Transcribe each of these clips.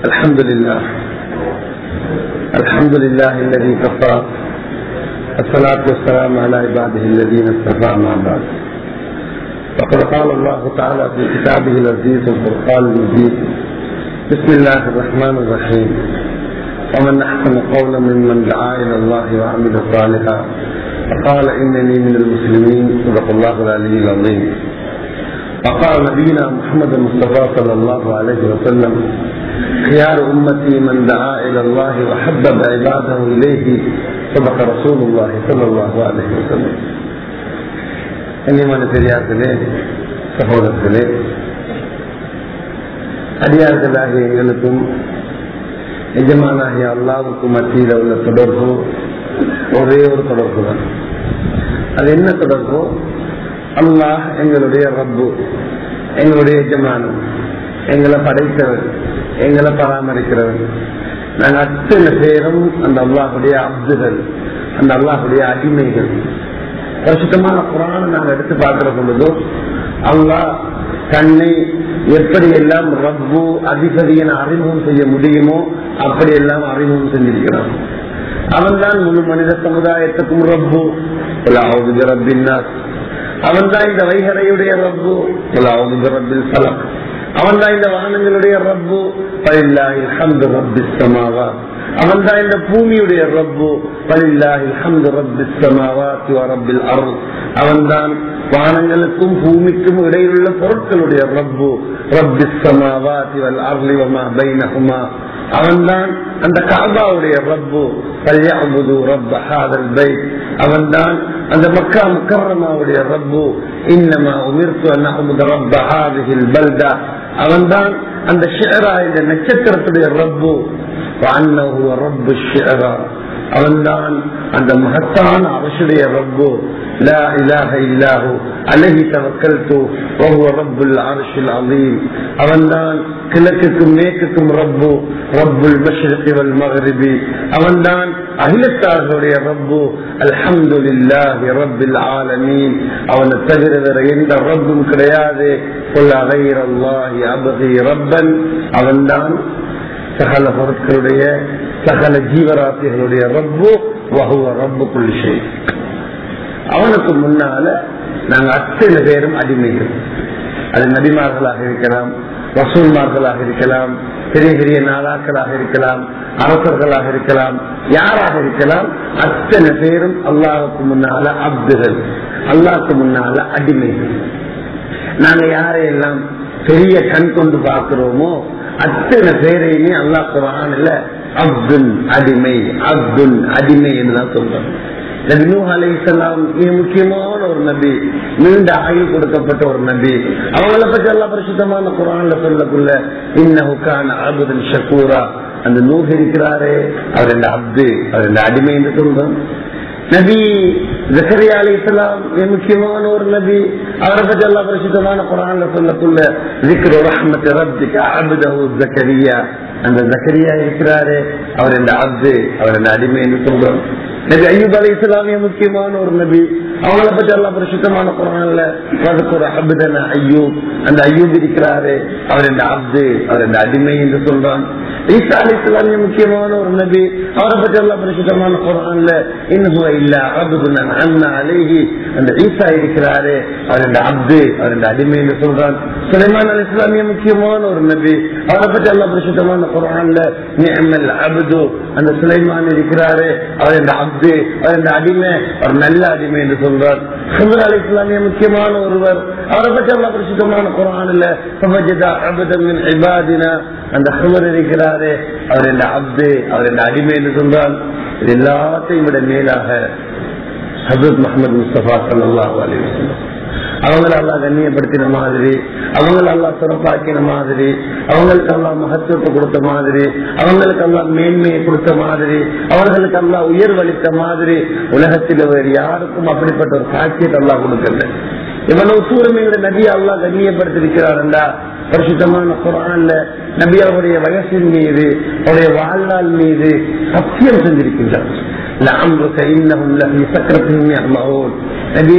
الحمد لله الحمد لله الذي كفى الصلاة والسلام على عباده الذين اصطفى مع بعد فقد قال الله تعالى في كتابه العزيز الفرقان المجيد بسم الله الرحمن الرحيم ومن احسن قولا ممن دعا الى الله وعمل صالحا فقال انني من المسلمين صدق الله العلي العظيم وقال نبينا محمد المصطفى صلى الله عليه وسلم خيار امتي من دعا الى الله وحبب عباده اليه صدق رسول الله صلى الله عليه وسلم கண்ணியமான பெரியார்களே சகோதரர்களே அடியார்களாகிய எங்களுக்கும் எஜமானாகிய அல்லாவுக்கும் மத்தியில் உள்ள தொடர்பு ஒரே ஒரு தொடர்பு தான் அது என்ன தொடர்பு அல்லாஹ் எங்களுடைய ரப்பு எங்களுடைய எஜமானம் எங்களை படைத்தவர் எங்களை பராமரிக்கிறவர் நாங்கள் அத்தனை பேரும் அந்த அல்லாஹுடைய அப்துகள் அந்த அல்லாஹுடைய அடிமைகள் பரிசுத்தமான குரான நாங்கள் எடுத்து பார்க்கிற பொழுதோ அல்லாஹ் தன்னை எப்படி எல்லாம் ரப்பு அதிபதியன அறிமுகம் செய்ய முடியுமோ அப்படி எல்லாம் அறிமுகம் செஞ்சிருக்கிறான் அவன் தான் முழு மனித சமுதாயத்துக்கும் ரப்பு ரப்பின்னாஸ் அவன் தான் இந்த வைகரையுடைய ரப்பு ரப்பில் சலம் அவன் தான் இந்த வாகனங்களுடைய ரப்பு ஹம்து ரப்பி சமாவா அவன் தான் இந்த பூமியுடைய ரப்பு ஹம்து ரப்பி சமாவாத்தி ரப்பில் அருள் அவன் தான் வானங்களுக்கும் பூமிக்கும் இடையிலுள்ள பொருட்களுடைய ரப்பு ரப்பி சமாவாத்தி வல் அருளிவமா பைனகுமா அவன்தான் அந்த காபாவுடைய ரப்பு கல்யாபுது ரப்ப ஹாதல் பை அவன்தான் அந்த மக்கா முக்கரமாவுடைய ரப்பு இன்னமா உமிர்த்து அன்னஹமுது ரப்ப ஹாதிஹில் பல்தா அவன்தான் அந்த ஷேரா இந்த நட்சத்திரத்துடைய ரப்பு வான்னஹு ரப்பு ஷேரா அவன்தான் அந்த மகத்தான அரசுடைய ரப்பு لا إله إلا هو عليه توكلت وهو رب العرش العظيم அவன்தான் கிழக்குக்கும் மேற்குக்கும் ரப்பு ரப்புல் மஷ்ரிகி வல் மக்ரிபி அவன்தான் அகிலத்தார்களுடைய ரப்பு அல்ஹம்துலில்லாஹி ரப்பில் ஆலமீன் அவனை தவிர வேற எந்த ரப்பும் கிடையாது கொல் அகைரல்லாஹி அபகி ரப்பன் அவன்தான் சகல பொருட்களுடைய சகல ஜீவராசிகளுடைய ரப்பு வகுவ ரப்பு குளிஷை அவனுக்கு முன்னால நாங்க அத்தனை பேரும் அடிமைகள் அது நபிமார்களாக இருக்கலாம் வசூல்மார்களாக இருக்கலாம் பெரிய பெரிய நாளாக்களாக இருக்கலாம் அரசர்களாக இருக்கலாம் யாராக இருக்கலாம் அத்தனை பேரும் அல்லாவுக்கு முன்னால அப்துகள் அல்லாவுக்கு முன்னால அடிமைகள் நாங்க யாரையெல்லாம் பெரிய கண் கொண்டு பார்க்கிறோமோ அத்தனை பேரையுமே அல்லா குரான்ல அப்துல் அடிமை அப்துல் அடிமை என்றுதான் சொல்றோம் நபி நூ அலை இஸ்லாம் மிக முக்கியமான ஒரு நபி நீண்ட ஆயுள் கொடுக்கப்பட்ட ஒரு நபி அவங்கள பற்றி எல்லாம் பரிசுத்தமான குரான்ல சொல்லக்குள்ள இன்னஹுக்கான அபுதன் ஷக்கூரா அந்த நூக இருக்கிறாரே அவர் இந்த அப்து அவர் இந்த அடிமை என்று சொல்றோம் நபி ஜக்கரியா அலி இஸ்லாம் மிக முக்கியமான ஒரு நபி அவரை பற்றி எல்லாம் பரிசுத்தமான குரான்ல சொல்லக்குள்ள விக்ர ரஹ்மத் ரப்திக அபுதஹு ஜக்கரியா அந்த ஜக்கரியா இருக்கிறாரே அவர் இந்த அப்து அவர் இந்த அடிமை என்று சொல்றோம் நபி ஐயூப் அலி இஸ்லாமிய முக்கியமான ஒரு நபி அவங்கள பற்றி எல்லாம் பிரசித்தமான குரான்ல ஒரு அபுதன ஐயூப் அந்த ஐயூப் இருக்கிறாரு அவர் இந்த அப்து அவர் இந்த அடிமை என்று சொல்றான் ஈசா அலி இஸ்லாமிய முக்கியமான ஒரு நபி அவரை பற்றி எல்லாம் பிரசித்தமான குரான்ல இன்னும் இல்ல அபுதுன அண்ணா அலேஹி அந்த ஈசா இருக்கிறாரு அவர் இந்த அப்து அவர் இந்த அடிமை என்று சொல்றான் சுலைமான் அலி இஸ்லாமிய முக்கியமான ஒரு நபி அவரை பற்றி எல்லாம் பிரசித்தமான குரான்ல நியமல் அபுது அந்த சுலைமான் இருக்கிறாரு அவர் இந்த அப்து அவர் இந்த அடிமை ஒரு நல்ல அடிமை என்று சொல்றார் சுந்தர் அலி இஸ்லாமிய முக்கியமான ஒருவர் அவரை பற்றி எல்லாம் பிரசித்தமான குரான்ல அந்த சுமர் இருக்கிறாரு அவர் இந்த அப்து அவர் இந்த அடிமை என்று சொல்றார் இது எல்லாத்தையும் விட மேலாக ஹசரத் முகமது முஸ்தபா சல்லாஹ் அலி வசல்லம் அவங்களை அல்லா கண்ணியப்படுத்தின மாதிரி அவங்களை அல்லா சிறப்பாக்கின மாதிரி அவங்களுக்கு அல்லா மகத்துவத்தை கொடுத்த மாதிரி அவங்களுக்கு அல்லா மேன்மையை கொடுத்த மாதிரி அவர்களுக்கு அல்லா உயர்வளித்த மாதிரி உலகத்தில் வேறு யாருக்கும் அப்படிப்பட்ட ஒரு காட்சியத்தை அல்லா கொடுக்கல இவ்வளவு தூரமைகளை நபி அல்லா கண்ணியப்படுத்திருக்கிறாருண்டா பரிசுத்தமான குரான்ல நபி அவருடைய வயசின் மீது அவருடைய வாழ்நாள் மீது சத்தியம் செஞ்சிருக்கின்றார் நபியே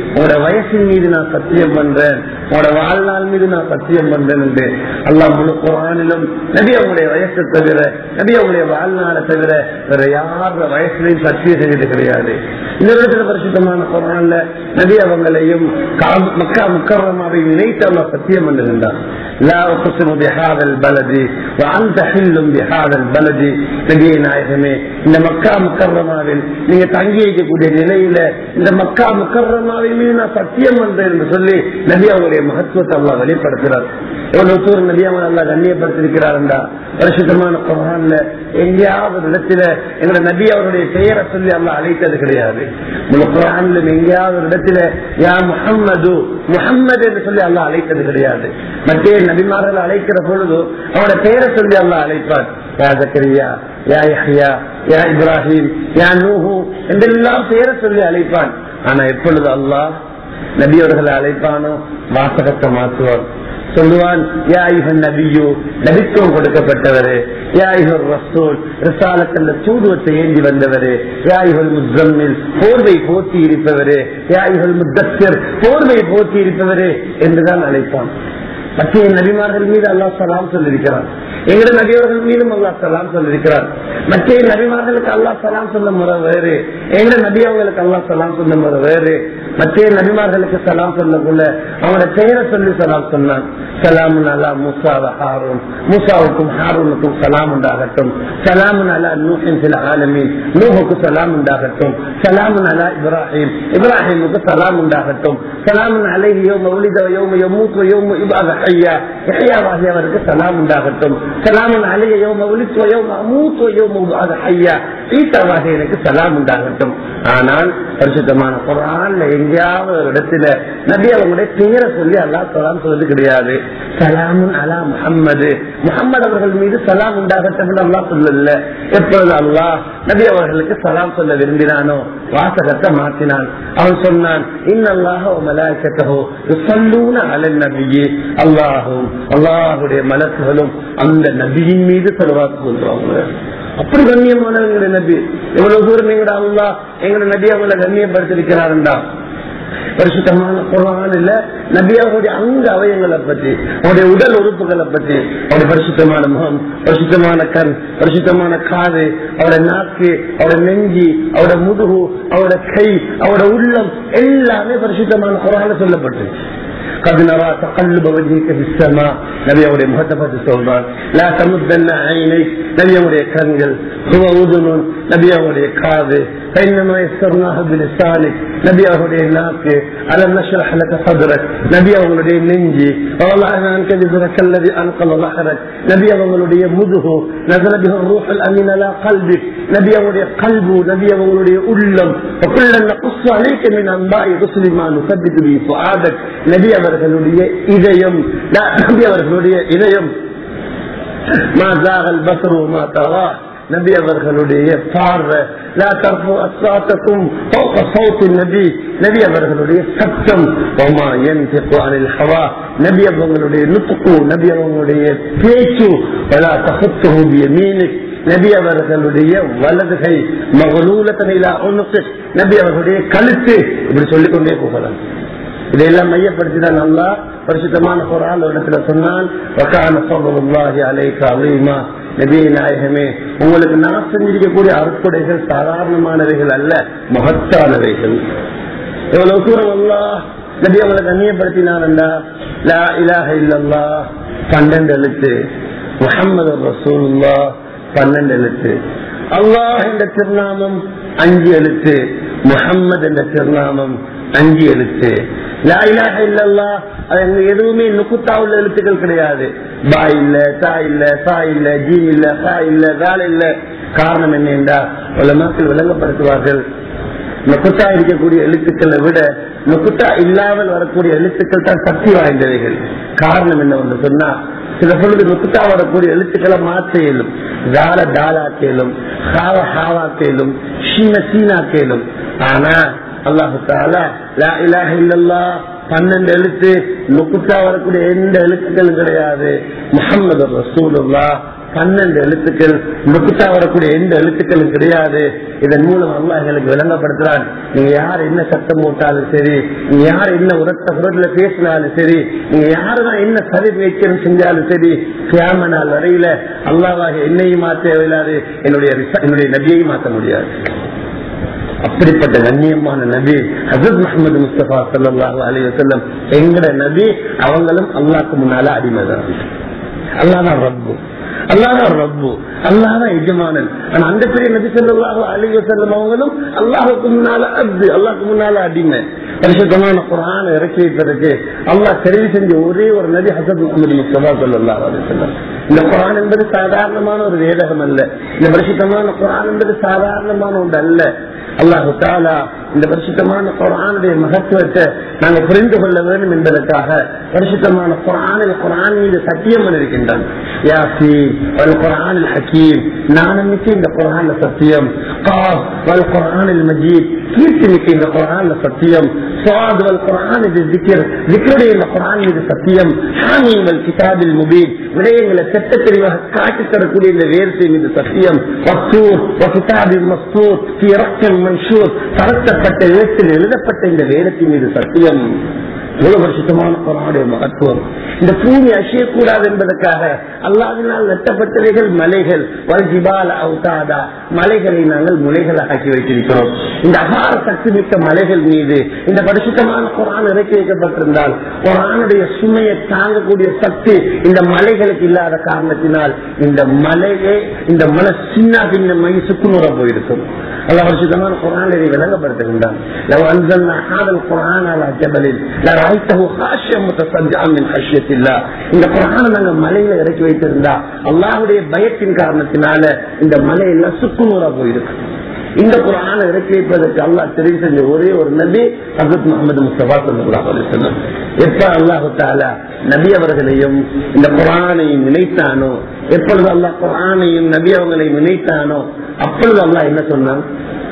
உங்களோட வயசின் மீது நான் சத்தியம் பண்றேன் உங்களோட வாழ்நாள் மீது நான் சத்தியம் பண்றேன் என்று அல்லாஹ் முழு குரானிலும் நபி அவங்களுடைய வயசை தவிர நபி அவங்களுடைய வாழ்நாளை தவிர வேற யார வயசுலையும் சத்தியம் செஞ்சது கிடையாது இந்த இடத்துல பரிசுத்தமான குரான்ல நபி அவங்களையும் கா- மக்கா முக்கரமாவை நினைத்து அல்லாஹ் சத்தியம் பண்ணுகின்றார் لا أقسم بهذا البلد وأنت حل بهذا البلد நபியே நாயகமே இந்த மக்கா முக்கர்ரமாவில் நீங்க தங்கி வைக்கக்கூடிய நிலையில இந்த மக்கா முக்கர்ரமாவின் மீது நான் சத்தியம் பண்றேன் என்று சொல்லி நபி அவருடைய மகத்துவத்தை அல்லாஹ் வெளிப்படுத்துறார் எவ்வளவு தூரம் நபி அவங்க நல்லா கண்ணியப்படுத்திருக்கிறாருண்டா பரிசுத்தமான குரான்ல எங்கேயாவது ஒரு இடத்துல எங்களோட நபி அவருடைய பெயரை சொல்லி அல்லாஹ் அழைத்தது கிடையாது முழு குரான்ல எங்கேயாவது ஒரு இடத்துல யா முஹம்மது முஹம்மது என்று சொல்லி அல்லாஹ் அழைத்தது கிடையாது மற்ற நபிமார்கள் அழைக்கிற பொழுது அவனோட பெயரை சொல்லி அல்லாஹ் அழைப்பார் யா ஜக்கரியா யா யஹ்யா யா இப்ராஹிம் யா நூஹு என்றெல்லாம் பெயரை சொல்லி அழைப்பான் ஆனா எப்பொழுது அல்லாஹ் நபியவர்களை அழைப்பானோ வாசகத்தை மாற்றுவான் சொல்லுவான் யா ஐஹன் நபியு நபித்துவம் கொடுக்கப்பட்டவரு யா ஐஹர் ரசூல் ரிசாலத்தில் தூதுவத்தை ஏந்தி வந்தவரு யா ஐஹல் முஸ்ஸம்மில் போர்வை போத்தி இருப்பவரு யா ஐஹல் முத்தஸ்ஸிர் போர்வை போத்தி இருப்பவரு என்றுதான் அழைப்பான் மத்திய நபிமார்கள் மீது அல்லாஹ் சலாம் சொல்லியிருக்கிறார் எங்களுடைய நபியவர்கள் மீதும் அல்லாஹ் சலாம் சொல்லியிருக்கிறார் மத்திய நபிமார்களுக்கு அல்லாஹ் சலாம் சொல்ல முறை வேறு எங்களுடைய நபி அவங்களுக்கு அல்லாஹ் சலாம் சொல்ல முறை வேறு மத்திய நபிமார்களுக்கு சலாம் சொல்லக்குள்ள அவங்களோட பெயரை சொல்லி சலாம் சொன்னான் சலாமுன் அலா மூசா ஹாரூன் மூசாவுக்கும் ஹாரூனுக்கும் சலாம் உண்டாகட்டும் சலாமுன் அலா நூஹின் சில ஆலமீன் நூஹுக்கு சலாம் உண்டாகட்டும் சலாமுன் அலா இப்ராஹிம் இப்ராஹிமுக்கு சலாம் உண்டாகட்டும் சலாமுன் அலைஹி யோம உலித யோம யமூத் யோம இபாத ஹய்யா யஹ்யாவாகி அவருக்கு சலாம் உண்டாகட்டும் சலாமுன் அலைஹி யோம உலித் யோம அமூத் யோம இபாத ஹய்யா ஈசாவாகி எனக்கு சலாம் உண்டாகட்டும் ஆனால் பரிசுத்தமான குரான்ல எங்கேயாவது ஒரு இடத்துல நபி அவங்களுடைய பெயரை சொல்லி அல்லாஹ் சலாம் சொல்வது கிடையாது சலாமுன் அலா முஹம்மது முகம்மது அவர்கள் மீது சலாம் உண்டாகட்டும் என்று அல்லாஹ் சொல்லல எப்பொழுது அல்லாஹ் நபி அவர்களுக்கு சலாம் சொல்ல விரும்பினானோ வாசகத்தை மாற்றினான் அவன் சொன்னான் இன்னல்லாஹ மலாய்க்கத்தோ சொல்லூன அலன் நபியே அல்லாஹும் அல்லாஹுடைய மலக்குகளும் அந்த நபியின் மீது செலவாக்கு சொல்றாங்க அப்படி கண்ணியமானவங்க நபி எவ்வளவு தூரம் எங்கட அல்லா எங்கட நபி அவங்கள கண்ணியப்படுத்திருக்கிறாருண்டா பரிசுத்தமான குரான் இல்ல நபி அவருடைய அங்க அவயங்களை பத்தி அவருடைய உடல் உறுப்புகளை பத்தி அவருடைய பரிசுத்தமான முகம் பரிசுத்தமான கண் பரிசுத்தமான காது அவருடைய நாக்கு அவருடைய நெஞ்சி அவருடைய முதுகு அவருடைய கை அவருடைய உள்ளம் எல்லாமே பரிசுத்தமான குரான சொல்லப்பட்டிருக்கு قد نرى تقلب وجهك في السماء نبي أولي مهتفة سلطان لا تمدن عينيك نبي أولي كنجل هو أذن نبي أولي كاذب فإنما يسرناه بلسانك نبي أولي ناك ألم نشرح لك صدرك نبي أولي ننجي والله أنا أنك ذكرك الذي أنقل ظهرك نبي أولي مده نزل به الروح الأمين على قلبك نبي أولي قلبه نبي أولي ألم وكلا نقص عليك من أنباء رسل ما نثبت به فؤادك نبي அவர்களுடைய இதயம் நபி அவர்களுடைய இதயம் மாதாகல் பசரு மாதவா நபி அவர்களுடைய பார்வை லா தர்பு அஸ்வாத்தக்கும் فوق صوت النبي நபி அவர்களுடைய சத்தம் وما ينطق عن الهوى நபி அவர்களுடைய நுத்துக்கு நபி அவர்களுடைய பேச்சு ولا تخطه بيمينك நபி அவர்களுடைய வலதுகை மகளூலத்தனையிலா ஒண்ணுக்கு நபி அவர்களுடைய கழுத்து இப்படி சொல்லிக் கொண்டே போகலாம் இதையெல்லாம் மையப்படுத்தி தான் நல்லா பரிசுத்தமான குரான் இடத்துல சொன்னான் நபிய நாயகமே உங்களுக்கு நான் செஞ்சிருக்கக்கூடிய அறுப்படைகள் சாதாரணமானவைகள் அல்ல மகத்தானவைகள் எவ்வளவு தூரம் அல்லா நபி அவங்களை கண்ணியப்படுத்தினான்டா லா இலாஹ இல்லல்லா பன்னெண்டு எழுத்து முகமது ரசூல்லா பன்னெண்டு எழுத்து அல்லாஹ் என்ற திருநாமம் அஞ்சு எழுத்து முகம்மது என்ற திருநாமம் அஞ்சு எழுத்து லாயிலாக இல்லல்லா அது எதுவுமே நுக்குத்தா உள்ள எழுத்துக்கள் கிடையாது பா இல்ல தா இல்ல சா இல்ல ஜீ இல்ல சா இல்ல வேலை இல்ல காரணம் என்ன என்றா பல மக்கள் விளங்கப்படுத்துவார்கள் நுக்குத்தா இருக்கக்கூடிய எழுத்துக்களை விட நுக்குத்தா இல்லாமல் வரக்கூடிய எழுத்துக்கள் தான் சக்தி வாய்ந்தவைகள் காரணம் என்ன ஒன்று சொன்னா சில பொழுது நுக்குத்தா வரக்கூடிய எழுத்துக்களை மாற்ற இயலும் தால தாலாக்கேலும் ஹாவ ஹாவாக்கேலும் ஷீன சீனாக்கேலும் ஆனா அல்லாஹு தாலா லா இலாஹ இல்லல்லா பன்னெண்டு எழுத்து நுக்குத்தா வரக்கூடிய எந்த எழுத்துக்களும் கிடையாது முகமது ரசூலுல்லா பன்னெண்டு எழுத்துக்கள் நுக்குத்தா வரக்கூடிய எந்த எழுத்துக்களும் கிடையாது இதன் மூலம் அல்லாஹ் எங்களுக்கு விளங்கப்படுத்துறான் நீங்க யார் என்ன சத்தம் போட்டாலும் சரி நீங்க யார் என்ன உரத்த குரல்ல பேசினாலும் சரி நீங்க யாருதான் என்ன சரி வைக்கணும் செஞ்சாலும் சரி கியாம நாள் வரையில அல்லாவாக என்னையும் மாற்ற தேவையில்லாது என்னுடைய ரிச- என்னுடைய நபியையும் மாற்ற முடியாது அப்படிப்பட்ட கண்ணியமான நபி ஹசரத் முகமது முஸ்தபா சல்லாஹூ அலி வசல்லம் எங்கட நபி அவங்களும் அல்லாஹ்க்கு முன்னால அடிமைதான் அல்லாதான் ரப்பு அல்லாதான் ரப்பு அல்லாதான் எஜமானன் ஆனா அந்த பெரிய நபி சொல்லாஹு அலி வசல்லம் அவங்களும் அல்லாஹுக்கு முன்னால அப்து அல்லாஹ்க்கு முன்னால அடிமை பரிசுத்தமான குரான இறக்கி வைப்பதற்கு அல்லாஹ் தெரிவு செஞ்ச ஒரே ஒரு நபி ஹசரத் முகமது முஸ்தபா சல்லாஹூ அலி வசல்லம் இந்த குரான் என்பது சாதாரணமான ஒரு வேதகம் அல்ல இந்த பரிசுத்தமான குரான் என்பது சாதாரணமான ஒன்று அல்ல அல்லாஹு தாலா இந்த பரிசுத்தமான குரானுடைய மகத்துவத்தை நாங்கள் புரிந்து கொள்ள வேண்டும் என்பதற்காக பரிசுத்தமான குரானில் குரான் மீது சத்தியம் பண்ணிருக்கின்றான் யாசி வல் குரானில் ஹக்கீம் நானமிக்கு இந்த குரான்ல சத்தியம் காப் வல் குரானில் மஜீத் கீர்த்தி மிக்க இந்த குரான்ல சத்தியம் சுவாத் வல் குரான் இது திக்கர் திக்கருடைய இந்த குரான் மீது சத்தியம் ஹாமீம் வல் கிதாபில் முபீன் விடயங்களை செட்ட தெளிவாக காட்டி தரக்கூடிய இந்த வேர்த்தை மீது சத்தியம் வஸ்தூர் வகிதாபில் மஸ்தூர் ரக்கம் மன்சூர் தரத்தப்பட்ட எழுத்தில் எழுதப்பட்ட இந்த வேதத்தின் மீது சத்தியம் இவ்வளவு வருஷத்தமான குரானுடைய மகத்துவம் இந்த பூமி அசையக்கூடாது என்பதற்காக அல்லாவினால் வெட்டப்பட்டவைகள் மலைகள் வல்ஜிபால் அவுதாதா மலைகளை நாங்கள் முளைகளாக ஆக்கி வைத்திருக்கிறோம் இந்த அகார சக்தி மிக்க மலைகள் மீது இந்த பரிசுத்தமான குரான் இறக்கி வைக்கப்பட்டிருந்தால் குரானுடைய சுமையை தாங்கக்கூடிய சக்தி இந்த மலைகளுக்கு இல்லாத காரணத்தினால் இந்த மலையே இந்த மலை சின்ன பின்ன மை சுக்குநூற போயிருக்கும் அல்ல பரிசுத்தமான குரான் இதை விளங்கப்படுத்துகின்றான் لو أنزلنا هذا القرآن على جبل لرأيته خاشعا متصدعا من خشية الله இந்த குரான நாங்க மலையில இறக்கி வைத்திருந்தா அல்லாஹுடைய பயத்தின் காரணத்தினால இந்த மலையெல்லாம் சுக்குநூறா போயிருக்கு இந்த குரான இறக்கி வைப்பதற்கு அல்லாஹ் தெரிவு செஞ்ச ஒரே ஒரு நபி ஹசரத் முகமது முஸ்தபா சல்லாஹ் அலிசல்லம் எப்ப அல்லாஹு தாலா நபி அவர்களையும் இந்த குரானையும் நினைத்தானோ எப்பொழுது அல்லாஹ் குரானையும் நபி அவங்களையும் நினைத்தானோ அப்பொழுது அல்லாஹ் என்ன சொன்னான்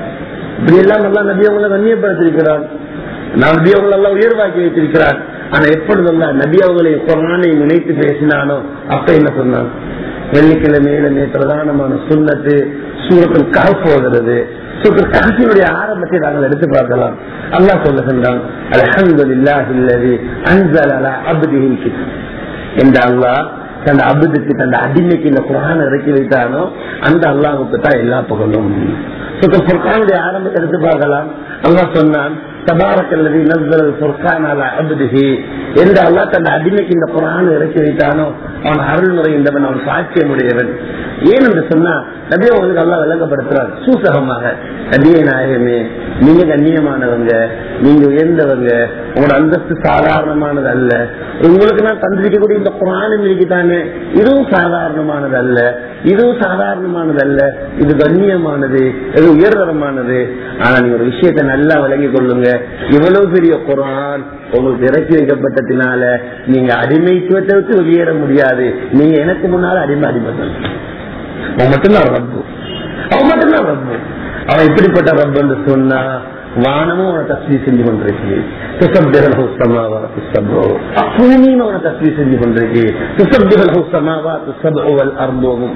இப்படி எல்லாம் நல்லா நபி அவங்களை கண்ணியப்படுத்திருக்கிறான் நான் நபி அவங்களை எல்லாம் உயர்வாக்கி வைத்திருக்கிறான் ஆனா எப்பொழுதெல்லாம் நபி அவங்களை குரானை நினைத்து பேசினானோ அப்ப என்ன சொன்னான் வெள்ளிக்கிழமையில பிரதானமான சுண்ணத்து சூரத்தில் கால் போகிறது சூரத்தில் காசினுடைய ஆரம்பத்தை நாங்கள் எடுத்து பார்க்கலாம் அல்லாஹ் சொல்லுகின்றான் அல்ஹம்துலில்லாஹி அல்லதி அன்ஸல அலா அப்திஹில் கிதாப் என்ற அல்லாஹ் தன் அபுதுக்கு தன் அடிமைக்கு இந்த குரான் இறக்கி வைத்தானோ அந்த அல்லாஹுக்கு தான் எல்லா புகழும் புர்கானுடைய ஆரம்பத்தை எடுத்து பார்க்கலாம் அல்லாஹ் சொன்னான் தபாரக் அல்லது நஸ்தல் புர்கான் அலா அபுதிஹி என்று அல்லாஹ் தன் அடிமைக்கு இந்த குரான் இறக்கி வைத்தானோ அவன் அருள்முறை என்றவன் அவன் சாட்சியமுடையவன் ஏன் என்று சொன்னா நபியை உங்களுக்கு நல்லா விளங்கப்படுத்துறார் சூசகமாக நபியை நாயகமே நீங்க கண்ணியமானவங்க நீங்க உயர்ந்தவங்க உங்களோட அந்தஸ்து சாதாரணமானது அல்ல உங்களுக்கு நான் தந்திருக்கக்கூடிய இந்த குரானும் இருக்குதானே இதுவும் சாதாரணமானது அல்ல இதுவும் சாதாரணமானது அல்ல இது கண்ணியமானது இது உயர்தரமானது ஆனா நீங்க ஒரு விஷயத்தை நல்லா விளங்கிக் கொள்ளுங்க இவ்வளவு பெரிய குரான் உங்களுக்கு இறக்கி வைக்கப்பட்டதுனால நீங்க அடிமைத்துவத்தை விட்டு வெளியேற முடியாது நீங்க எனக்கு முன்னால அடிமை அடிமை அவன் மட்டும்தான் ரப்பு அவன் மட்டும்தான் ரப்பு அவன் எப்படிப்பட்ட ரப்பு என்று சொன்னா வானமும் அவனை தஸ்மி செஞ்சு கொண்டிருக்கு துசப்திகள் சமாவா துசப்ரோ பூமியும் அவனை தஸ்மி செஞ்சு கொண்டிருக்கு துசப்திகள் சமாவா துசப்ரோவல் அர்போவும்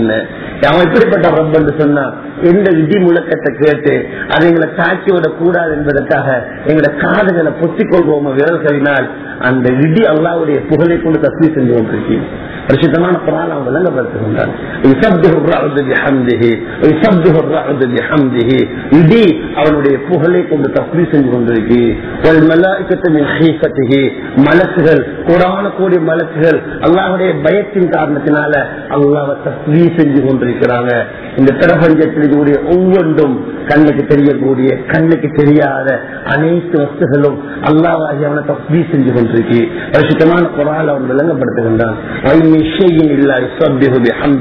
அவன் எப்படிப்பட்ட ரப் என்று சொன்னா எந்த இடி முழக்கத்தை கேட்டு அதை எங்களை தாக்கி விடக் கூடாது என்பதற்காக எங்களை காதுகளை பொத்திக் கொள்வோம் விரல்களினால் அந்த இடி அல்லாவுடைய புகழை கொண்டு தஸ்மி செஞ்சு கொண்டிருக்கேன் பரிசுத்தமான குரான் அவன் விளங்கப்படுத்துகின்றான் இடி அவனுடைய புகழை கொண்டு தஸ்மி செஞ்சு கொண்டிருக்கு மலக்குகள் கூடான கூடிய மலக்குகள் அல்லாவுடைய பயத்தின் காரணத்தினால அல்லாவை தஸ்மி செஞ்சு கொண்டிருக்கிறாங்க இந்த பிரபஞ்சத்தில் இருக்கக்கூடிய ஒவ்வொன்றும் கண்ணுக்கு தெரியக்கூடிய கண்ணுக்கு தெரியாத அனைத்து வஸ்துகளும் அல்லாவாகி அவனை தஸ்மி செஞ்சு கொண்டிருக்கு பரிசுத்தமான குரால் அவன் விளங்கப்படுத்துகின்றான்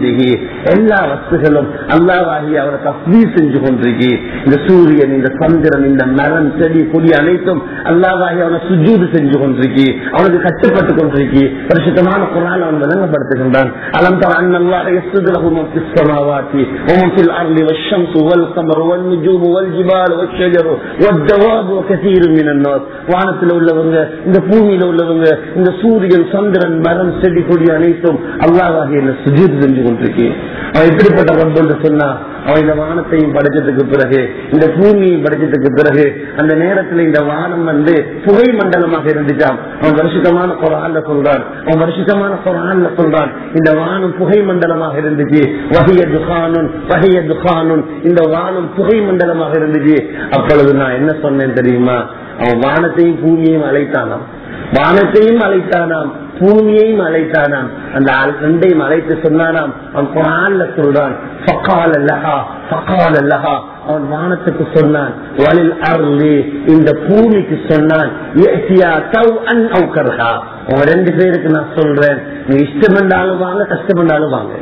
எல்லா வஸ்துகளும் அல்லாவாகி அவரை தஸ்மீ செஞ்சு கொண்டிருக்கு இந்த சூரியன் இந்த சந்திரன் சந்திரன் இந்த மரம் செடி கொடி அனைத்தும் அல்லாவாகி அவனை சுஜூது செஞ்சு கொண்டிருக்கி அவனுக்கு கட்டுப்பட்டு கொண்டிருக்கி பரிசுத்தமான குரான் அவன் விளங்கப்படுத்துகின்றான் அலம் தர அன்னல்லாஹ யஸ்ஜுது லஹு மன் ஃபிஸ் ஸமாவாதி வ மன் ஃபில் அர்லி வஷ்-ஷம்ஸு வல் கமரு வன் நுஜூமு வல் ஜிபாலு வஷ்-ஷஜரு வத்-தவாபு வகஸீரும் மினன் நாஸ் வானத்தில் உள்ளவங்க இந்த பூமியில உள்ளவங்க இந்த சூரியன் சந்திரன் மரம் செடி கொடி அனைத்தும் அல்லாஹாகி என்ன சுஜூது செஞ்சு கொண்டிருக்கி அவன் எப்படிப்பட்ட ரப்பு என்று சொன்னா அவன் இந்த வானத்தையும் படைச்சதுக்கு பிறகு இந்த பூமியையும் படைச்சதுக்கு பிறகு அந்த நேரத்தில் இந்த வானம் வந்து புகை மண்டலமாக இருந்துச்சாம் அவன் வருஷத்தமான குரான்ல சொல்றான் அவன் வருஷத்தமான குரான்ல சொல்றான் இந்த வானம் புகை மண்டலமாக இருந்துச்சு வகைய துகானும் வகைய துகானும் இந்த வானம் புகை மண்டலமாக இருந்துச்சு அப்பொழுது நான் என்ன சொன்னேன் தெரியுமா அவன் வானத்தையும் பூமியையும் அழைத்தானாம் வானத்தையும் அழைத்தானாம் பூமியையும் அழைத்தானாம் அந்த ஆள் ரெண்டையும் அழைத்து சொன்னானாம் அவன் குரான்ல சொல்றான் ஃபக்கால் அல்லஹா ஃபக்கால் அல்லஹா அவன் வானத்துக்கு சொன்னான் வலில் அருளி இந்த பூமிக்கு சொன்னான் "இயத்தியா தவ்அன் அவு கர்ஹா." உங்க ரெண்டு பேருக்கு நான் சொல்றேன் நீ இஷ்டம் என்றாலும் வாங்க கஷ்டம் என்றாலும் வாங்க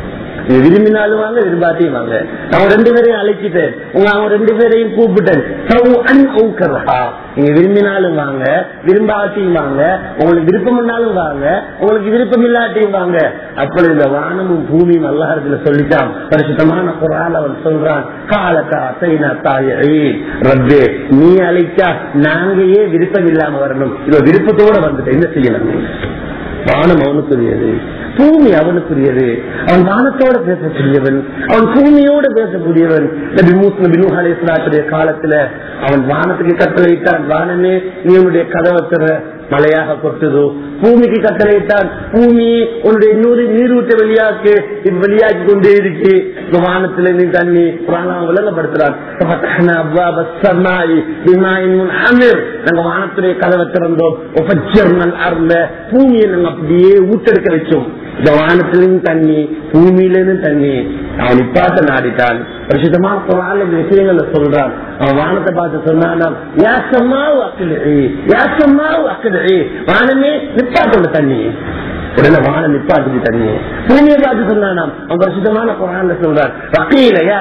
நீ விரும்பினாலும் வாங்க விரும்பாத்தையும் வாங்க அவன் ரெண்டு பேரையும் அழைச்சிட்டேன் உங்க அவன் ரெண்டு பேரையும் கூப்பிட்டேன் தவ்அன் அவு கர்ஹா. நீங்க விரும்பினாலும் வாங்க விரும்பாட்டியும் வாங்க உங்களுக்கு விருப்பம் இருந்தாலும் வாங்க உங்களுக்கு விருப்பம் இல்லாட்டியும் வாங்க அப்பொழுது இந்த வானமும் பூமியும் அல்லாஹத்துல சொல்லிட்டான் பரிசுத்தமான குரால் அவன் சொல்றான் காலத்தா அசைனா தாயை ரப்பே நீ அழைச்சா நாங்க ஏன் விருப்பம் இல்லாம வரணும் இவ விருப்பத்தோட வந்துட்டு என்ன செய்யலாம் வானம் அவனுக்குரியது பூமி அவனுக்குரியது அவன் வானத்தோட பேசக்கூடியவன் அவன் பூமியோட பேசக்கூடியவன் நபி மூஸ் நபி நூஹ் அலைஹிஸ்ஸலாத்துடைய காலத்துல அவன் வானத்துக்கு கட்டளையிட்டான் வானமே நீ உன்னுடைய கதவை திற மழையாக கொட்டுதோ பூமிக்கு கட்டளையிட்டான் பூமி உன்னுடைய நூறு நீரூட்ட வெளியாக்கு வெளியாக்கி கொண்டே இருக்கு இந்த வானத்துல நீ தண்ணி புராணம் விளங்கப்படுத்துறான் ففتحنا أبواب السماء بماء منهمر. நாங்க வானத்துடைய கதவை திறந்தோம் وفجرنا الأرض. பூமியை நாங்க அப்படியே ஊட்டெடுக்க வச்சோம் இந்த வானத்திலும் தண்ணி பூமியிலும் தண்ணி அவன் இப்பாட்ட நாடிட்டான் பரிசுத்தமான குரான் இந்த விஷயங்களை சொல்றான் அவன் வானத்தை பார்த்து சொன்னான் யாசமாவு அக்கலி யாசமாவு அக்கலி வானமே நிப்பாட்டோட தண்ணி உடனே வானம் நிப்பாட்டுக்கு தண்ணி பூமியை பார்த்து சொன்னானாம் அவன் பரிசுத்தமான குரான்ல சொல்றான் வக்கீலையா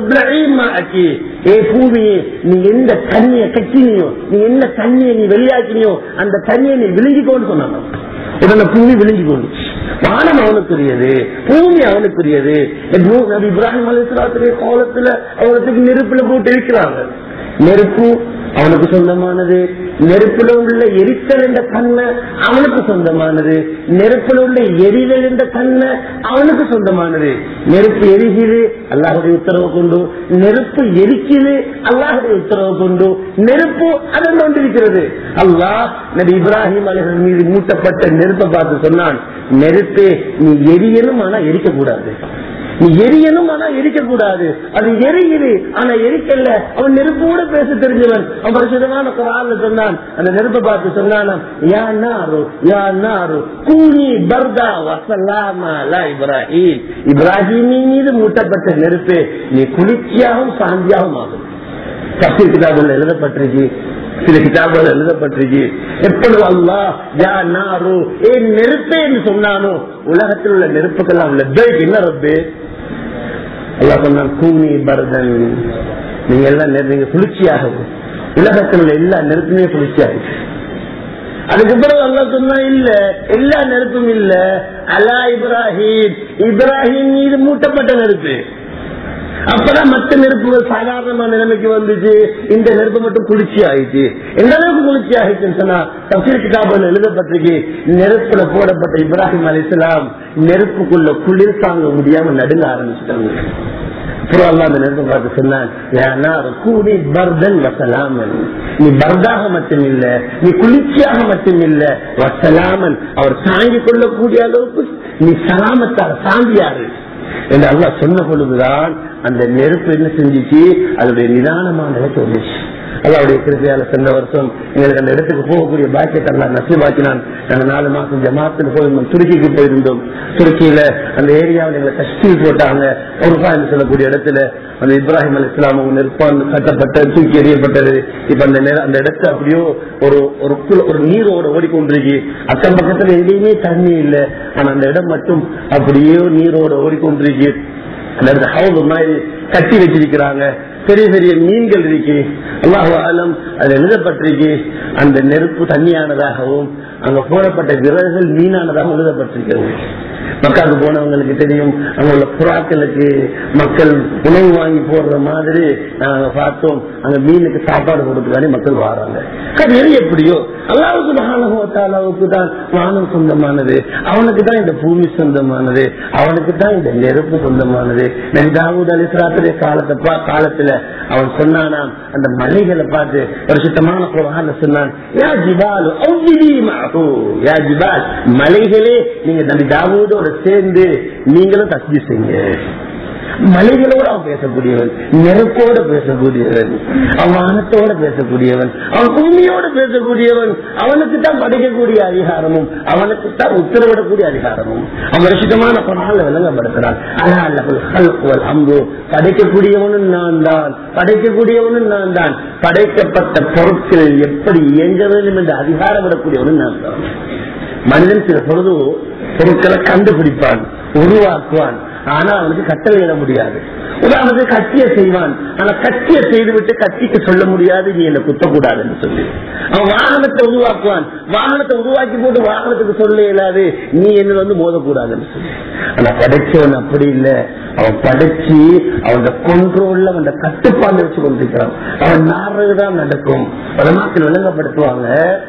அக்கி ஏ பூமியே நீ எந்த தண்ணியை கட்டினியோ நீ என்ன தண்ணியை நீ வெளியாக்கினியோ அந்த தண்ணியை நீ விழுங்கிக்கோன்னு சொன்னானாம் உடனே பூமி விழுங்கி கொண்டு வானம் அவனுக்குரியது பூமி அவனுக்குரியது நபி இப்ராஹிம் அலிஸ்லாத்துடைய காலத்துல அவனுக்கு நெருப்புல போட்டு இருக்கிறாங்க நெருப்பு அவனுக்கு சொந்தமானது நெருப்புல உள்ள எரித்தல் என்ற தன்மை அவனுக்கு சொந்தமானது நெருப்புல உள்ள எரிதல் என்ற தன்மை அவனுக்கு சொந்தமானது நெருப்பு எரிகிறது அல்லாஹுடைய உத்தரவு கொண்டு நெருப்பு எரிக்குது அல்லாஹுடைய உத்தரவு கொண்டு நெருப்பு அதன் கொண்டிருக்கிறது அல்லாஹ் நபி இப்ராஹிம் அலிஹர் மீது மூட்டப்பட்ட நெருப்பை பார்த்து சொன்னான் நெருப்பே நீ எரியணும் ஆனா எரிக்க கூடாது நீ எரியணும் ஆனா எரிக்க கூடாது அது எரியுது ஆனா எரிக்கல அவன் நெருப்போட பேச தெரிஞ்சவன் அவன் பரிசுத்தமான குரான்ல சொன்னான் அந்த நெருப்பை பார்த்து சொன்னானாம் யா நாரு யா நாரு கூனி பர்தா வசலாமா லா இப்ராஹிம் இப்ராஹிமின் மீது மூட்டப்பட்ட நெருப்பே நீ குளிர்ச்சியாகவும் சாந்தியாகவும் ஆகும் தப்சீர் கிதாபில் எழுதப்பட்டிருக்கு சில கிதாபுகள் எழுதப்பட்டிருக்கு எப்பொழுது அல்லா யா நாரு ஏ நெருப்பே என்று சொன்னானோ உலகத்தில் உள்ள நெருப்புக்கெல்லாம் உள்ள என்ன ரப்பு அல்லா சொன்னான் கூனி பரதன் நீங்க எல்லாம் நெரு- நீங்க குளிர்ச்சியாகும் உலகத்தில் உள்ள எல்லா நெருப்புமே குளிர்ச்சியாகும் அதுக்கு பிறகு அல்லா சொன்னா இல்ல எல்லா நெருப்பும் இல்ல அலா இப்ராஹிம் இப்ராஹிம் மீது மூட்டப்பட்ட நெருப்பு அப்பதான் மற்ற நெருப்புகள் சாதாரணமான நிலைமைக்கு வந்துச்சு இந்த நெருப்பு மட்டும் குளிர்ச்சி ஆயிடுச்சு எந்த அளவுக்கு குளிர்ச்சி ஆயிடுச்சுன்னு சொன்னா தப்சீர் கிதாபில் எழுதப்பட்டிருக்கு நெருப்புல போடப்பட்ட இப்ராஹிம் அலிஸ்லாம் நெருப்புக்குள்ள குளிர் தாங்க முடியாம நடுங்க ஆரம்பிச்சுட்டாங்க அப்புறம் அல்லாஹ் அந்த நெருப்பை பார்த்து சொன்னான் "யா நார் கூனி பர்தன் வசலாமன் நீ பர்தாக மட்டும் இல்ல நீ குளிர்ச்சியாக மட்டும் இல்ல வசலாமன் அவர் தாங்கிக் கொள்ளக்கூடிய அளவுக்கு நீ சலாமத்தாக சாந்தியாரு என்று அல்லாஹ் சொன்ன பொழுதுதான் அந்த நெருப்பு என்ன செஞ்சுச்சு அதோடைய நிதானமான இடத்தை வந்துச்சு அல்லாவுடைய கிருப்பையால சென்ற வருஷம் எங்களுக்கு அந்த இடத்துக்கு போகக்கூடிய பாக்கியத்தை அல்லா நசிபாக்கினான் நாங்க நாலு மாசம் ஜமாத்துக்கு போயிருந்தோம் துருக்கிக்கு போயிருந்தோம் துருக்கியில அந்த ஏரியாவில் எங்களை கஷ்டி போட்டாங்க ஒருபா என்று சொல்லக்கூடிய இடத்துல அந்த இப்ராஹிம் அலி இஸ்லாம் அவங்க நெருப்பான் கட்டப்பட்ட தூக்கி எறியப்பட்டது இப்ப அந்த நேர- அந்த இடத்துல அப்படியோ ஒரு ஒரு குள- ஒரு நீரோட ஓடிக்கொண்டிருக்கு அக்கம் பக்கத்துல எங்கேயுமே தண்ணி இல்லை ஆனா அந்த இடம் மட்டும் அப்படியே நீரோட ஓடிக்கொண்டிருக்கு அந்த இடத்துல ஹவுது மாதிரி கட்டி வச்சிருக்கிறாங்க பெரிய பெரிய மீன்கள் இருக்கு அல்லாஹு ஆலம் அது எழுதப்பட்டிருக்கு அந்த நெருப்பு தண்ணியானதாகவும் அங்க போடப்பட்ட விறகுகள் மீனானதாகவும் எழுதப்பட்டிருக்கிறது மக்காவுக்கு போனவங்களுக்கு தெரியும் அங்க உள்ள புறாக்களுக்கு மக்கள் உணவு வாங்கி போடுற மாதிரி நாங்க பார்த்தோம் அங்க மீனுக்கு சாப்பாடு கொடுத்துதானே மக்கள் வாராங்க அது எது எப்படியோ அல்லாவுக்கு மகானகுவத்தாலாவுக்கு தான் வானம் சொந்தமானது அவனுக்கு தான் இந்த பூமி சொந்தமானது அவனுக்கு தான் இந்த நெருப்பு சொந்தமானது நபி தாவூத் அலிஸ்லாத்துடைய காலத்தை பா காலத்துல அவன் சொன்னானாம் அந்த மலைகளை பார்த்து ஒரு சுத்தமான குரான சொன்னான் யா ஜிபால் அவ்விலி மஅஹு. யா ஜிபால் மலைகளே நீங்க நபி தாவூதோட சேர்ந்து நீங்களும் தஸ்பி செய்யுங்க மலைகளோட அவன் பேசக்கூடியவன் நெருப்போட பேசக்கூடியவன் அவன் வானத்தோட பேசக்கூடியவன் அவன் பூமியோட பேசக்கூடியவன் அவனுக்கு தான் படைக்கக்கூடிய அதிகாரமும் அவனுக்கு தான் உத்தரவிடக்கூடிய அதிகாரமும் அவன் ரசிதமான பணால விளங்கப்படுத்துறான் ஆனா அல்ல அம்பு படைக்கக்கூடியவனும் நான் தான் படைக்கக்கூடியவனும் நான் தான் படைக்கப்பட்ட பொருட்கள் எப்படி இயங்க வேண்டும் என்று அதிகாரம் விடக்கூடியவனும் நான் தான் மனிதன் சில பொழுது பொருட்களை கண்டுபிடிப்பான் உருவாக்குவான் ஆனா அவனுக்கு கட்டளையிட முடியாது உதாரணத்துக்கு கத்திய செய்வான் ஆனா கத்திய செய்துவிட்டு கத்திக்கு சொல்ல முடியாது நீ என்ன குத்தக்கூடாதுன்னு சொல்லி அவன் வாகனத்தை உருவாக்குவான் வாகனத்தை உருவாக்கி போட்டு வாகனத்துக்கு சொல்ல இயலாது நீ என்ன வந்து மோதக்கூடாதுன்னு சொல்லி ஆனா படைச்சவன் அப்படி இல்லை அவன் படைச்சு அவன் கொண்ட்ரோல்ல அவன் கட்டுப்பாடு வச்சு கொண்டிருக்கிறான் அவன் நாடுறதுதான் நடக்கும் பல நாட்கள் விளங்கப்படுத்துவாங்க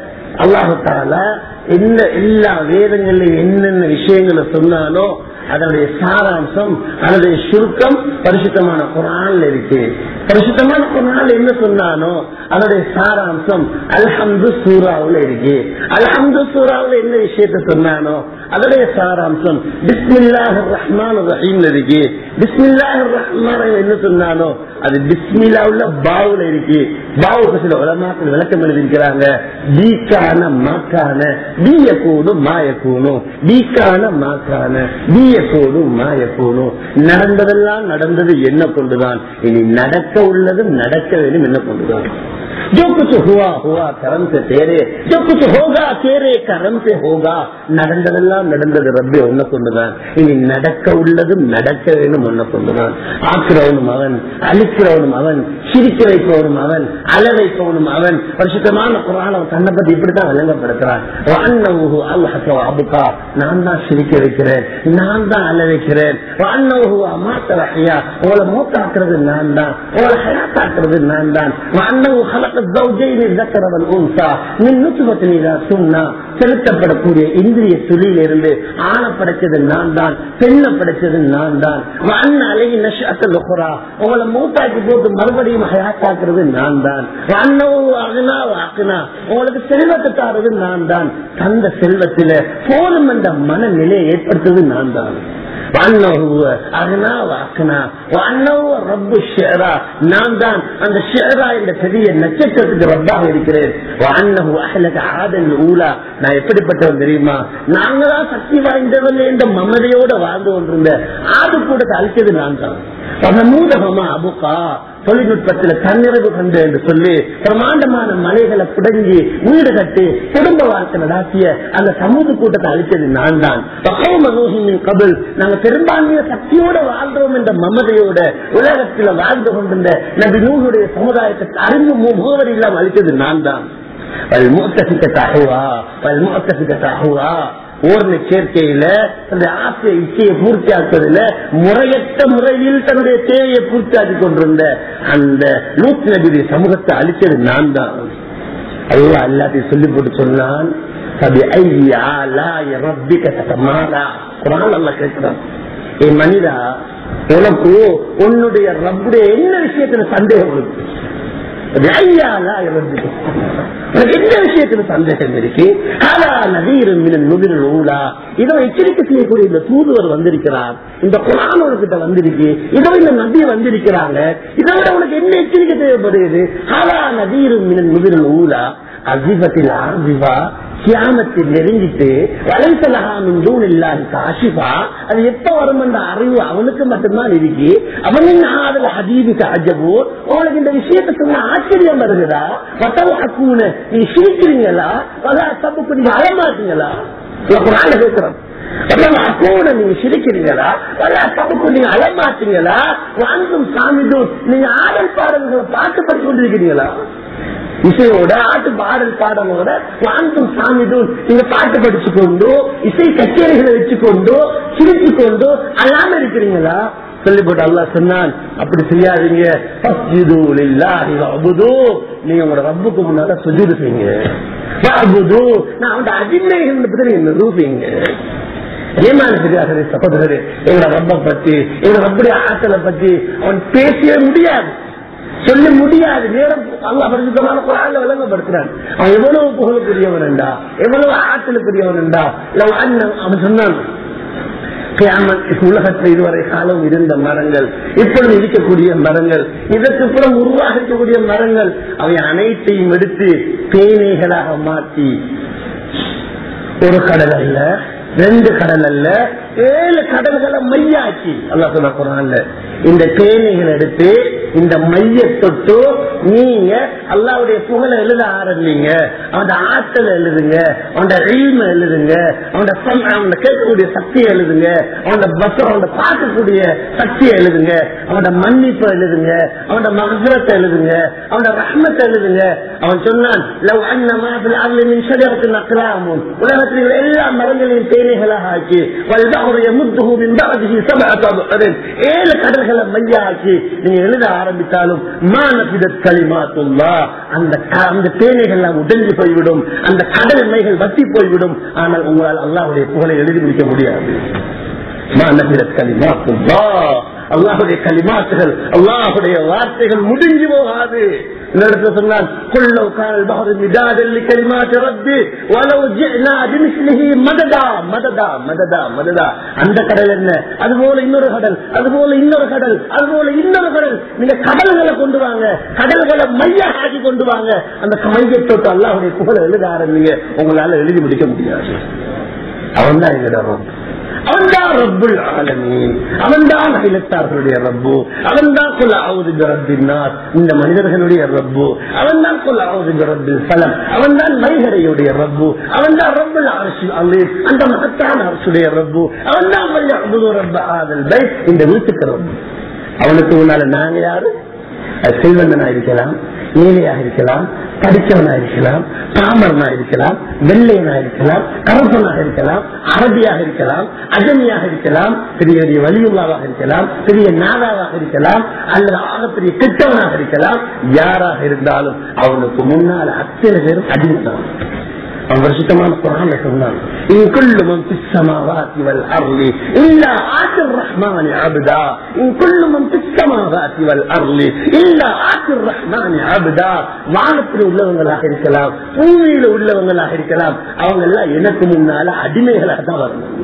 அல்லாஹால என்ன எல்லா வேதங்கள்ல என்னென்ன விஷயங்களை சொன்னானோ அதனுடைய சாராம்சம் அதனுடைய சுருக்கம் பரிசுத்தமான குரான்ல இருக்கு பரிசுத்தமான குரான்ல என்ன சொன்னானோ அதனுடைய சாராம்சம் அல்ஹம்து சூறாவுல இருக்கு அல்ஹம்து சூறாவுல என்ன விஷயத்த சொன்னானோ அதனுடைய சாராம்சம் பிஸ்மில்லாஹ் ரஹ்மான் ரஹீம்ல இருக்கு பிஸ்மில்லாஹ் ரஹ்மான் என்ன சொன்னானோ அது பிஸ்மில்லாவுல பாவுல இருக்கு பாவுக்கு சில உலமாக்கள் விளக்கம் எழுதியிருக்கிறாங்க பீக்கான மாக்கான பீய கூடும் மாய கூணும் பீக்கான மாக்கான பீய கூடும் மாய கூணும் நடந்ததெல்லாம் நடந்தது என்ன கொண்டுதான் இனி நடக்க உள்ளது நடக்க வேண்டும் என்ன கொண்டுதான் जो कुछ हुआ हुआ करम से तेरे जो कुछ होगा तेरे करम से होगा நடந்ததெல்லாம் நடந்தது ரப்பே ஒன்ன கொண்டுதான் இனி நடக்க உள்ளதும் நடக்க வேண்டும் ஒன்ன கொண்டுதான் ஆக்குறவனும் அவன் அழிக்கிறவனும் அவன் சிரிக்க வைப்பவனும் அவன் அழ வைப்பவனும் அவன் பரிசுத்தமான குரான் அவன் தன்னை பத்தி இப்படித்தான் விளங்கப்படுத்துறான் வான்னவுஹு அல்லாஹ் அபுகா நான் தான் சிரிக்க வைக்கிறேன் நான் தான் அழ வைக்கிறேன் வான்னவுஹு அமாத்த ரஹியா உங்களை மூத்தாக்குறது நான் தான் உங்களை ஹயாத்தாக்குறது நான் தான் வான்னவு خلق الزوجين الذكر والانثى من نطفه اذا تمنى செலுத்தப்படக்கூடிய இந்திரிய துளியிலிருந்து ஆணை படைச்சது நான் தான் பெண்ணை படைச்சது நான் தான் அழகி நஷ்டத்தில் உங்களை மூத்தாக்கி போட்டு மறுபடியும் ஹயாத்தாக்குறது நான் தான் அண்ணா வாக்குனா உங்களுக்கு செல்வத்தை தாரது நான் தான் தந்த செல்வத்தில போதும் என்ற மனநிலையை ஏற்படுத்துவது நான் தான் நான் தான் அந்த ஷேரா என்ற பெரிய நட்சத்திரத்துக்கு ரப்பாக இருக்கிறேன் நான் எப்படிப்பட்டவன் தெரியுமா நாங்க தான் சக்தி வாய்ந்தவன் என்ற மமதையோட வாழ்ந்து கொண்டிருந்த ஆடு கூட அழிச்சது நான் தான் மூதகமா அபுகா தொழில்நுட்பத்தில் தன்னிறைவு கண்டு என்று சொல்லி பிரமாண்டமான மலைகளை புடங்கி வீடு கட்டி குடும்ப வாழ்க்கை நடாத்திய அந்த சமூக கூட்டத்தை அழித்தது நான் தான் கபில் நாங்க பெரும்பான்மைய சக்தியோட வாழ்றோம் என்ற மமதையோட உலகத்தில் வாழ்ந்து கொண்டிருந்த நபி நூலுடைய சமுதாயத்தை அறிவு முகவரி இல்லாமல் அழித்தது நான் தான் மூத்தசிக்க தகுவா மூத்தசிக்க தகுவா ஓர்ண சேர்க்கையில தன்னுடைய ஆசை இச்சையை பூர்த்தியாக்குவதில் முறையற்ற முறையில் தன்னுடைய தேவையை பூர்த்தியாக்கி கொண்டிருந்த அந்த லூத் நபிதி சமூகத்தை அழித்தது நான் தான் அல்லா எல்லாத்தையும் சொல்லி போட்டு சொன்னான் கேட்கிறான் ஏ மனிதா உனக்கு உன்னுடைய ரப்புடைய என்ன விஷயத்துல சந்தேகம் இருக்கு என்ன விஷயத்துல சந்தேகம் இருக்கு இதோ எச்சரிக்கை செய்யக்கூடிய இந்த தூதுவர் வந்திருக்கிறார் இந்த குரான் உனக்கிட்ட வந்திருக்கு இதோ இந்த நபி வந்திருக்கிறாங்க இதை விட உனக்கு என்ன எச்சரிக்கை தேவைப்படுகிறது ஹலா நதீரும் முதிரல் ஊலா அசிபத்தில் ஆசிபா கியாமத்தில் நெருங்கிட்டு வலைசலகாமின் தூள் இல்லாத காஷிபா அது எப்ப வரும் என்ற அறிவு அவனுக்கு மட்டும்தான் இருக்கு அவனின் ஆதல் ஹதீபுக்கு அஜபோ உங்களுக்கு இந்த விஷயத்தை சொன்ன ஆச்சரியம் வருகிறதா வட்டல் அக்கூன நீ சிரிக்கிறீங்களா வதா தப்புக்கு நீங்க அழமாட்டீங்களா குரான் கேட்கிறோம் அப்போட நீங்க சிரிக்கிறீங்களா தப்புக்கு நீங்க அலமாட்டீங்களா வாழ்ந்தும் சாமிதும் நீங்க ஆடல் பாடல்களை பாட்டு படிச்சு கொண்டிருக்கிறீங்களா இசையோட ஆட்டு பாடல் பாடலோட வாழ்ந்தும் சாமிதும் நீங்க பாட்டு படிச்சு கொண்டு இசை கச்சேரிகளை வச்சுக்கொண்டு சிரிச்சு கொண்டு அல்லாம இருக்கிறீங்களா சொல்லி போட்டு அல்லா சொன்னான் அப்படி செய்யாதீங்க நீங்க உங்களோட ரப்புக்கு முன்னால சுஜூது செய்யுங்க நான் அவன் அடிமைகள் பத்தி நீங்க நிரூபிங்க ஏமாறு சகோதரரு எங்களோட ரப்ப பத்தி எங்களோட ரப்புடைய ஆற்றலை பத்தி அவன் பேசவே முடியாது சொல்ல முடியாது நேரம் அல்லா பரிசுத்தமான குரான் விளங்கப்படுத்துறான் அவன் எவ்வளவு புகழுக்குரியவன் என்றா எவ்வளவு ஆற்றலுக்குரியவன் என்றா அவன் சொன்னான் உலகத்தில் இதுவரை காலம் இருந்த மரங்கள் இப்பொழுது இருக்கக்கூடிய மரங்கள் இதற்கு புறம் உருவாக இருக்கக்கூடிய மரங்கள் அவை அனைத்தையும் எடுத்து தேனீகளாக மாற்றி ஒரு கடல் அல்ல ரெண்டு கடல் அல்ல ஏழு கடல்களை மையாக்கி அல்லா சொல்ல போறாங்க இந்த தேனீகள் எடுத்து இந்த மைய தொட்டு நீங்க அல்லாவுடைய புகழை எழுத ஆரம்பிங்க அவன் ஆற்றல் எழுதுங்க அவன் ரீம எழுதுங்க அவன் அவன் கேட்கக்கூடிய சக்தியை எழுதுங்க அவன் பஸ் அவன் பார்க்கக்கூடிய சக்தியை எழுதுங்க அவனோட மன்னிப்பை எழுதுங்க அவனோட மகசரத்தை எழுதுங்க அவனோட ரஹ்மத்தை எழுதுங்க அவன் சொன்னான் லவ் அன்னமாபில் அவளின் சதவத்தில் நக்கலாமும் உலகத்தில் எல்லா மரங்களையும் தேனைகளாக ஆக்கி வல்தாவுடைய முத்துகூவின் ஏழு கடல்களை மையாக்கி நீங்க எழுத ஆரம்பித்தாலும் மானபிதத் களிமாத்துல்லா அந்த அந்த தேனைகள் உடஞ்சி போய்விடும் அந்த கடல் மைகள் வத்தி போய்விடும் ஆனால் உங்களால் அல்லாவுடைய புகழை எழுதி முடிக்க முடியாது மானபிதத் களிமாத்துல்லா அல்லாஹுடைய களிமாத்துகள் அல்லாஹுடைய வார்த்தைகள் முடிஞ்சு போகாது இந்த சொன்னால் குள்ளவு கால் பஹர் மிதாதல்லி கலிமாத்து ரப்பி வலவு ஜினா பிமிஸ்லிஹி மததா மததா மததா மததா அந்த கடல் என்ன அது போல இன்னொரு கடல் அது போல இன்னொரு கடல் அது போல இன்னொரு கடல் நீங்க கடல்களை கொண்டு வாங்க கடல்களை மைய ஆக்கி கொண்டு வாங்க அந்த மையத்தோட்டு அல்லாஹுடைய புகழ எழுத ஆரம்பிங்க உங்களால எழுதி முடிக்க முடியாது அவன் தான் எங்களோட அவன்தான் ரப்புல் ஆலமீன் அவன்தான் அகிலத்தார்களுடைய ரப்பு அவன்தான் கொல்ல ஆவுது ரப்பினார் இந்த மனிதர்களுடைய ரப்பு அவன்தான் கொல்ல ஆவுது ரப்பில் பலம் அவன்தான் மைகரையுடைய ரப்பு அவன்தான் ரப்புல் அரசு அமீர் அந்த மகத்தான அரசுடைய ரப்பு அவன்தான் வல்ல அபுது ரப்ப ஆதல் பை இந்த வீட்டுக்கு ரப்பு அவனுக்கு முன்னால நாங்க யாரு செல்வந்தனா இருக்கலாம் ஏழையாக இருக்கலாம் படித்தவனா இருக்கலாம் பாமரனா இருக்கலாம் வெள்ளையனா இருக்கலாம் கருப்பனாக இருக்கலாம் அரபியாக இருக்கலாம் அஜமியாக இருக்கலாம் பெரிய பெரிய வலியுள்ளாவாக இருக்கலாம் பெரிய நாதாவாக இருக்கலாம் அல்லது ஆகப்பெரிய கெட்டவனாக இருக்கலாம் யாராக இருந்தாலும் அவனுக்கு முன்னால் அத்தனை பேரும் அடிமைதான் அவன் வருஷத்தமான குரான் சொன்னான் إن كل من في السماوات والأرض إلا آتي الرحمن عبدا إن كل من في السماوات والأرض إلا آتي الرحمن عبدا வானத்தில் உள்ளவங்களாக இருக்கலாம் பூமியில உள்ளவங்களாக இருக்கலாம் அவங்க எல்லாம் எனக்கு முன்னால அடிமைகளாக தான் வரணும்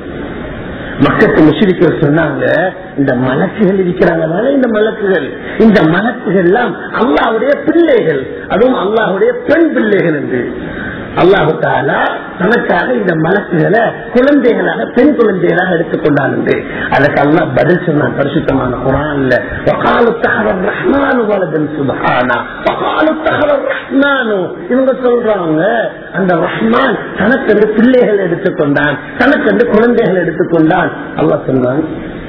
மக்கத்து முஷிரிக்கள் சொன்னாங்க இந்த மலக்குகள் இருக்கிறாங்க இந்த மலக்குகள் இந்த மலக்குகள் எல்லாம் அல்லாவுடைய பிள்ளைகள் அதுவும் அல்லாஹுடைய பெண் பிள்ளைகள் என்று அல்லாஹு தாலா தனக்காக இந்த மலக்குகளை குழந்தைகளாக பெண் குழந்தைகளாக எடுத்துக்கொண்டான் என்று அதுக்கு அல்லா பதில் சொன்னான் பரிசுத்தமான குரான்ல வகாலு தகவல் ரஹ்மானு வலதன் சுபஹானா வகாலு தகவல் ரஹ்மானு இவங்க சொல்றாங்க அந்த ரஹ்மான் தனக்கென்று பிள்ளைகள் எடுத்துக்கொண்டான் தனக்கென்று குழந்தைகள் எடுத்துக்கொண்டான் அல்லா சொன்னான்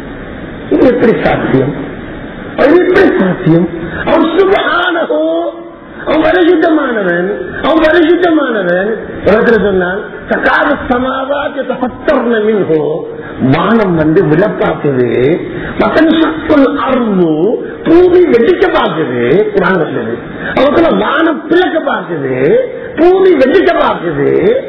இது எப்படி சாத்தியம் அது எப்படி சாத்தியம் அவன் சுபஹானோ அவன் பரிசுத்தமானவன் அவன் பரிசுத்தமானவன் உலகத்துல சொன்னான் சகார சமாவாக்க பத்தர்ண மின்ஹோ வானம் வந்து விழப்பாக்குது மக்கள் சொற்கள் அரும்பு பூமி வெடிக்க பார்க்குது வானத்தில் அவத்துல வானம் பிளக்க பார்க்குது பூமி வெடிக்க பார்க்குது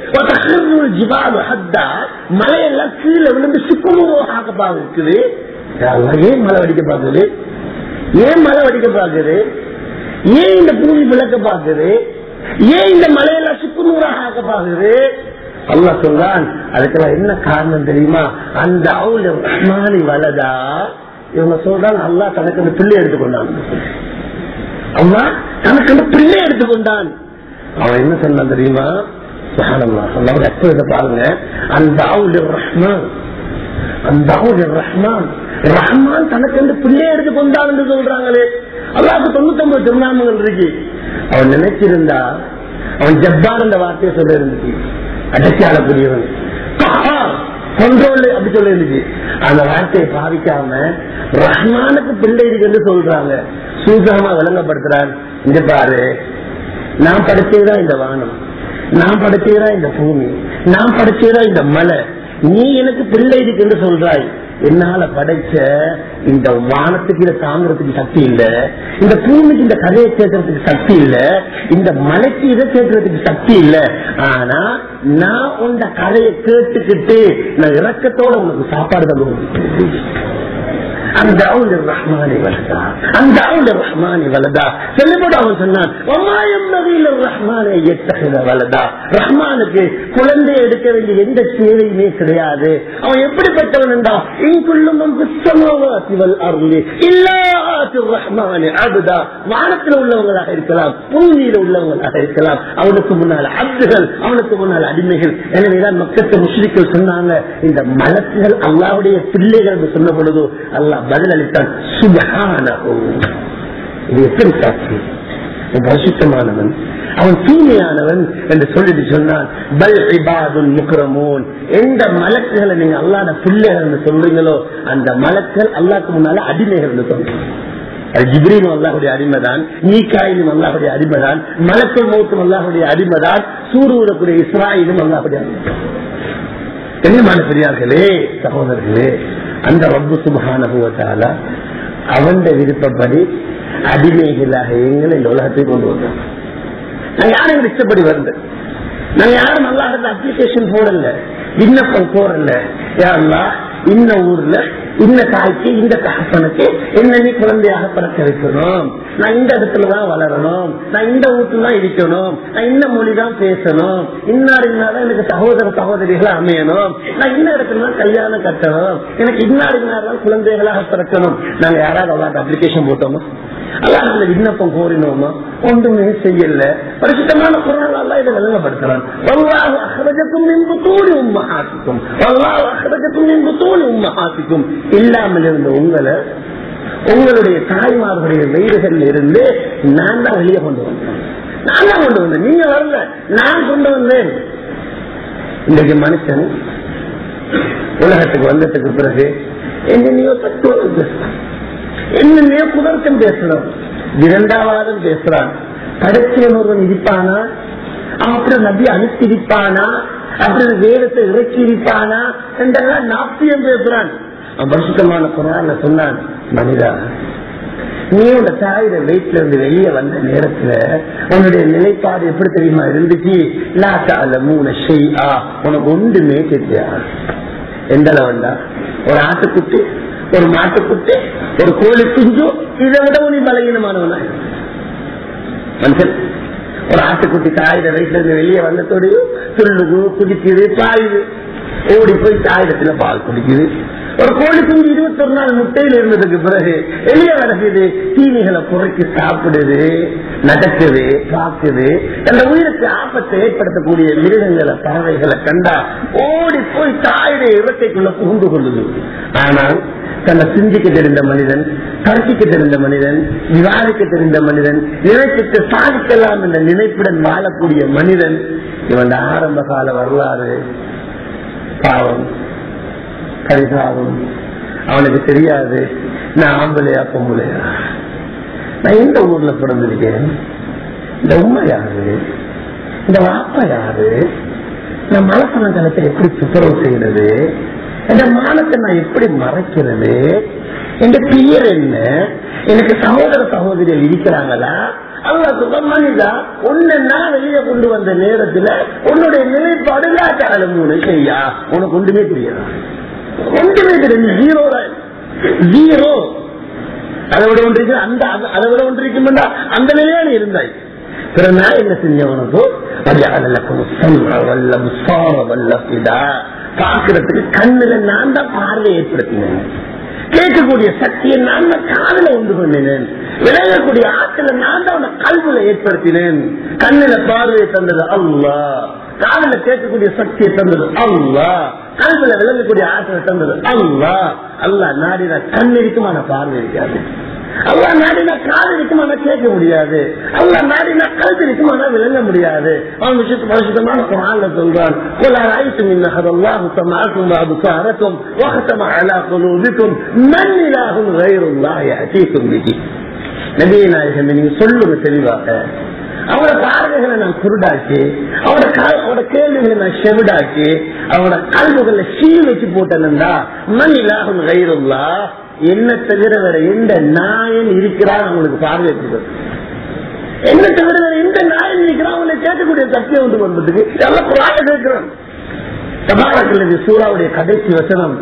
ஜிவாது ஹத்தா மலையெல்லாம் கீழே விழுந்து சுக்குமுகமாக பார்க்குது ஏன் மழை வெடிக்க பார்க்குது ஏன் மழை வெடிக்க பார்க்குது ஏன் இந்த பூமி விளக்க பார்க்குது ஏன் இந்த மலையெல்லாம் சுக்குநூறாக ஆக்க பார்க்குது அல்லா சொல்றான் அதுக்கெல்லாம் என்ன காரணம் தெரியுமா அந்த அவுல் ரஹ்மானி வலதா இவங்க சொல்றாங்க அல்லா தனக்கு அந்த பிள்ளை எடுத்துக்கொண்டான் அம்மா தனக்கு அந்த பிள்ளை எடுத்துக்கொண்டான் அவன் என்ன சொன்னான் தெரியுமா பாருங்க அந்த அவுல் ரஹ்மான் அந்த அவுல் ரஹ்மான் ரஹ்மான் தனக்கு வந்து பிள்ளை எடுத்து கொண்டான் என்று சொல்றாங்களே அல்லாவுக்கு தொண்ணூத்தி ஒன்பது திருநாமங்கள் இருக்கு அவன் நினைச்சிருந்தா அவன் ஜப்பார் என்ற வார்த்தையை சொல்ல இருந்துச்சு அடக்கி ஆளக்கூடியவன் கண்ட்ரோல் அப்படி சொல்லி இருந்துச்சு அந்த வார்த்தையை பாவிக்காம ரஹ்மானுக்கு பிள்ளை இருக்குன்னு சொல்றாங்க சூசகமா விளங்கப்படுத்துறான் இங்க பாரு நான் படைச்சதுதான் இந்த வானம் நான் படைச்சதுதான் இந்த பூமி நான் படைச்சதுதான் இந்த மலை நீ எனக்கு பிள்ளை இருக்குன்னு சொல்றாய் என்னால படைச்ச இந்த வானத்துக்கு இதை தாங்குறதுக்கு சக்தி இல்ல இந்த பூமிக்கு இந்த கதையை கேட்கறதுக்கு சக்தி இல்ல இந்த மலைக்கு இதை கேட்கறதுக்கு சக்தி இல்ல ஆனா நான் உந்த கதையை கேட்டுக்கிட்டு நான் இறக்கத்தோட உனக்கு சாப்பாடு தந்து அந்த அவுல் ரஹ்மானி வலதா அந்த அவுல் ரஹ்மானி வலதா சொல்லிப்போது அவன் சொன்னான் ஒமாயம் நவீல ரஹ்மானை எத்தகைய வலதா ரஹ்மானுக்கு குழந்தை எடுக்க வேண்டிய எந்த தேவையுமே கிடையாது அவன் எப்படிப்பட்டவன் என்றா இங்குள்ளும் சிவல் அருளி இல்லாத்து ரஹ்மானி அதுதா வானத்தில் உள்ளவங்களாக இருக்கலாம் பூமியில உள்ளவங்களாக இருக்கலாம் அவனுக்கு முன்னால் அப்துகள் அவனுக்கு முன்னால் அடிமைகள் எனவேதான் மக்கள் முஸ்லிக்கள் சொன்னாங்க இந்த மலக்குகள் அல்லாவுடைய பிள்ளைகள் என்று சொன்ன பொழுது அல்லாஹ் பதிலளித்தான் சுபஹானஹு இது எப்படி சாட்சி பரிசுத்தமானவன் அவன் தூய்மையானவன் என்று சொல்லிட்டு சொன்னான் பல் இபாதுன் முக்ரமோன் எந்த மலக்குகளை நீங்க அல்லாத பிள்ளைகள் சொல்றீங்களோ அந்த மலக்கள் அல்லாக்கு முன்னால அடிமைகள் சொல்றீங்க அது ஜிப்ரீனும் அல்லாஹுடைய அடிமைதான் நீக்காயிலும் அல்லாஹுடைய அடிமைதான் மலக்கள் மௌத்தும் அல்லாஹுடைய அடிமைதான் சூடுவிடக்கூடிய இஸ்ராயிலும் அல்லாஹுடைய அடிமை கண்ணியமான பெரியார்களே சகோதரர்களே அந்த ரப்பு சுபகான அவன் விருப்பப்படி அடிமைகளாக எங்களை இந்த உலகத்தை கொண்டு வந்தோம் நான் யாரும் இஷ்டப்படி வரல நான் யாரும் நல்லா அப்ளிகேஷன் போடல விண்ணப்பம் போடல யாருலா இன்ன ஊர்ல இந்த தாய்க்கு இந்த தகப்பனுக்கு என்ன நீ குழந்தையாக பிறக்க வைக்கணும் நான் இந்த இடத்துலதான் வளரணும் நான் இந்த வீட்டுல தான் இருக்கணும் நான் இந்த மொழி தான் பேசணும் இன்னார் இன்னாதான் எனக்கு சகோதர சகோதரிகளா அமையணும் நான் இந்த இடத்துல தான் கல்யாணம் கட்டணும் எனக்கு இன்னார் இன்னார் குழந்தைகளாக பிறக்கணும் நாங்க யாராவது அவ்வளவு அப்ளிகேஷன் போட்டோமா அல்லாஹ் விண்ணப்பம் கோரினோமா ஒன்றுமே செய்யல பரிசுத்தமான குரல் அல்ல இதை விளங்கப்படுத்துறான் வல்லாஹ் அஹ்ரஜக்கும் என்பு தோழி உம்மஹாசிக்கும் வல்லாஹ் அஹ்ரஜக்கும் என்பு தோழி உம்மஹாசிக்கும் இல்லாமல் இருந்த உங்களை உங்களுடைய தாய்மார்களுடைய வயிறுகள் இருந்து நான் தான் வெளியே கொண்டு வந்தேன் நான் தான் கொண்டு வந்தேன் நீங்க வரல நான் கொண்டு வந்தேன் இன்றைக்கு மனுஷன் உலகத்துக்கு வந்ததுக்கு பிறகு என்னென்னையோ தத்துவம் பேசுறான் என்னென்னையோ குதர்க்கம் பேசுறான் இரண்டாவாதம் பேசுறான் படைச்சவன் ஒருவன் இருப்பானா அப்புறம் நபி அனுப்பி இருப்பானா அப்புறம் வேதத்தை இறக்கி இருப்பானா என்றெல்லாம் நாப்பியம் பேசுறான் அவன் பரிசுத்தமான குரான சொன்னான் மனிதா நீ உங்க தாயோட வயிற்றுல இருந்து வெளியே வந்த நேரத்துல உன்னுடைய நிலைப்பாடு எப்படி தெரியுமா இருந்துச்சு லாட்டால மூணு ஷெய்யா உனக்கு ஒன்றுமே தெரியாது எந்த அளவுண்டா ஒரு ஆட்டுக்குட்டி ஒரு மாட்டுக்குட்டி ஒரு கோழி குஞ்சு இதை விட நீ பலகீனமானவனா மனுஷன் ஒரு ஆட்டுக்குட்டி தாயிட வயிற்றுல இருந்து வெளியே வந்ததோடையும் துள்ளுது குதிக்குது பாயுது ஓடி போய் தாயிடத்துல பால் குடிக்குது ஒரு கோழி குஞ்சு இருபத்தொரு நாள் முட்டையில் இருந்ததுக்கு பிறகு வெளியே நடக்குது தீனிகளை குறைக்கு சாப்பிடுது நடக்குது பார்க்குது அந்த உயிருக்கு ஆபத்தை ஏற்படுத்தக்கூடிய மிருகங்களை பறவைகளை கண்டா ஓடி போய் தாயுடைய இறக்கைக்குள்ள புகுந்து கொள்ளுது ஆனால் தன்னை சிந்திக்க தெரிந்த மனிதன் கருத்திக்க தெரிந்த மனிதன் விவாதிக்க தெரிந்த மனிதன் நினைப்பிட்டு சாதிக்கலாம் என்ற நினைப்புடன் வாழக்கூடிய மனிதன் இவன் ஆரம்ப கால வரலாறு பாவம் பரிதாபம் அவனுக்கு தெரியாது நான் ஆம்பளையா பொம்பளையா நான் எந்த ஊர்ல பிறந்திருக்கேன் இந்த உண்மை யாரு இந்த வாப்பா யாரு நான் மலசனத்தனத்தை எப்படி துப்புரவு செய்யறது இந்த மானத்தை நான் எப்படி மறைக்கிறது என் பெயர் என்ன எனக்கு சகோதர சகோதரிகள் இருக்கிறாங்களா அல்ல சுகமனிதா உன்னை நான் வெளியே கொண்டு வந்த நேரத்துல உன்னுடைய நிலைப்பாடு மூணு செய்யா உனக்கு ஒன்றுமே தெரியாது ஒன்றுமே தெரியாது ஜீரோ ஜீரோ அதை விட ஒன்று இருக்கு அந்த அதை விட ஒன்று இருக்கும் அந்த நிலையான இருந்தாய் பிற நான் என்ன செஞ்சவனுக்கோ பாக்குறதுக்கு கண்ணுல நான் தான் பார்வை ஏற்படுத்தினேன் கேட்கக்கூடிய சக்தியை நான் தான் காதல உண்டு பண்ணினேன் விளையக்கூடிய ஆற்றல நான் தான் கல்வில ஏற்படுத்தினேன் கண்ணுல பார்வையை தந்தது அல்லா காதல கேட்கக்கூடிய சக்தியை தந்தது அல்லா கல்வில விளங்கக்கூடிய ஆற்றலை தந்தது அல்லா அல்லா நாடின கண் இருக்குமான பார்வை இருக்காது அல்லா நாடினா காது இருக்குமானா கேட்க முடியாது அல்லா நாடினா கழுத்து இருக்குமானா விளங்க முடியாது அவன் விஷயத்து பரிசுத்தமான குரான்ல சொல்றான் قل أرأيتم إن أخذ الله سمعكم وأبصاركم وختم على قلوبكم من إله غير الله يأتيكم به நபியை நாயகம் நீங்க சொல்லுங்க தெளிவாக அவரோட பார்வைகளை நான் குருடாக்கி அவரோட அவரோட கேள்விகளை நான் செவிடாக்கி அவரோட கல்வுகளை சீல் வச்சு போட்டேன்டா மண் இலாகும் கயிறுல்லா என்ன தவிர வேற எந்த நாயன் இருக்கிறான் அவங்களுக்கு பார்வை கொடுக்குறது என்ன தவிர வேற எந்த நாயன் இருக்கிறான் அவங்களை கேட்கக்கூடிய சக்தியை உண்டு பண்றதுக்கு எல்லாம் குரான கேட்கிறோம் தபாரக்கில் சூறாவுடைய கடைசி வசனம்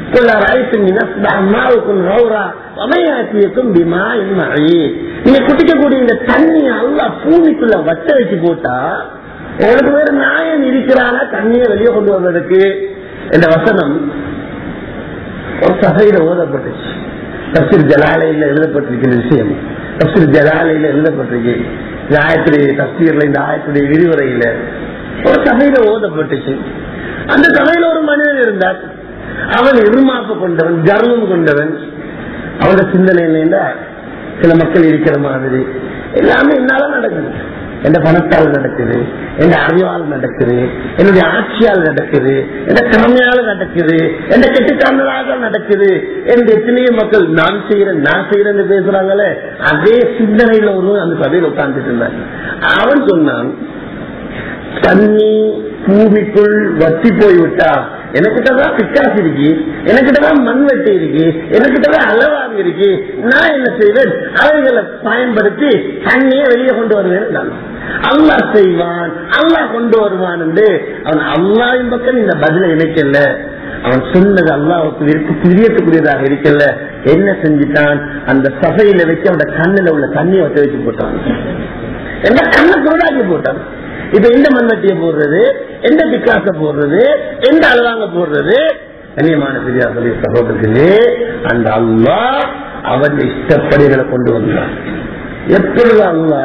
நீங்க குட்டிக்கக்கூடிய இந்த தண்ணியை அல்ல பூமிக்குள்ள வச்ச வச்சு போட்டா உங்களுக்கு வேற நாயன் இருக்கிறானா தண்ணியை வெளியே கொண்டு வர்றதுக்கு இந்த வசனம் ஒரு சபையில ஓதப்பட்டுச்சு தப்சீர் ஜலாலையில எழுதப்பட்டிருக்கிற விஷயம் தப்சீர் ஜலாலையில எழுதப்பட்டிருக்கு இந்த ஆயத்துடைய தப்சீர்ல இந்த ஆயத்துடைய விரிவுரையில ஒரு சபையில ஓதப்பட்டுச்சு அந்த சபையில ஒரு மனிதன் இருந்தார் அவன் எதிர்மாப்பு கொண்டவன் கர்வம் கொண்டவன் அவனோட சிந்தனையில சில மக்கள் இருக்கிற மாதிரி எல்லாமே என்னால நடக்குது எந்த பணத்தால் நடக்குது எந்த அறிவால் நடக்குது என்னுடைய ஆட்சியால் நடக்குது எந்த திறமையால நடக்குது எந்த கெட்டுக்காரர்களாக நடக்குது எந்த எத்தனையோ மக்கள் நான் செய்யறேன் நான் செய்யறேன்னு பேசுறாங்களே அதே சிந்தனையில ஒரு அந்த சபையில் உட்கார்ந்துட்டு இருந்தாங்க அவன் சொன்னான் தண்ணி பூமிக்குள் வத்தி போய்விட்டா எனக்கிட்டதான் பிக்காசு இருக்கு எனக்கிட்டதான் மண் வெட்டி இருக்கு எனக்கிட்டதான் அளவாக இருக்கு நான் என்ன செய்வேன் அவைகளை பயன்படுத்தி தண்ணியை வெளியே கொண்டு வருவேன் நான் அல்லா செய்வான் அல்லா கொண்டு வருவான் என்று அவன் அல்லாவின் பக்கம் இந்த பதிலை இணைக்கல அவன் சொன்னது அல்லாவுக்கு பிரியத்துக்குரியதாக இருக்கல என்ன செஞ்சுட்டான் அந்த சபையில வச்சு அவனோட கண்ணுல உள்ள தண்ணியை வச்சு வச்சு போட்டான் என்ன கண்ணை குருடாக்கி போட்டான் இப்ப எந்த மண்வெட்டிய போடுறது எந்த பிக்காச போடுறது எந்த அழுவாங்க போடுறது கண்ணியமான பெரியார் சொல்லி சகோதரர்களே அந்த அல்லா அவன் இஷ்டப்படிகளை கொண்டு வந்தான் எப்பொழுது அல்லா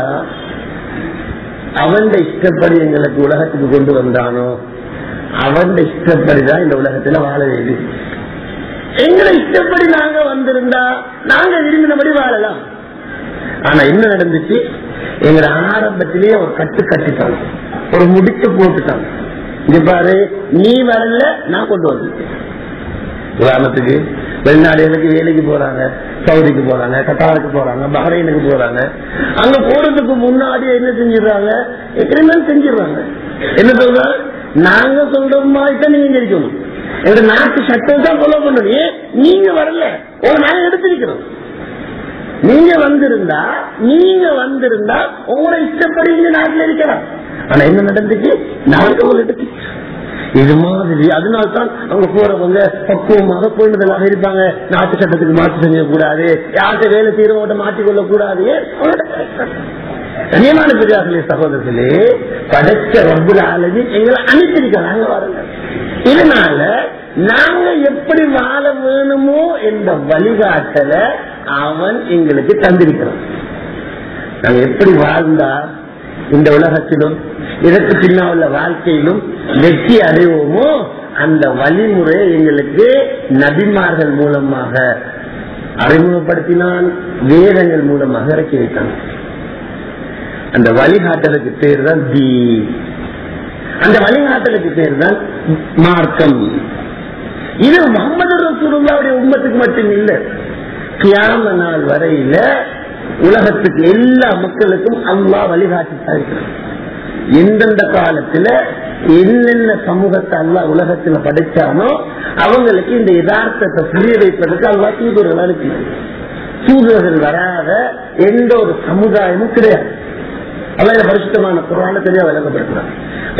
அவன் இஷ்டப்படி எங்களுக்கு உலகத்துக்கு கொண்டு வந்தானோ அவன் இஷ்டப்படிதான் இந்த உலகத்துல வாழ வேண்டியது எங்களை இஷ்டப்படி நாங்க வந்திருந்தா நாங்க விரும்பினபடி வாழலாம் ஆனா என்ன நடந்துச்சு எங்க ஆரம்பத்திலேயே ஒரு கட்டு கட்டிட்டாங்க ஒரு முடிச்சு போட்டுட்டாங்க இங்க பாரு நீ வரல நான் கொண்டு வந்திருக்கேன் உதாரணத்துக்கு வெளிநாடுகளுக்கு வேலைக்கு போறாங்க சவுதிக்கு போறாங்க கட்டாருக்கு போறாங்க பஹ்ரைனுக்கு போறாங்க அங்க போறதுக்கு முன்னாடி என்ன செஞ்சிடறாங்க எக்ரிமெண்ட் செஞ்சிடறாங்க என்ன சொல்ற நாங்க சொல்ற மாதிரி தான் நீங்க இருக்கணும் எங்க நாட்டு சட்டம் தான் ஃபாலோ பண்ணணும் ஏன் நீங்க வரல ஒரு நாள் எடுத்திருக்கிறோம் நீங்க வந்திருந்தா நீங்க வந்திருந்தா உங்களோட இஷ்டப்படி இந்த நாட்டில் இருக்கலாம் ஆனா என்ன நடந்துச்சு நாங்க ஒரு எடுத்து இது மாதிரி அதனால்தான் அவங்க போறவங்க பக்குவமாக போயிடுதலாக இருப்பாங்க நாட்டு சட்டத்துக்கு மாற்று செய்ய கூடாது யார்கிட்ட வேலை செய்யறவங்க மாற்றிக்கொள்ள கூடாது கனியமான பெரியார்களே சகோதரர்களே படைச்ச ரப்புல ஆலஜி எங்களை அனுப்பியிருக்காங்க வாருங்க இதனால நாங்க எப்படி வாழ வேணுமோ என்ற வழிகாட்டல அவன் எங்களுக்கு தந்திருக்கிறான் நாங்க எப்படி வாழ்ந்தா இந்த உலகத்திலும் இதற்கு பின்னால் உள்ள வாழ்க்கையிலும் வெற்றி அடைவோமோ அந்த வழிமுறை எங்களுக்கு நபிமார்கள் மூலமாக அறிமுகப்படுத்தினான் வேதங்கள் மூலமாக இறக்கி வைத்தான் அந்த வழிகாட்டலுக்கு பேர் தான் தி அந்த வழிகாட்டலுக்கு பேர் தான் மார்க்கம் இது முகமது ரசூலுல்லாவுடைய உம்மத்துக்கு மட்டும் இல்லை கியாம நாள் வரையில உலகத்துக்கு எல்லா மக்களுக்கும் அல்லா வழிகாட்டி இருக்கிறான் எந்தெந்த காலத்துல என்னென்ன சமூகத்தை அல்லா உலகத்துல படைச்சானோ அவங்களுக்கு இந்த யதார்த்தத்தை புரிய வைப்பதற்கு அல்லா தூதுவர்கள் அனுப்பினார் தூதுவர்கள் வராத எந்த ஒரு சமுதாயமும் கிடையாது அல்ல பரிசுத்தமான குரான தெரிய விளங்கப்படுத்துறாங்க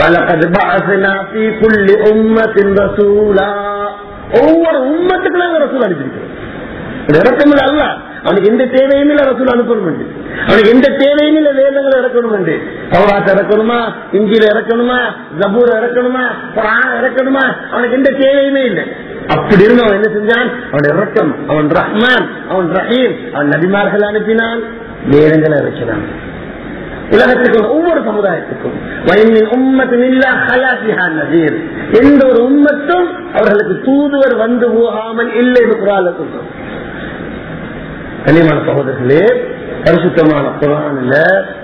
ஒவ்வொரு உம்மத்துக்குள்ள ரசூல் அனுப்பியிருக்கிறோம் இறக்கம் அல்ல அவனுக்கு எந்த தேவையும் இல்ல ரசூல் அனுப்பணும் அவனுக்கு எந்த தேவையும் இல்ல வேதங்களை இறக்கணும் சௌராத்த இறக்கணுமா இஞ்சில இறக்கணுமா ஜபூர இறக்கணுமா குரான் இறக்கணுமா அவனுக்கு எந்த தேவையுமே இல்லை அப்படி இருந்து அவன் என்ன செஞ்சான் அவன் இறக்கம் அவன் ரஹ்மான் அவன் ரஹீம் அவன் நபிமார்கள் அனுப்பினான் வேதங்களை இறக்கினான் உலகத்துக்கு ஒவ்வொரு சமுதாயத்துக்கும் வயமின் உம்மத்தின் இல்லா ஹயாசிஹா நதீர் எந்த ஒரு உம்மத்தும் அவர்களுக்கு தூதுவர் வந்து போகாமல் இல்லை என்று குரால சொல்றோம் கண்ணியமான சகோதரர்களே பரிசுத்தமான குரான்ல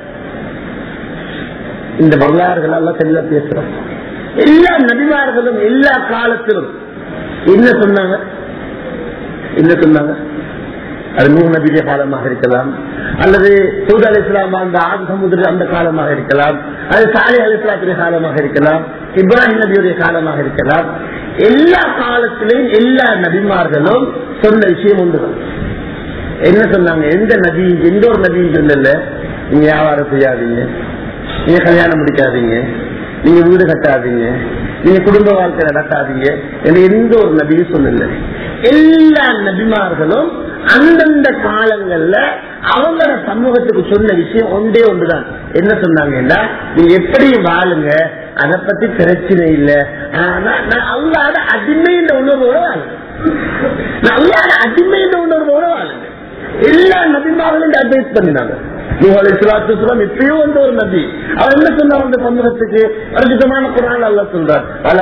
இந்த வரலாறுகள் எல்லாம் தெளிவா பேசுறோம் எல்லா நபிமார்களும் எல்லா காலத்திலும் என்ன சொன்னாங்க என்ன சொன்னாங்க அது நூறு நபிய காலமாக இருக்கலாம் அல்லது சூத் அலி இஸ்லாம் அந்த ஆதி சமுதிர அந்த காலமாக இருக்கலாம் அது சாலை அலி இஸ்லாத்துடைய காலமாக இருக்கலாம் இப்ராஹிம் நபியுடைய காலமாக இருக்கலாம் எல்லா காலத்திலையும் எல்லா நபிமார்களும் சொன்ன விஷயம் ஒன்றுதான் என்ன சொன்னாங்க எந்த நபி எந்த ஒரு நபியும் சொல்லல நீங்க வியாபாரம் செய்யாதீங்க நீங்க கல்யாணம் முடிக்காதீங்க நீங்க வீடு கட்டாதீங்க நீங்க குடும்ப வாழ்க்கை நடத்தாதீங்க என்று எந்த ஒரு நபியும் சொல்லல எல்லா நபிமார்களும் அந்தந்த காலங்கள்ல அவங்களோட சமூகத்துக்கு சொன்ன விஷயம் ஒன்றே ஒன்றுதான் என்ன சொன்னாங்கன்னா நீங்க எப்படி வாழுங்க அதை பத்தி பிரச்சனை இல்லை ஆனா நான் அல்லாத அடிமை இந்த உணர்வோட வாழுங்க நான் அல்லாத அடிமை இந்த உணர்வோட வாழுங்க எல்லா நபிமார்களும் இந்த அட்வைஸ் பண்ணினாங்க எப்பயோ வந்து ஒரு நபி அவர் என்ன சொன்னார் அந்த சமூகத்துக்கு பரிசுத்தமான குரான் அல்ல சொல்றார்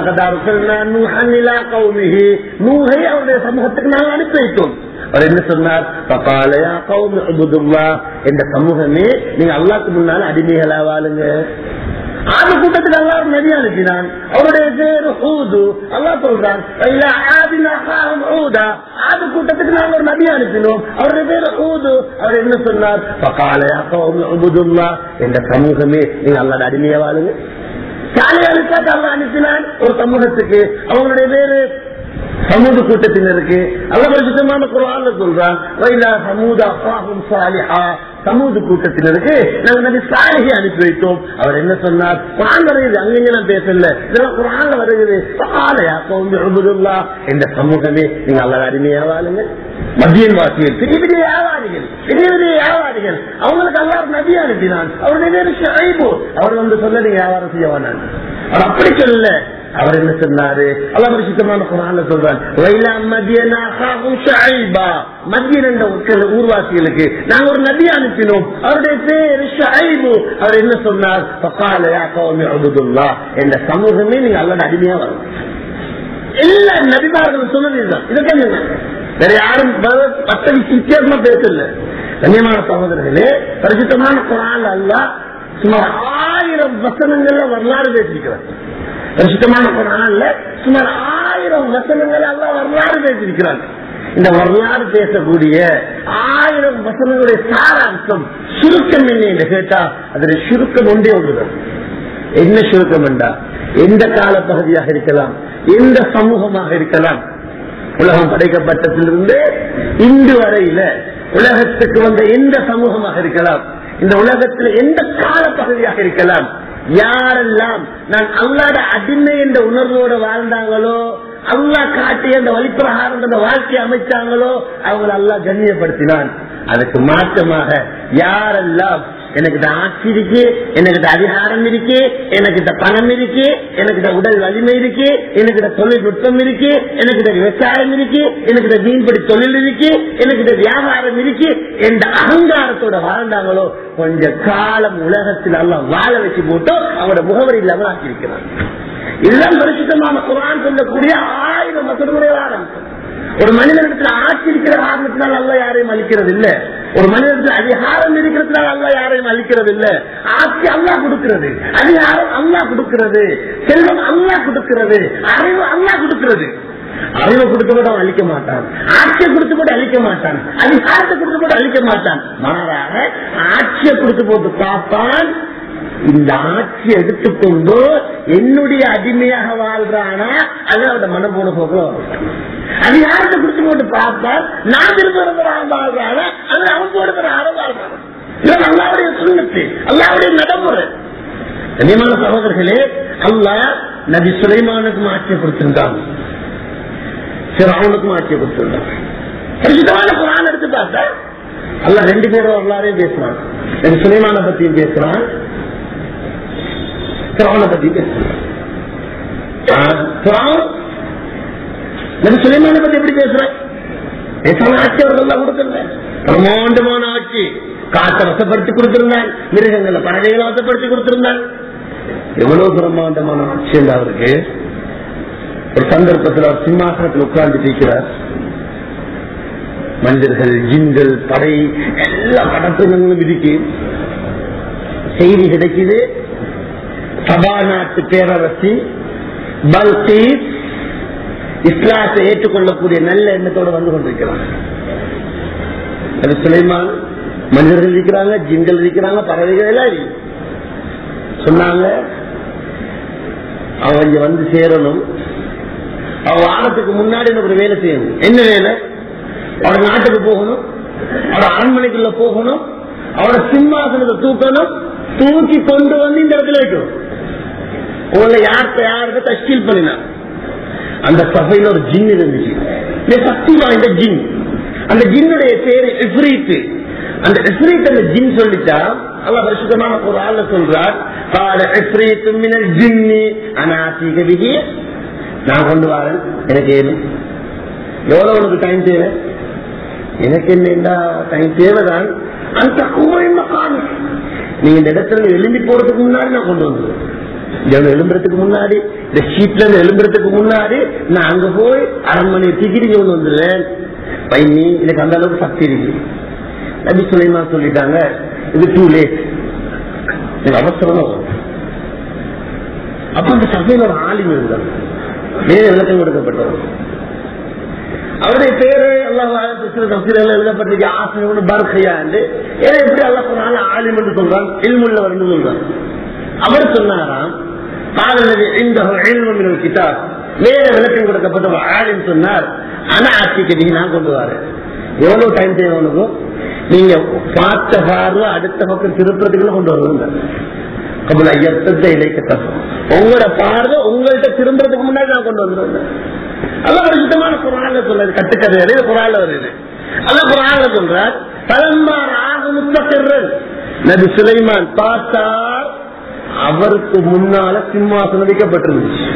நூகை அவருடைய சமூகத்துக்கு நாங்கள் அனுப்பி வைத்தோம் அவர் என்ன சொன்னார் பப்பாலயா கவுமுல்லா என்ற சமூகமே நீங்க அல்லாக்கு முன்னால அடிமைகளா வாழுங்க ஆது கூட்டத்துக்கு அல்லா ஒரு நபி அனுப்பினான் அவருடைய பேரு ஹூது அல்லா சொல்றான் ஆது கூட்டத்துக்கு நாங்க ஒரு நபி அனுப்பினோம் அவருடைய பேரு ஹூது அவர் என்ன சொன்னார் பக்காலயா கவுமுல்லா என்ற சமூகமே நீங்க அல்லாட அடிமையா வாழுங்க சாலையாளுக்காக அல்லா அனுப்பினான் ஒரு சமூகத்துக்கு அவங்களுடைய பேரு சமூக கூட்டத்தினருக்கு அல்ல பரிசுத்தமான குரான் சொல்றான் சமூக கூட்டத்தினருக்கு நாங்க நபி சாலிகை அனுப்பி வைத்தோம் அவர் என்ன சொன்னார் குரான் வருகிறது அங்கங்க நான் பேசல இதெல்லாம் குரான் வருகிறது இந்த சமூகமே நீங்க அல்ல அருமையா வாழுங்க மத்தியன் வாசிகள் பெரிய பெரிய வியாபாரிகள் பெரிய பெரிய வியாபாரிகள் அவங்களுக்கு எல்லாரும் நபி அனுப்பினான் அவருடைய பேரு ஷைபு அவர் வந்து சொல்ல நீங்க வியாபாரம் செய்ய வேணாம் அவர் அப்படி சொல்லல அவர் என்ன சொன்னாரு அல்ல பரிசுத்தமான குரான்ல சொல்றான் மத்தியன் என்ற ஊர்வாசிகளுக்கு நாங்க ஒரு நபி அனுப்பினோம் அவருடைய பேரு ஷைபு அவர் என்ன சொன்னார் என்ற சமூகமே நீங்க அல்லது அடிமையா வரும் எல்லா நபிமார்களும் சொன்னது இதுதான் இதுதான் வேற யாரும் பத்த வித்தியாசமா பேசல கண்ணியமான சகோதரர்களே பரிசுத்தமான குரான் அல்ல சுமார் ஆயிரம் வசனங்கள்ல வரலாறு பேசியிருக்கிறார் பரிசுத்தமான குரான்ல சுமார் ஆயிரம் வசனங்கள் அல்ல வரலாறு பேசியிருக்கிறார் இந்த வரலாறு பேசக்கூடிய ஆயிரம் வசனங்களுடைய சாராம்சம் சுருக்கம் என்ன என்று கேட்டா அதுல சுருக்கம் ஒன்றே ஒன்றுதான் என்ன சுருக்கம் என்றா எந்த கால பகுதியாக இருக்கலாம் எந்த சமூகமாக இருக்கலாம் உலகம் படைக்கப்பட்டதிலிருந்து இன்று வரையில உலகத்துக்கு வந்த எந்த சமூகமாக இருக்கலாம் இந்த உலகத்தில் எந்த கால பகுதியாக இருக்கலாம் யாரெல்லாம் நான் அல்லாத அடிமை என்ற உணர்வோடு வாழ்ந்தாங்களோ அல்லா காட்டிய அந்த வழிப்பிரகாரம் அந்த வாழ்க்கையை அமைச்சாங்களோ அவங்களை அல்லா கண்ணியப்படுத்தினான் அதுக்கு மாற்றமாக யாரெல்லாம் எனக்கு ஆட்சி இருக்கு எனக்கு அதிகாரம் இருக்கு எனக்கு பணம் இருக்கு எனக்கு உடல் வலிமை இருக்கு எனக்கு தொழில்நுட்பம் இருக்கு எனக்கு விவசாயம் இருக்கு எனக்கு மீன்பிடி தொழில் இருக்கு எனக்கு வியாபாரம் இருக்கு என்ற அகங்காரத்தோட வாழ்ந்தாங்களோ கொஞ்ச காலம் உலகத்தில் எல்லாம் வாழ வச்சு போட்டு அவரோட முகவரி இல்லாமல் ஆக்கியிருக்கிறார் இதுதான் பரிசுத்தமான குரான் சொல்லக்கூடிய ஆயிரம் வசனமுடைய ஆரம்பிக்கும் ஒரு மனிதனிடத்தில் ஆட்சி இருக்கிற காரணத்தினால் அல்ல யாரையும் அழிக்கிறது இல்ல ஒரு மனிதத்தில் அதிகாரம் இருக்கிறதுனால அல்ல யாரையும் அழிக்கிறது இல்ல ஆட்சி அல்லா கொடுக்கிறது அதிகாரம் அல்லா கொடுக்கிறது செல்வம் அல்லா கொடுக்கிறது அறிவு அல்லா கொடுக்கிறது அறிவை கொடுத்து கூட அழிக்க மாட்டான் ஆட்சியை கொடுத்து போட்டு அழிக்க மாட்டான் அதிகாரத்தை கொடுத்து போட்டு அழிக்க மாட்டான் மாறாக ஆட்சியை கொடுத்து போட்டு பார்ப்பான் இந்த ஆட்சி எடுத்துக்கொண்டு என்னுடைய அடிமையாக வாழ்றானா அது அவட மனம் போன போக்குல அதிகாரத்தை கொடுத்து போட்டு பார்த்தால் நான் விரும்புகிறான் வாழ்றானா அது அவன் போடுகிற வாழ்றான் இது அல்லாவுடைய சுண்ணத்து அல்லாவுடைய நடைமுறை கண்ணியமான சகோதரர்களே அல்லா நபி சுலைமானுக்கும் ஆட்சியை கொடுத்திருந்தான் சிறாவுனுக்கும் ஆட்சியை கொடுத்திருந்தான் பரிசுத்தமான குரான் எடுத்து பார்த்தா அல்ல ரெண்டு பேரும் வரலாறையும் பேசுறான் நபி சுலைமான பத்தியும் பேசுறான் சிறாவனை பத்தி பேசுறான் நபி சுலைமான பத்தி எப்படி பேசுறான் பேசாம ஆட்சி அவர்கள் கொடுக்கல பிரமாண்டமான ஆட்சி காற்றை வசப்படுத்தி கொடுத்திருந்தான் மிருகங்களை பறவைகளை வசப்படுத்தி கொடுத்திருந்தான் எவ்வளவு பிரம்மாண்டமான ஆட்சி அவருக்கு ஒரு சந்தர்ப்பத்தில் அவர் சிம்மாசனத்தில் உட்கார்ந்து இருக்கிறார் மனிதர்கள் ஜின்கள் படை எல்லா படத்துங்களும் இருக்கு செய்தி கிடைக்குது சபா நாட்டு பேரரசி பல்கீஸ் இஸ்லாத்தை ஏற்றுக்கொள்ளக்கூடிய நல்ல எண்ணத்தோடு வந்து கொண்டிருக்கிறார் அது சுலைமான் மனிதர்கள் இருக்கிறாங்க ஜின்கள் இருக்கிறாங்க பறவைகள் எல்லாம் இருக்கு. சொன்னாங்க அவன் இங்க வந்து சேரணும் அவன் வாரத்துக்கு முன்னாடி எனக்கு ஒரு வேலை செய்யணும் என்ன வேலை அவட நாட்டுக்கு போகணும் அவட அரண்மனைக்குள்ள போகணும் அவட சிம்மாசனத்தை தூக்கணும் தூக்கி கொண்டு வந்து இந்த இடத்துல வைக்கணும் உங்களை யார்கிட்ட யாருக்கு தஷ்கீல் பண்ணினா அந்த சபையில ஒரு ஜின் இருந்துச்சு இந்த சக்தி வாய்ந்த ஜின் அந்த ஜின்னுடைய பேரு இஃப்ரீத்து அந்த இஃப்ரீத் அந்த ஜின் சொல்லிட்டா அல்ல பரிசுத்தமான ஒரு ஆள்ல சொல்றார் கால இஃப்ரீத்து மினல் ஜின்னி அனாசிக பிஹி நான் கொண்டு வரேன் எனக்கு ஏழு எவ்வளவு உனக்கு டைம் தேவை எனக்கு என்ன டைம் தேவைதான் அந்த குமையும் காணும் நீங்க இந்த இடத்துல இருந்து எழும்பி போறதுக்கு முன்னாடி நான் கொண்டு வந்துடுவேன் இங்க எழும்புறதுக்கு முன்னாடி இந்த ஷீட்ல இருந்து எழும்புறதுக்கு முன்னாடி நான் அங்க போய் அரண்மனை டிகிரி கொண்டு வந்துடுவேன் பையனி எனக்கு அந்த அளவுக்கு சக்தி இருக்கு நபி சுலைமா சொல்லிட்டாங்க இது டூ லேட் இது அவசரமா வரும் அப்ப அந்த சபையில ஒரு ஆலிம் இருந்தாங்க வேற விளக்கம் கொடுக்கப்பட்டவர் அவருடைய பேரு அல்லாஹ் எழுதப்பட்டிருக்க ஆசிரியர் பர்கையாண்டு ஏன்னா எப்படி அல்லாஹ் சொன்னாங்க ஆலிம் என்று சொல்றான் இல்முள்ளவர் என்று சொல்றான் அவர் சொன்னாராம் காலனது இந்த இல்மின் கிதாப் வேற விளக்கம் கொடுக்கப்பட்ட ஒரு ஆலிம் சொன்னார் ஆனா ஆட்சிக்கு நான் கொண்டு வரேன் எவ்வளவு டைம் தேவை உனக்கும் நீங்க பார்த்த பார்வை அடுத்த பக்கம் திருப்புறதுக்குள்ள கொண்டு வருவாங்க கபல ஐயத்தை இலைக்க உங்களோட பார்வை உங்கள்கிட்ட திரும்புறதுக்கு முன்னாடி நான் கொண்டு வந்துருவேன் அதான் ஒரு சுத்தமான குரான்ல சொல்றது கட்டுக்கதை இது குரான்ல வருது அதான் குரான்ல சொல்றார் பலம்மார் ஆக முத்தக்கிறன் நபி சுலைமான் பார்த்தார் அவருக்கு முன்னால சிம்மாசனம் வைக்கப்பட்டிருந்துச்சு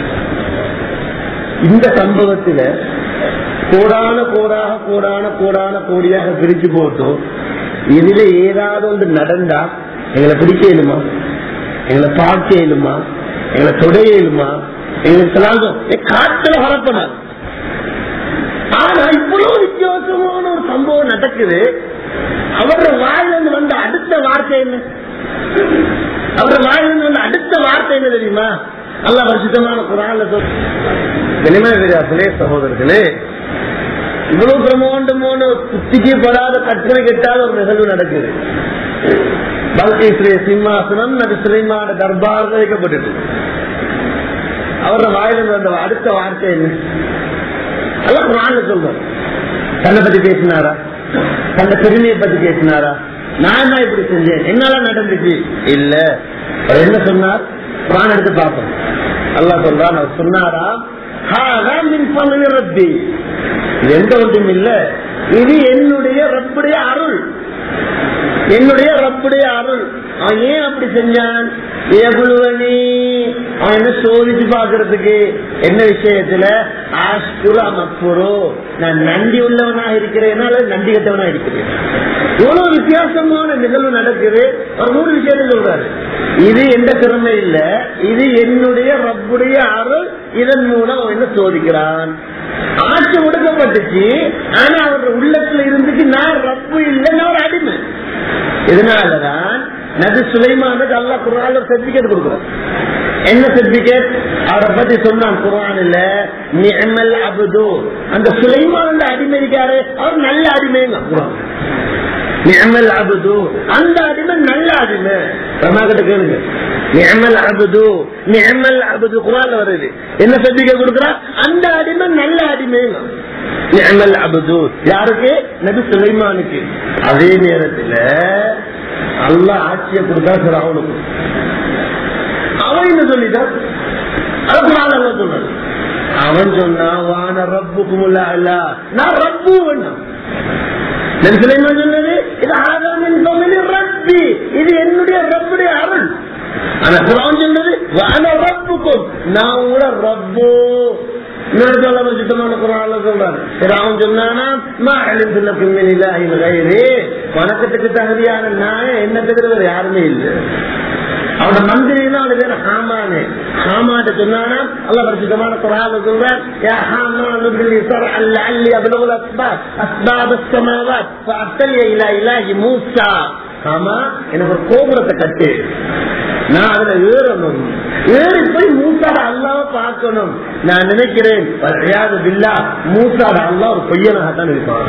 இந்த சம்பவத்துல கோடான கோடாக கோடான கோடான கோடியாக பிரிச்சு போட்டோம் இதுல ஏதாவது ஒன்று நடந்தா எங்களை பிடிக்க இயலுமா எங்களை பார்க்க இயலுமா எங்களை தொடைய இயலுமா எங்களுக்கு சொல்லாங்க காத்துல வரப்படாது ஆனா இவ்வளவு வித்தியாசமான ஒரு சம்பவம் நடக்குது அவரோட வாயிலிருந்து வந்த அடுத்த வார்த்தை என்ன அவரோட வாயிலிருந்து வந்த அடுத்த வார்த்தை என்ன தெரியுமா அல்ல வருஷத்தமான குரான்ல சொல் வெளிமதியாசலே சகோதரர்களே இவ்வளவு பிரமாண்டமான புத்திக்கு படாத கற்பனை கெட்டாத ஒரு நிகழ்வு நடக்குது பல்கேஸ்வரிய சிம்மாசனம் நபி சுலைமான தர்பார் வைக்கப்பட்டது அவரோட வாயிலிருந்து வந்த அடுத்த வார்த்தை என்ன அல்ல குரான்ல சொல்றோம் தன்னை பத்தி பேசினாரா தன்னை பெருமையை பத்தி பேசினாரா நான் தான் இப்படி செஞ்சேன் என்னால நடந்துச்சு இல்ல அவர் என்ன சொன்னார் குரான் எடுத்து பார்ப்போம் அல்லா சொல்றான் அவர் சொன்னாரா ரப்பி எந்த ஒன்றும் இல்ல இது என்னுடைய ரப்புடைய அருள் என்னுடைய ரப்புடைய அருள் அவன் ஏன் அப்படி செஞ்சான் எவ்வளவனி அவன் என்ன சோதிச்சு பாக்குறதுக்கு என்ன விஷயத்துல ஆஷ்குரு அமப்புரோ நான் நன்றி உள்ளவனாக இருக்கிறேன் நன்றி கட்டவனா இருக்கிறேன் இவ்வளவு வித்தியாசமான நிகழ்வு நடக்குது ஒரு மூணு விஷயத்தை சொல்றாரு இது எந்த திறமை இல்ல இது என்னுடைய ரப்புடைய அருள் இதன் மூலம் அவன் என்ன சோதிக்கிறான் ஆட்சி முடக்கப்பட்டுச்சு ஆனா அவருடைய உள்ளத்துல இருந்துச்சு நான் ரப்பு இல்லை நான் ஒரு அடிமை இதனாலதான் நபி சுலைமானுக்கு அல்லா குரான் சர்டிபிகேட் கொடுக்குறோம் என்ன சர்டிபிகேட் அவரை பத்தி சொன்னான் குரான் இல்ல நிமல் அபுது அந்த சுலைமான் அடிமை இருக்காரு அவர் நல்ல அடிமைங்க குரான் நிமல் அபுது அந்த அடிமை நல்ல அடிமை ரமா கிட்ட கேளுங்க நிமல் அபுது நிமல் அபுது குரான் வருது என்ன சர்டிபிகேட் கொடுக்குறா அந்த அடிமை நல்ல அடிமைங்க நிமல் அபுது யாருக்கு நபி சுலைமானுக்கு அதே நேரத்துல அல்ல ஆட்சியை கொடுத்தா சரி அவனுக்கு அவன் என்ன சொல்லிட்டான் அதுக்கு சொன்னான் அவன் சொன்னா வான ரப்புக்கும் நான் ரப்பு வேண்டாம் சொன்னது இது ஆதாமின் தொழில் ரப்பி இது என்னுடைய ரப்புடைய அருள் ஆனா குரான் சொன்னது வான ரப்புக்கும் நான் கூட ரப்பு சுத்தமான குரான்ல சொல்றாரு அவன் சொன்னானா வணக்கத்துக்கு தகுதியான நான் என்ன தவிர யாருமே இல்லை அவனோட மந்திரி தான் அவனுக்கு பேர் ஹாமானு ஹாமாட்ட சொன்னானா அல்ல பரிசுத்தமான குரான சொல்றான் யா ஹாமான் இப்னி ஸர்அ லஅல்லி அப்லغ அஸ்பாப் அஸ்பாப் السماوات فأرسلني إلى إله موسى ஆமா எனக்கு ஒரு கோபுரத்தை கட்டு நான் அதுல ஏறணும் ஏறி போய் மூசாட அல்லாவை பார்க்கணும் நான் நினைக்கிறேன் வரையாது பில்லா மூசாட அல்லா ஒரு பொய்யனாகத்தான் இருப்பான்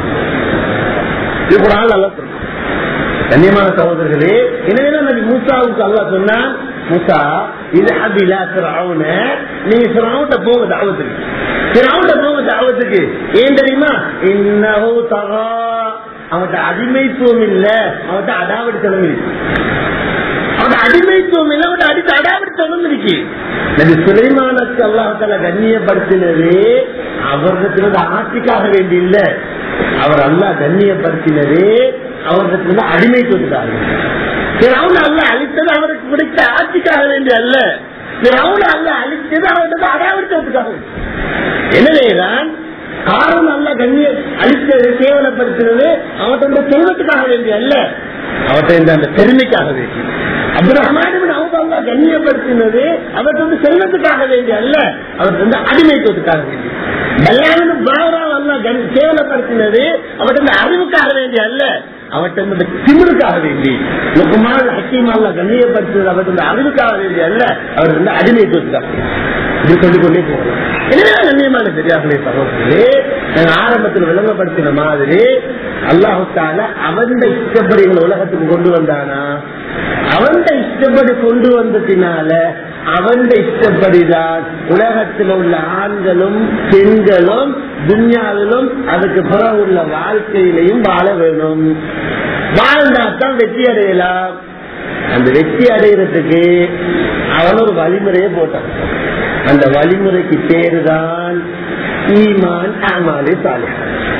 இது ஒரு ஆள் அல்ல சொல்றான் கண்ணியமான சகோதரர்களே எனவே நபி மூசாவுக்கு அல்லா சொன்னான் மூசா இது அபிலா சிராவுன நீங்க சிராவுட்ட போங்க தாவத்துக்கு சிராவுட்ட போங்க தாவத்துக்கு ஏன் தெரியுமா இன்னஹு தகா அவன்கிட்ட அடிமைத்துவம் இல்ல அவன்கிட்ட அடாவடித்தனம் இருக்கு அவன் அடிமைத்துவம் இல்ல அவன் அடித்து அடாவடித்தனம் இருக்கு நபி சுலைமானுக்கு அல்லாஹால கண்ணியப்படுத்தினது அவரிடத்திலிருந்து ஆட்சிக்காக வேண்டி இல்ல அவர் அல்லாஹ் கண்ணியப்படுத்தினது அவரிடத்திலிருந்து அடிமைத்துவத்துக்காக அவன் அல்ல அழித்தது அவருக்கு பிடித்த ஆட்சிக்காக வேண்டி அல்ல அவன் அல்ல அழித்தது அவருக்கு அடாவடித்ததுக்காக எனவேதான் காரணம் நல்ல கண்ணிய அழித்தது கேவலப்படுத்தினது அவற்றை செல்வத்துக்காக வேண்டிய அல்ல அவற்றை அந்த பெருமைக்காக வேண்டி அப்துல் ரஹ்மான் அவங்க கண்ணியப்படுத்தினது அவற்றை செல்வத்துக்காக வேண்டிய அல்ல அவற்றை வந்து அடிமைத்துவத்துக்காக வேண்டி கல்யாணம் பாவரால் அல்ல கேவலப்படுத்தினது அவற்றை அறிவுக்காக வேண்டிய அல்ல அவற்றை திமிருக்காக வேண்டி லுக்குமால் ஹக்கீம் அல்ல கண்ணியப்படுத்தினது அவற்றை அறிவுக்காக வேண்டிய அல்ல அவர் வந்து அடிமைத்துவத்துக்காக இது சொல்லிக் கொண்டே போகலாம் எனவே கண்ணியமான பெரியார்களே சகோதரர்களே நாங்கள் ஆரம்பத்தில் விளங்கப்படுத்தின மாதிரி அல்லாஹால அவன் இஷ்டப்படி எங்களை உலகத்துக்கு கொண்டு வந்தானா அவன் இஷ்டப்படி கொண்டு வந்ததினால அவன் இஷ்டப்படிதான் உலகத்தில் உள்ள ஆண்களும் பெண்களும் துன்யாவிலும் அதுக்கு பிறகு உள்ள வாழ்க்கையிலையும் வாழ வேணும் வாழ்ந்தாத்தான் வெற்றி அடையலாம் அந்த வெற்றி அடைகிறதுக்கு அவன் ஒரு வழிமுறையை போட்டான் அந்த வழிமுறைக்கு பேருதான் ஈமான் ஆமாலே சாலியா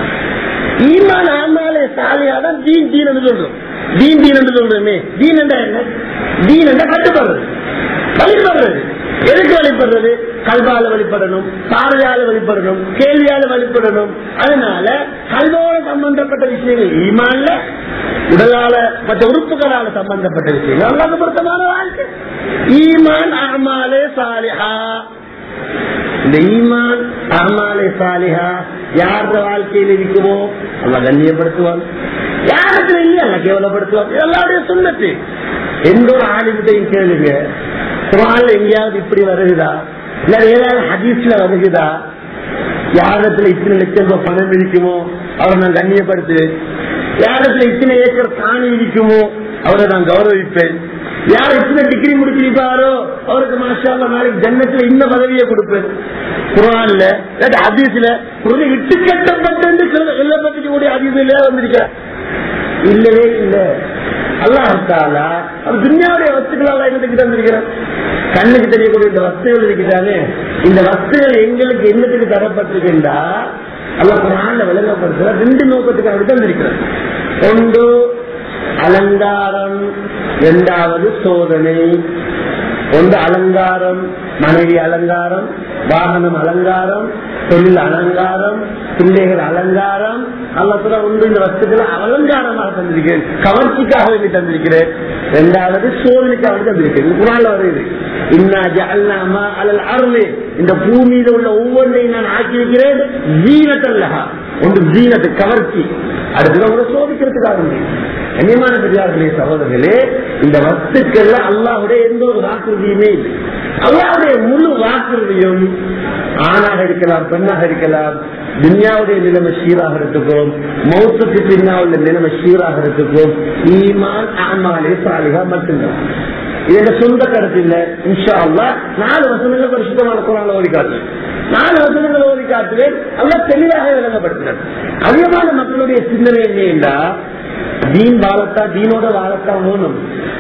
ஈமான் ஆமாலே சாலியா தான் தீன் தீன் என்று சொல்றோம் தீன் தீன் என்று சொல்றோமே தீன் என்ற என்ன தீன் என்ற கட்டுப்படுறது வழிபடுறது எதுக்கு வழிபடுறது கல்வால வழிபடணும் பார்வையால வழிபடணும் கேள்வியால வழிபடணும் அதனால கல்வோட சம்பந்தப்பட்ட விஷயங்கள் ஈமான்ல உடலால மற்ற உறுப்புகளால சம்பந்தப்பட்ட விஷயங்கள் அல்லாத பொருத்தமான வாழ்க்கை ஈமான் அமாலே சாலிஹா இந்த ஈமான் அமாலே சாலிஹா யார வாழ்க்கையில் இருக்குமோ அல்ல கண்ணியப்படுத்துவான் யாரத்துல இல்லையா அல்ல கேவலப்படுத்துவான் எல்லாருடைய சுண்ணத்து எந்த ஒரு ஆளுகிட்டையும் கேளுங்க குரான்ல எங்கேயாவது இப்படி வருகுதா இல்ல ஏதாவது ஹதீஸ்ல வருகுதா யாரிடத்துல இத்தனை லட்சம் ரூபாய் பணம் இருக்குமோ அவரை நான் கண்ணியப்படுத்துவேன் யாரிடத்துல இத்தனை ஏக்கர் காணி இருக்குமோ அவரை நான் கௌரவிப்பேன் யார் இத்தனை டிகிரி முடிச்சிருப்பாரோ அவருக்கு மாஷா நாளைக்கு ஜன்னத்துல இந்த பதவியை கொடுப்பேன் குரான்ல ஹதீஸ்ல குரலை இட்டு கட்டப்பட்டு சொல்லப்பட்டிருக்கக்கூடிய ஹதீஸ்ல வந்திருக்க இல்லவே இல்லை அல்லாஹாலா அவர் துன்யாவுடைய வஸ்துக்கள் என்னத்துக்கு தந்திருக்கிறார் கண்ணுக்கு தெரியக்கூடிய இந்த வஸ்துகள் இருக்குதானே இந்த வஸ்துகள் எங்களுக்கு என்னத்துக்கு தரப்பட்டிருக்கின்றா அல்ல குரான்ல விளங்கப்படுத்துற ரெண்டு நோக்கத்துக்காக தந்திருக்கிறார் ஒன்று அலங்காரம் இரண்டாவது சோதனை ஒன்று அலங்காரம் மனைவி அலங்காரம் வாகனம் அலங்காரம் தொழில் அலங்காரம் பிள்ளைகள் அலங்காரம் அல்லத்துல ஒன்று இந்த வஸ்துக்களை அலங்காரமாக தந்திருக்கிறேன் கவர்ச்சிக்காக வேண்டி தந்திருக்கிறேன் இரண்டாவது சோதனைக்காக வேண்டி தந்திருக்கிறேன் குரான்ல வருது இன்னா ஜஅல்னாமா அலல் அருளே இந்த பூமியில உள்ள ஒவ்வொன்றையும் நான் ஆக்கி வைக்கிறேன் ஜீனத்தல்லஹா ஒன்று ஜீனத்து கவர்ச்சி அடுத்தது உங்களை சோதிக்கிறதுக்காக கண்ணியமான பெரியார்களே சகோதரர்களே இந்த வஸ்துக்கள்ல அல்லாவுடைய எந்த ஒரு வாக்குறுதியுமே இல்லை அல்லாவுடைய முழு வாக்குறுதியும் ஆணாக இருக்கலாம் பெண்ணாக இருக்கலாம் துன்யாவுடைய நிலைமை சீராக இருக்கட்டும் மௌத்துக்கு பின்னா உள்ள நிலைமை சீராக இருக்கட்டும் ஈமான் ஆமாலே சாலிகா மட்டும்தான் இதோட சொந்த கருத்து இல்ல இன்ஷா அல்லா நாலு வசனங்கள் பரிசுத்தமான குரான ஓடி காட்டுவேன் நாலு வசனங்கள் ஓடி காட்டுவேன் அல்ல தெளிவாக விளங்கப்படுத்தினார் அதிகமான மக்களுடைய சிந்தனை என்ன தீன் வாழத்தா தீனோட வாழத்தா போகணும்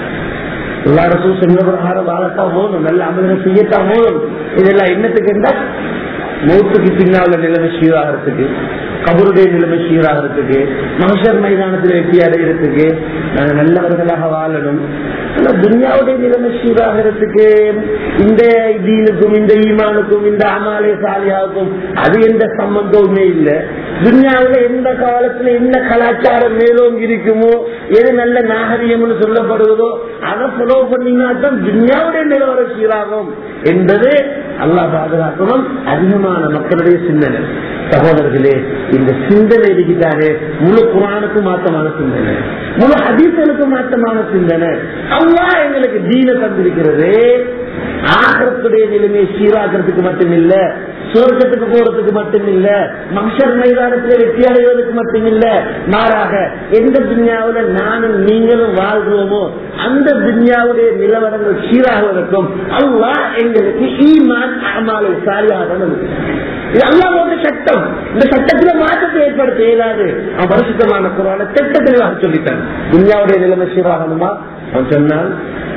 எல்லா இடத்தும் சொன்ன பிரகாரம் வாழத்தா போகணும் நல்ல அமல செய்யத்தான் போகணும் இதெல்லாம் என்னத்துக்கு இருந்தா மூத்துக்கு பின்னால நிலைமை சீராகிறதுக்கு கபருடைய நிலைமை சீராகிறதுக்கு மகசர் மைதானத்தில் வெற்றி அடைகிறதுக்கு நாங்கள் நல்லவர்களாக வாழணும் ஆனா துன்யாவுடைய நிலைமை சீராகிறதுக்கு இந்த தீனுக்கும் இந்த ஈமானுக்கும் இந்த அமாலே சாலியாவுக்கும் அது எந்த சம்பந்தமுமே இல்லை துன்யாவுல எந்த காலத்துல என்ன கலாச்சாரம் மேலோங்கி இருக்குமோ எது நல்ல நாகரிகம்னு சொல்லப்படுவதோ அதை ஃபாலோ பண்ணீங்கன்னா தான் துன்யாவுடைய நிலவரம் சீராகும் என்பது அல்லாஹ் பாதுகாக்கணும் அதிகமான மக்களுடைய சிந்தனை சகோதரர்களே இந்த சிந்தனை இருக்கிறாரே முழு குரானுக்கு மாற்றமான சிந்தனை முழு ஹதீசனுக்கு மாற்றமான சிந்தனை அல்லாஹ் எங்களுக்கு தீன தந்திருக்கிறது ஆகரத்துடைய நிலைமையை சீராக்கிறதுக்கு மட்டும் இல்ல சுவர்க்கத்துக்கு போறதுக்கு மட்டும் இல்ல மக்ஷர் மைதானத்தில் வெற்றி அடைவதற்கு மட்டும் இல்ல மாறாக எந்த துன்யாவுல நானும் நீங்களும் வாழ்கிறோமோ அந்த துன்யாவுடைய நிலவரங்கள் சீராகுவதற்கும் அல்லாஹ் எங்களுக்கு ஈமான் அமாலை சாரியாக இது அல்லாவோட சட்டம் இந்த சட்டத்துல மாற்றத்தை ஏற்படுத்த இயலாது அவன் பரிசுத்தமான குரான திட்ட தெளிவாக சொல்லித்தான் துன்யாவுடைய நிலைமை சீராகணுமா அவன் சொன்னால்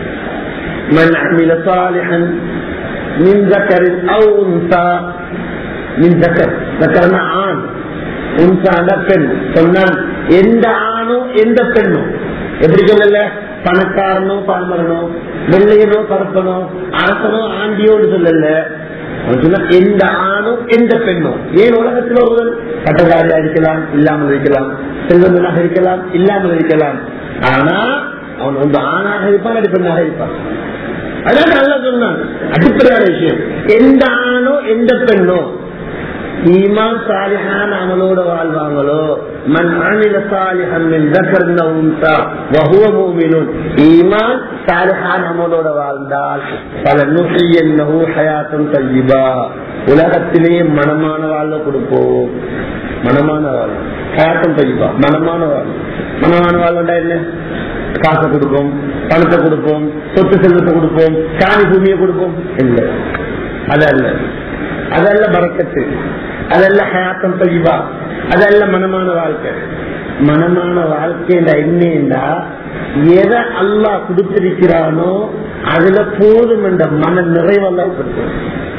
من عمل صالحا من ذكر او انثى من ذكر ذكرنا ஆண் உன்சாண்ட பெண் சொன்னான் எந்த ஆணோ எந்த பெண்ணோ எப்படி சொல்லல பணக்காரனோ பாமரனோ வெள்ளையனோ கருப்பனோ அரசனோ ஆண்டியோன்னு சொல்லல அவன் சொன்னா எந்த ஆணும் எந்த பெண்ணும் ஏன் உலகத்தில் ஒருவன் பட்டதாரியா இருக்கலாம் இல்லாமல் இருக்கலாம் செல்வந்தனாக இருக்கலாம் இல்லாமல் இருக்கலாம் ஆனா அவன் வந்து ஆணாக இருப்பான் அல்லது பெண்ணாக இருப்பான் அதான் நல்லா சொன்னான் அடிப்படையான விஷயம் எந்த ஆணோ எந்த பெண்ணோ ஈமான் சாலிஹான அமலோட வாழ்வாங்களோ மன் அமில சாலிஹன் மின் தக்கர்ன உன்சா வஹுவ மூமினுன் ஈமான் சாலிஹான அமலோட வாழ்ந்தால் பல நுகி என்னஹு ஹயாத்தம் தய்யிபா உலகத்திலேயே மனமான வாழ்வை கொடுப்போம் மனமான வாழ்வு ஹயாத்தம் தய்யிபா மனமான வாழ்வு மனமான வாழ்வுண்டா என்ன காசை கொடுப்போம் பணத்தை கொடுப்போம் சொத்து செல்வத்தை கொடுப்போம் காணி பூமியை கொடுப்போம் இல்லை அதல்ல அதல்ல பறக்கத்து அதல்ல ஹயாத்தம் தெளிவா அதல்ல மனமான வாழ்க்கை மனமான வாழ்க்கை என்னண்டா எதை அல்லாஹ் கொடுத்திருக்கிறானோ அதுல போதும் என்ற மன நிறைவெல்லாம் ஏற்படுத்துவோம்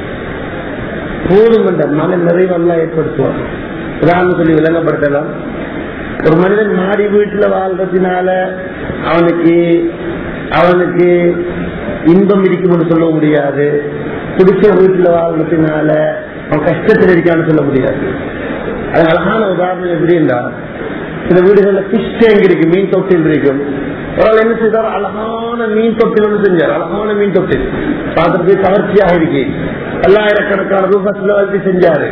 போதும் என்ற மன நிறைவெல்லாம் ஏற்படுத்துவோம் உதாரணம் சொல்லி விளங்கப்படுத்தலாம் ஒரு மனிதன் மாடி வீட்டுல வாழ்றதுனால அவனுக்கு அவனுக்கு இன்பம் இருக்கும்னு சொல்ல முடியாது பிடிச்ச வீட்டுல வாழ்றதுனால அவன் கஷ்டத்தில் இருக்கான்னு சொல்ல முடியாது அது அழகான உதாரணம் எப்படின்னா சில வீடுகள்ல பிஷ் டேங்க் இருக்கு மீன் தொட்டில் இருக்கும் ஒரு ஆள் என்ன செய்தார் அழகான மீன் தொட்டில் ஒன்று செஞ்சார் அழகான மீன் தொட்டில் பார்த்துட்டு கவர்ச்சியாக இருக்கு பல்லாயிரக்கணக்கான ரூபாய் செலவழித்து செஞ்சாரு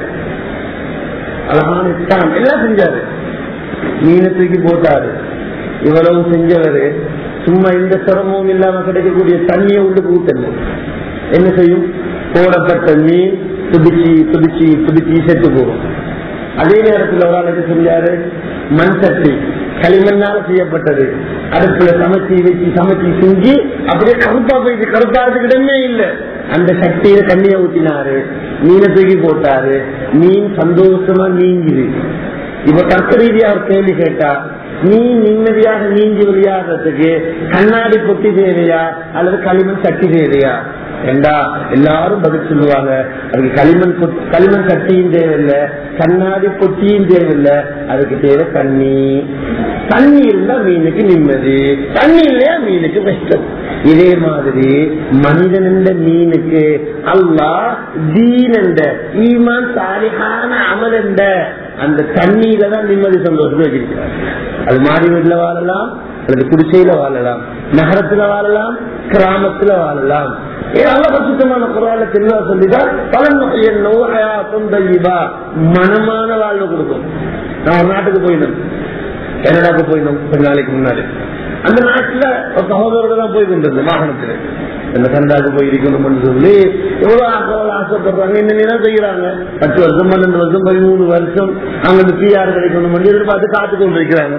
அழகான இஸ்லாம் எல்லாம் செஞ்சாரு மீனை தூக்கி போட்டாரு இவ்வளவு செஞ்சவரு சும்மா எந்த சிரமமும் இல்லாம கிடைக்கக்கூடிய தண்ணியை உள்ள ஊட்டல என்ன செய்யும் போடப்பட்ட மீன் துடிச்சு துடிச்சு துடிச்சு செத்து போகும் அதே நேரத்தில் ஒரு ஆளுக்கு செஞ்சாரு மண் சட்டி களிமண்ணால செய்யப்பட்டது அடுப்புல சமைச்சு வச்சு சமைச்சு செஞ்சு அப்படியே கருப்பா போயிட்டு கருப்பாறதுக்கு இடமே இல்லை அந்த சட்டியில தண்ணியை ஊத்தினாரு மீனை தூக்கி போட்டாரு மீன் சந்தோஷமா நீங்குது இப்ப தர்க்க ரீதியா ஒரு கேள்வி கேட்டா நீ நிம்மதியாக நீங்கி விளையாடுறதுக்கு கண்ணாடி பொட்டி தேவையா அல்லது களிமண் சட்டி தேவையா ஏண்டா எல்லாரும் பதில் சொல்லுவாங்க அதுக்கு களிமண் பொட்- களிமண் சட்டியும் தேவையில்லை கண்ணாடி பொட்டியும் தேவையில்லை அதுக்கு தேவை தண்ணி தண்ணி இருந்தா மீனுக்கு நிம்மதி தண்ணி இல்லையா மீனுக்கு கஷ்டம் இதே மாதிரி மனிதன் என்ற மீனுக்கு அல்லாஹ் தீன் என்ற ஈமான் சாலிஹான அமல் என்ற அந்த தண்ணீர தான் நிம்மதி சந்தோஷம் வச்சிருக்கிறார் அது மாடி வீட்டுல வாழலாம் அல்லது குடிசையில வாழலாம் நகரத்துல வாழலாம் கிராமத்துல வாழலாம் ஏன் அல்ல பரிசுத்தமான குரால தெளிவா சொல்லிதான் பலன் என்னோ ஹயாத்தும் தய்யிபா மனமான வாழ்வு கொடுக்கும் நான் ஒரு நாட்டுக்கு போயிடும் கனடாக்கு போயிடும் கொஞ்ச நாளைக்கு முன்னாடி அந்த நாட்டுல ஒரு சகோதரர்கள் தான் போய் கொண்டிருந்தேன் வாகனத்துல இந்த சந்தாக்கு போய் இருக்கணும்னு சொல்லி எவ்வளவு ஆசை ஆசைப்படுறாங்க என்ன செய்யறாங்க பத்து வருஷம் பன்னெண்டு வருஷம் பதிமூணு வருஷம் அங்க பிஆர் கிடைக்கணும் எதிர்பார்த்து காத்து கொண்டிருக்கிறாங்க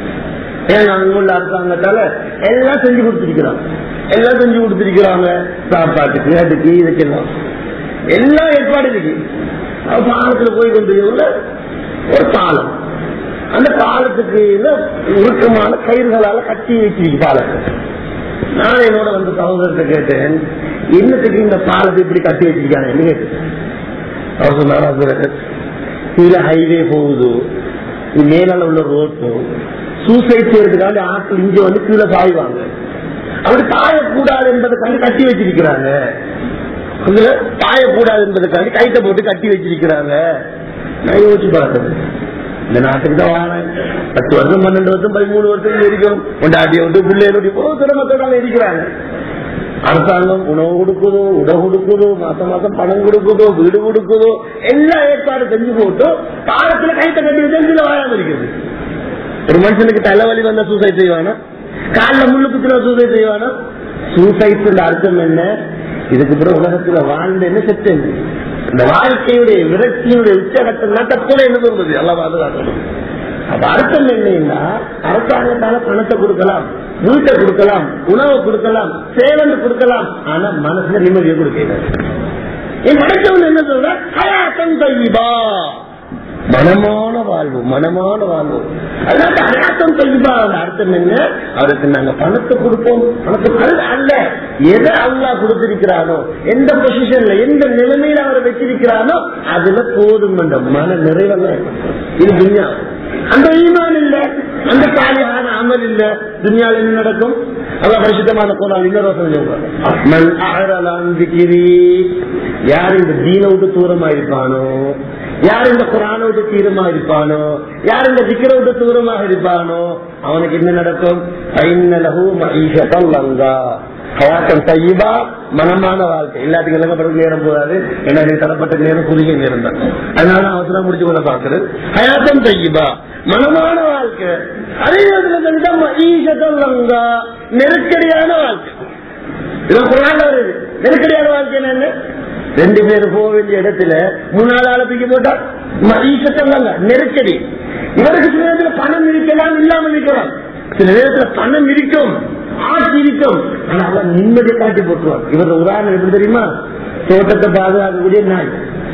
ஏன் அங்க உள்ள அரசாங்கத்தால எல்லாம் செஞ்சு கொடுத்திருக்கிறாங்க எல்லாம் செஞ்சு கொடுத்திருக்கிறாங்க சாப்பாட்டுக்கு அதுக்கு இதுக்கெல்லாம் எல்லாம் ஏற்பாடு இருக்கு அவ பாலத்துல போய் கொண்டிருக்க ஒரு பாலம் அந்த பாலத்துக்கு உருக்கமான கயிறுகளால கட்டி வச்சிருக்கு பாலத்தை நான் என்னோட வந்து சகோதரத்தை கேட்டேன் என்னத்துக்கு இந்த பாலத்தை இப்படி கட்டி வச்சிருக்காங்க கேட்டேன் அவர் சொன்னார் கீழே ஹைவே போகுது இது மேலால உள்ள ரோட் போகுது சூசைட் செய்யறதுக்காக ஆட்கள் இங்க வந்து கீழே சாய்வாங்க அப்படி தாயக்கூடாது என்பதற்காண்டி கட்டி வச்சிருக்கிறாங்க இதுல தாயக்கூடாது என்பதற்காண்டி கைத்த போட்டு கட்டி வச்சிருக்கிறாங்க நான் யோசிச்சு பார்த்தது இந்த நாட்டுக்கு தான் வாழேன் பத்து வருஷம் பன்னெண்டு வருஷம் பதிமூணு வருஷம் இருக்கும் கொண்டாடி விட்டு பிள்ளைகளோட இவ்வளவு சிரமத்தோட இருக்கிறாங்க அரசாங்கம் உணவு கொடுக்குதோ உட கொடுக்குதோ மாசம் மாசம் பணம் கொடுக்குதோ வீடு கொடுக்குதோ எல்லா ஏற்பாடு செஞ்சு போட்டு காலத்துல கைத்த கட்டி வச்சு வாழாம இருக்குது ஒரு மனுஷனுக்கு தலைவலி வந்தா சூசைட் செய்வானா காலில் முள்ளு குத்துனா சூசைட் செய்வானா சூசைட் அர்த்தம் என்ன இதுக்கு பிறகு உலகத்துல வாழ்ந்தேன்னு செத்தேன் இந்த வாழ்க்கையுடைய விரக்தியுடைய உச்சகட்டம் தற்கொலை என்ன சொல்றது எல்லாம் பாதுகாக்கணும் அப்ப அர்த்தம் என்னன்னா அரசாங்கத்தால பணத்தை கொடுக்கலாம் வீட்டை கொடுக்கலாம் உணவை கொடுக்கலாம் சேவனை கொடுக்கலாம் ஆனா மனசுல நிம்மதியை கொடுக்கல என் படைச்சவன் என்ன சொல்ற ஹயாத்தம் தையிபா மனமான வாழ்வு மனமான வாழ்வு அதனால அயாத்தம் தையிபா அர்த்தம் என்ன அவருக்கு நாங்க பணத்தை கொடுப்போம் பணத்தை அல்ல அல்ல எதை அல்லா கொடுத்திருக்கிறானோ எந்த பொசிஷன்ல எந்த நிலைமையில அவரை வச்சிருக்கிறானோ அதுல போதும் என்ற மன நிறைவெல்லாம் இது துன்யா அந்த ஈமான் இல்ல அந்த காலியான அமல் இல்ல துன்யாவில் என்ன நடக்கும் அதான் பரிசுத்தமான கோலாம் இன்னொரு சொல்லுவாங்க யார் இந்த தீன விட்டு தூரமா இருப்பானோ யார் இந்த குரான விட்டு தீரமா இருப்பானோ யார் இந்த திக்கிற விட்டு தூரமாக இருப்பானோ அவனுக்கு என்ன நடக்கும் ஹயாத்தம் தையீபா மனமான வாழ்க்கை எல்லாத்துக்கும் இலங்கப்படுற நேரம் போதாது ஏன்னா இது தரப்பட்ட நேரம் குறுகிய நேரம் தான் அதனால நான் அவசரம் முடிச்சு கொள்ள பாக்குறது ஹயாத்தம் தையீபா மனமான வாழ்க்கை அதே நேரத்தில் நெருக்கடியான வாழ்க்கை இதெல்லாம் குரான் வருது நெருக்கடியான வாழ்க்கை என்ன ரெண்டு பேர் போக வேண்டிய இடத்துல மூணாவது ஆளை தூக்கி போட்டா ஈசத்தம் நெருக்கடி இவருக்கு சில நேரத்துல பணம் இருக்கலாம் இல்லாமல் இருக்கலாம் சில நேரத்துல பணம் இருக்கும் ஆட்சி இருக்கும் ஆனா அவன் நிம்மதியை காட்டி போட்டுருவான் இவர் உதாரணம் எப்படி தெரியுமா தோட்டத்தை பாதுகாக்கக்கூடிய நாய்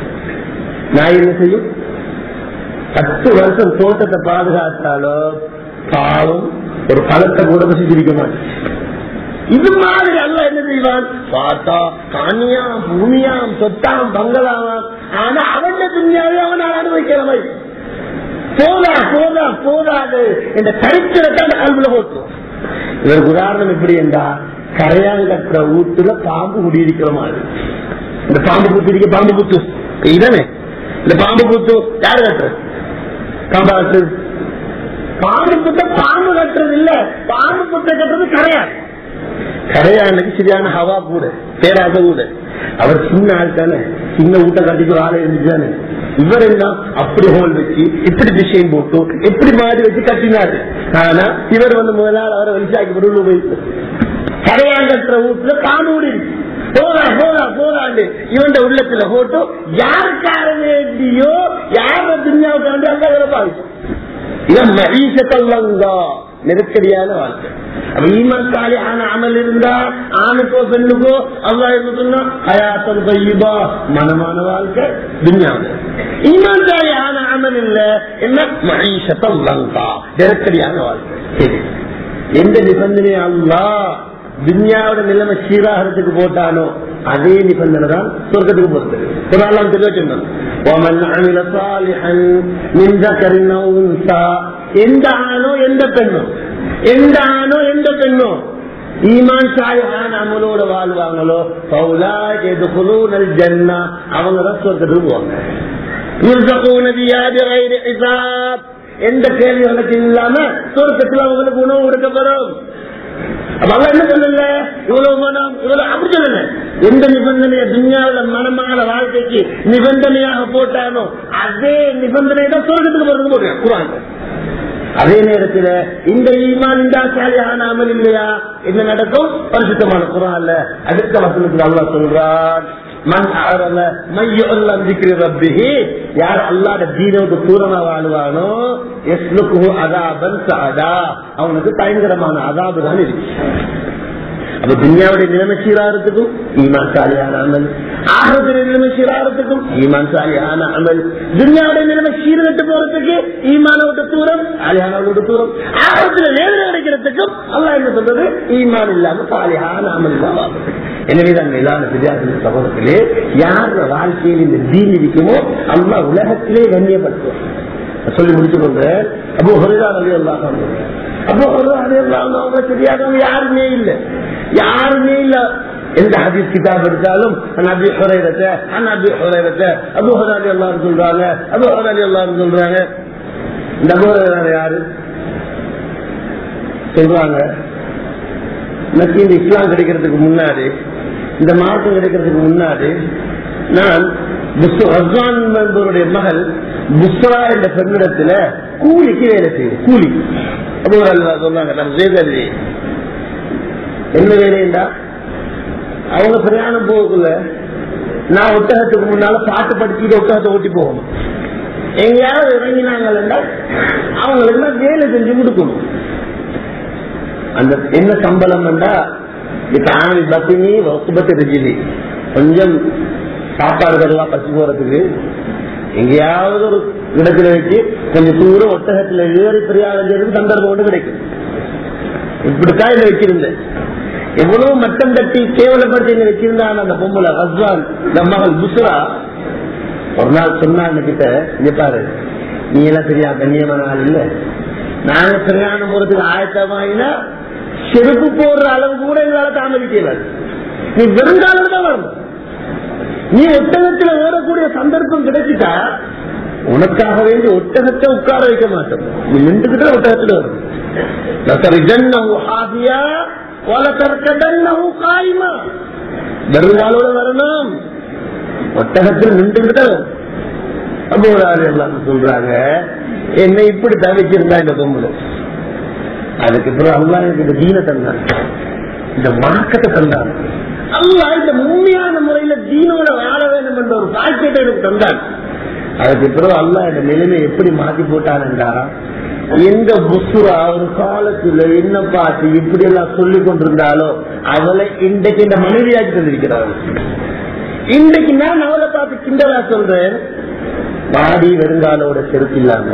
நாய் என்ன செய்யும் பத்து வருஷம் தோட்டத்தை பாதுகாத்தாலோ பாவம் ஒரு பழத்தை கூட பசிச்சிருக்க மாட்டேன் இது மாதிரி அல்ல என்ன செய்வான் பார்த்தா காணியாம் பூமியாம் சொத்தாம் பங்களாவாம் ஆனா அவன் துணியாவே அவன் அனுபவிக்கிறவை போதா போதா போதாது இந்த கருத்திரத்தை அந்த கல்வில போட்டுரும் இதற்கு உதாரணம் எப்படி என்றா கரையான் கட்டுற வீட்டுல பாம்பு குடியிருக்கிற மாதிரி இந்த பாம்பு குத்து இருக்க பாம்பு குத்து இதனே இந்த பாம்பு குத்து யாரு கட்டுறது பாம்பா கட்டுறது பாம்பு குத்த பாம்பு கட்டுறது இல்ல பாம்பு குத்த கட்டுறது கரையான் கரையானுக்கு சரியான ஹவா கூட பேராச கூட அவர் சின்ன ஆள் தானே சின்ன ஊட்ட கட்டிக்கு ஆளை இருந்துச்சானே இவர் எல்லாம் அப்படி ஹோல் வச்சு இப்படி டிசைன் போட்டு எப்படி மாறி வச்சு கட்டினாரு ஆனா இவர் வந்து முதலாள் அவரை வெளிச்சாக்கி உள்ள போயிட்டு கரையான் கட்டுற வீட்டுல காணூடி போதா போதா போதாண்டு இவன் உள்ளத்துல போட்டு யாருக்கார வேண்டியோ யார துன்யாவுக்கு வேண்டிய அந்த பாதிச்சு இவன் மரீசத்தல்லங்கா நெருக்கடியான வாழ்க்கை அப்ப ஈமான் சாலியான அமல் இருந்தா ஆணுக்கோ பெண்ணுக்கோ அல்லா என்ன சொன்னா ஹயாத்தம் தையிபா மனமான வாழ்க்கை துன்யாவில் ஈமான் சாலியான அமல் இல்ல என்ன மகிஷத்தம் லங்கா நெருக்கடியான வாழ்க்கை சரி எந்த நிபந்தனை அல்லா துன்யாவோட நிலைமை சீராகிறதுக்கு போட்டானோ அதே நிபந்தனை தான் சொர்க்கத்துக்கு போறது ஒரு ஆளாம் தெளிவா சொன்னான் ومن عمل صالحا من ذكر او انثى எந்த ஆணோ எந்த பெண்ணோ எந்த ஆணோ எந்த பெண்ணோ ஈமான் சாலிஹான அமலோட வாழ்வாங்களோ பௌலா எதுகுலூனல் ஜன்னா அவங்க தான் சொர்க்கத்துக்கு போவாங்க யுர்சகூன பிஹா பிகைரி ஹிசாப் எந்த கேள்வி வழக்கு இல்லாம சொர்க்கத்தில் அவங்களுக்கு உணவு கொடுக்கப்படும் அப்ப அவ என்ன சொல்லல இவ்வளவு மனம் இவ்வளவு அப்படி சொல்லல எந்த நிபந்தனைய துன்யாவில மனமான வாழ்க்கைக்கு நிபந்தனையாக போட்டானோ அதே நிபந்தனை தான் சொர்க்கத்துக்கு போறது போடுறேன் குரான் அதே நேரத்தில் இந்த ஈமான் இந்த சாலியான அமல் இல்லையா என்ன நடக்கும் பரிசுத்தமான குரான்ல அடுத்த வசனத்தில் அல்லா சொல்றான் மண் அறல மையம் திக்கிற ரப்பிஹி யார் அல்லாத தீனவுக்கு தூரமா வாழ்வானோ எஸ்லுக்கு அதாபன் சாதா அவனுக்கு பயங்கரமான அதாபு தான் இருக்கு அப்ப துன்யாவுடைய நிலைமை சீராகிறதுக்கும் ஈமான் சாலியான அமல் ஆகத்துடைய நிலைமை சீராகிறதுக்கும் ஈமான் சாலியான அமல் துன்யாவுடைய நிலைமை சீர்கட்டு போறதுக்கு ஈமான விட்டு தூரம் சாலியான விட்டு தூரம் ஆகத்துல வேதனை கிடைக்கிறதுக்கும் அல்லா என்ன சொல்றது ஈமான் இல்லாம சாலியான அமல் இல்லாம எனவேதான் மேலான வித்தியாச சகோதரத்திலே யார் வாழ்க்கையில் இந்த தீன் இருக்குமோ அல்லா உலகத்திலே கண்ணியப்படுத்துவார் சொல்லி முடிச்சு கொண்டு அப்போ ஹரிதா அலி அல்லா அப்போ ஹரிதா அலி அல்லா அவங்க தெரியாதவங்க யாருமே இல்லை யாருமே இல்ல எந்த ஹதீஸ் கிதாப் எடுத்தாலும் நபி ஹுரைரத்தை நபி ஹுரைரத்தை அபு ஹுராலி எல்லாரும் சொல்றாங்க அபு ஹுராலி எல்லாரும் சொல்றாங்க இந்த அபு ஹுரைரா யாரு சொல்றாங்க எனக்கு இந்த இஸ்லாம் கிடைக்கிறதுக்கு முன்னாடி இந்த மார்க்கம் கிடைக்கிறதுக்கு முன்னாடி நான் புஸ்து- ரஸ்வான் என்பவருடைய மகள் புஸ்ரா என்ற பெண்ணிடத்துல கூலிக்கு வேலை செய்யும் கூலி அப்போ ஒரு அல்லா சொன்னாங்க நம்ம செய்தது என்ன வேலைண்டா அவங்க பிரயாணம் போகக்குள்ள நான் ஒட்டகத்துக்கு முன்னால பாட்டு படிச்சுட்டு ஒட்டகத்தை ஓட்டி போகணும் எங்கேயாவது இறங்கினாங்கன்னா அவங்களுக்கு நான் வேலை செஞ்சு கொடுக்கணும் அந்த என்ன சம்பளம் என்றா தானி பத்தினி வகுப்பத்து ரிஜிலி கொஞ்சம் சாப்பாடுகள்லாம் பசி போறதுக்கு எங்கேயாவது ஒரு இடத்துல வச்சு கொஞ்சம் தூரம் ஒட்டகத்துல ஏறி பிரியாணம் செய்யறதுக்கு சந்தர்ப்பம் கொண்டு கிடைக்கும் இப்படித்தான் இதை வச்சிருந்தேன் எவ்வளவு மட்டம் தட்டி கேவலப்படுத்தி என்ன வச்சிருந்தாங்க அந்த பொம்பளை ஹஸ்வான் இந்த மகள் புஸ்ரா ஒரு நாள் சொன்னாங்க கிட்ட இங்க பாரு நீ எல்லாம் சரியா கண்ணியமான ஆள் இல்ல நாங்க பிரயாணம் போறதுக்கு ஆயத்தமாயினா செருப்பு போடுற அளவு கூட எங்களால தாமதிக்கல நீ வெறுங்காலம் தான் வரணும் நீ ஒட்டகத்துல ஓடக்கூடிய சந்தர்ப்பம் கிடைச்சிட்டா உனக்காக வேண்டி ஒட்டகத்தை உட்கார வைக்க மாட்டோம் நீ நின்றுகிட்ட ஒட்டகத்துல வரும் லதரிஜன்னஹு ஹாஃபியா வலதர்கதன்னஹு காயிமா வெறுங்காலோட வரணும் ஒட்டகத்தில் நின்றுகிட்ட அப்போ ஒரு ஆள் எல்லாம் சொல்றாங்க என்னை இப்படி தவிச்சிருந்தா இந்த பொம்பளை அதுக்கு பிறகு அல்லா எனக்கு இந்த தீன தந்தான் இந்த மார்க்கத்தை தந்தான் அல்லா இந்த உண்மையான முறையில தீனோட வாழ வேண்டும் என்ற ஒரு பாக்கியத்தை எனக்கு தந்தான் அதுக்கு பிறகு அல்லா இந்த நிலைமை எப்படி மாத்தி போட்டான்டா எந்த புசுரா ஒரு காலத்துல என்ன பார்த்து இப்படி எல்லாம் சொல்லி கொண்டிருந்தாலோ அவளை இன்றைக்கு இந்த மனைவியாக்கி தந்திருக்கிறார்கள் இன்றைக்கு நான் அவளை பார்த்து கிண்டலா சொல்றேன் பாடி வெறுங்காலோட செருப்பு இல்லாம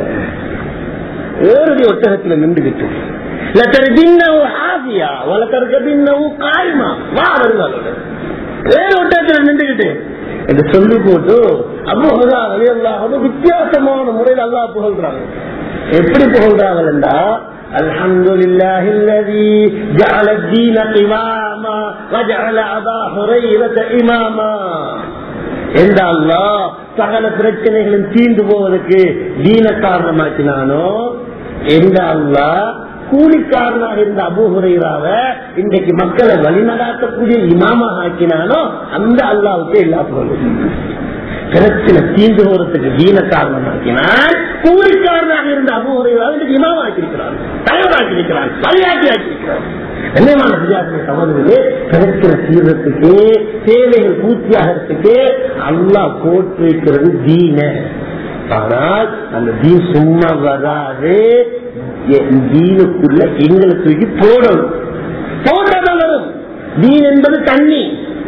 ஏறடி ஒட்டகத்துல நின்றுகிட்டு லத்தரதின்னவு ஆசியா வளர்க்கறதின்னவு காய்மா வா வருங்காலோட வேற ஒட்டகத்துல நின்றுகிட்டு என்று சொல்லி போட்டு அபுஹதா அல்லாஹ் வித்தியாசமான முறையில் அல்லாஹ் புகழ்றாங்க எப்படி புகழ்றாங்கன்றா الحمد لله الذي جعل الدين قواما وجعل أبا هريرة إماما எந்த அல்லா சகல பிரச்சனைகளும் தீண்டு போவதற்கு தீன காரணமாக்கினானோ எந்த அல்லா கூலிக்காரனாக இருந்த அபூஹுரைராவ இன்றைக்கு மக்களை வழிநடாத்தக்கூடிய இமாமா ஆக்கினானோ அந்த அல்லாவுக்கு எல்லா புகழும் பிரச்சனை தீண்டு போறதுக்கு தீன காரணமாக்கினான் கூலிக்காரனாக இருந்த அபூஹுரைராவ இன்றைக்கு இமாமா ஆக்கியிருக்கிறான் தயாராக்கியிருக்கிறான் வழியாக்கி ஆக்கியிருக்கிறான் என்னமான வித்தியாசத்தை சகோதரர்களே பிரச்சனை தீர்றதுக்கு தேவைகள் பூர்த்தியாகிறதுக்கு அல்லா போட்டிருக்கிறது தீன ஆனால் அந்த தீன் சும்மா வராது என் தீனுக்குள்ள எங்களை தூக்கி போடணும் போட்டதான் வரும் தீன் என்பது தண்ணி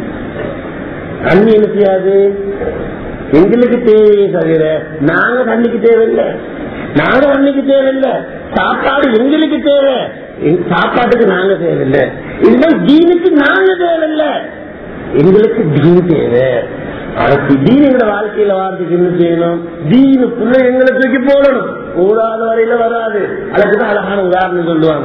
தண்ணி என்ன செய்யாது எங்களுக்கு தேவையே தவிர நாங்க தண்ணிக்கு தேவையில்லை நாங்க தண்ணிக்கு தேவையில்லை சாப்பாடு எங்களுக்கு தேவை எங்க சாப்பாட்டுக்கு நாங்க தேவையில்லை இதுதான் தீனுக்கு நாங்க தேவையில்லை எங்களுக்கு தீனு தேவை அதுக்கு தீன் எங்க வாழ்க்கையில வார்த்தைக்கு என்ன செய்யணும் தீனுக்குள்ள எங்களை தூக்கி போடணும் கூடாத வரையில வராது அதுக்குதான் அழகான உதாரணம் சொல்லுவாங்க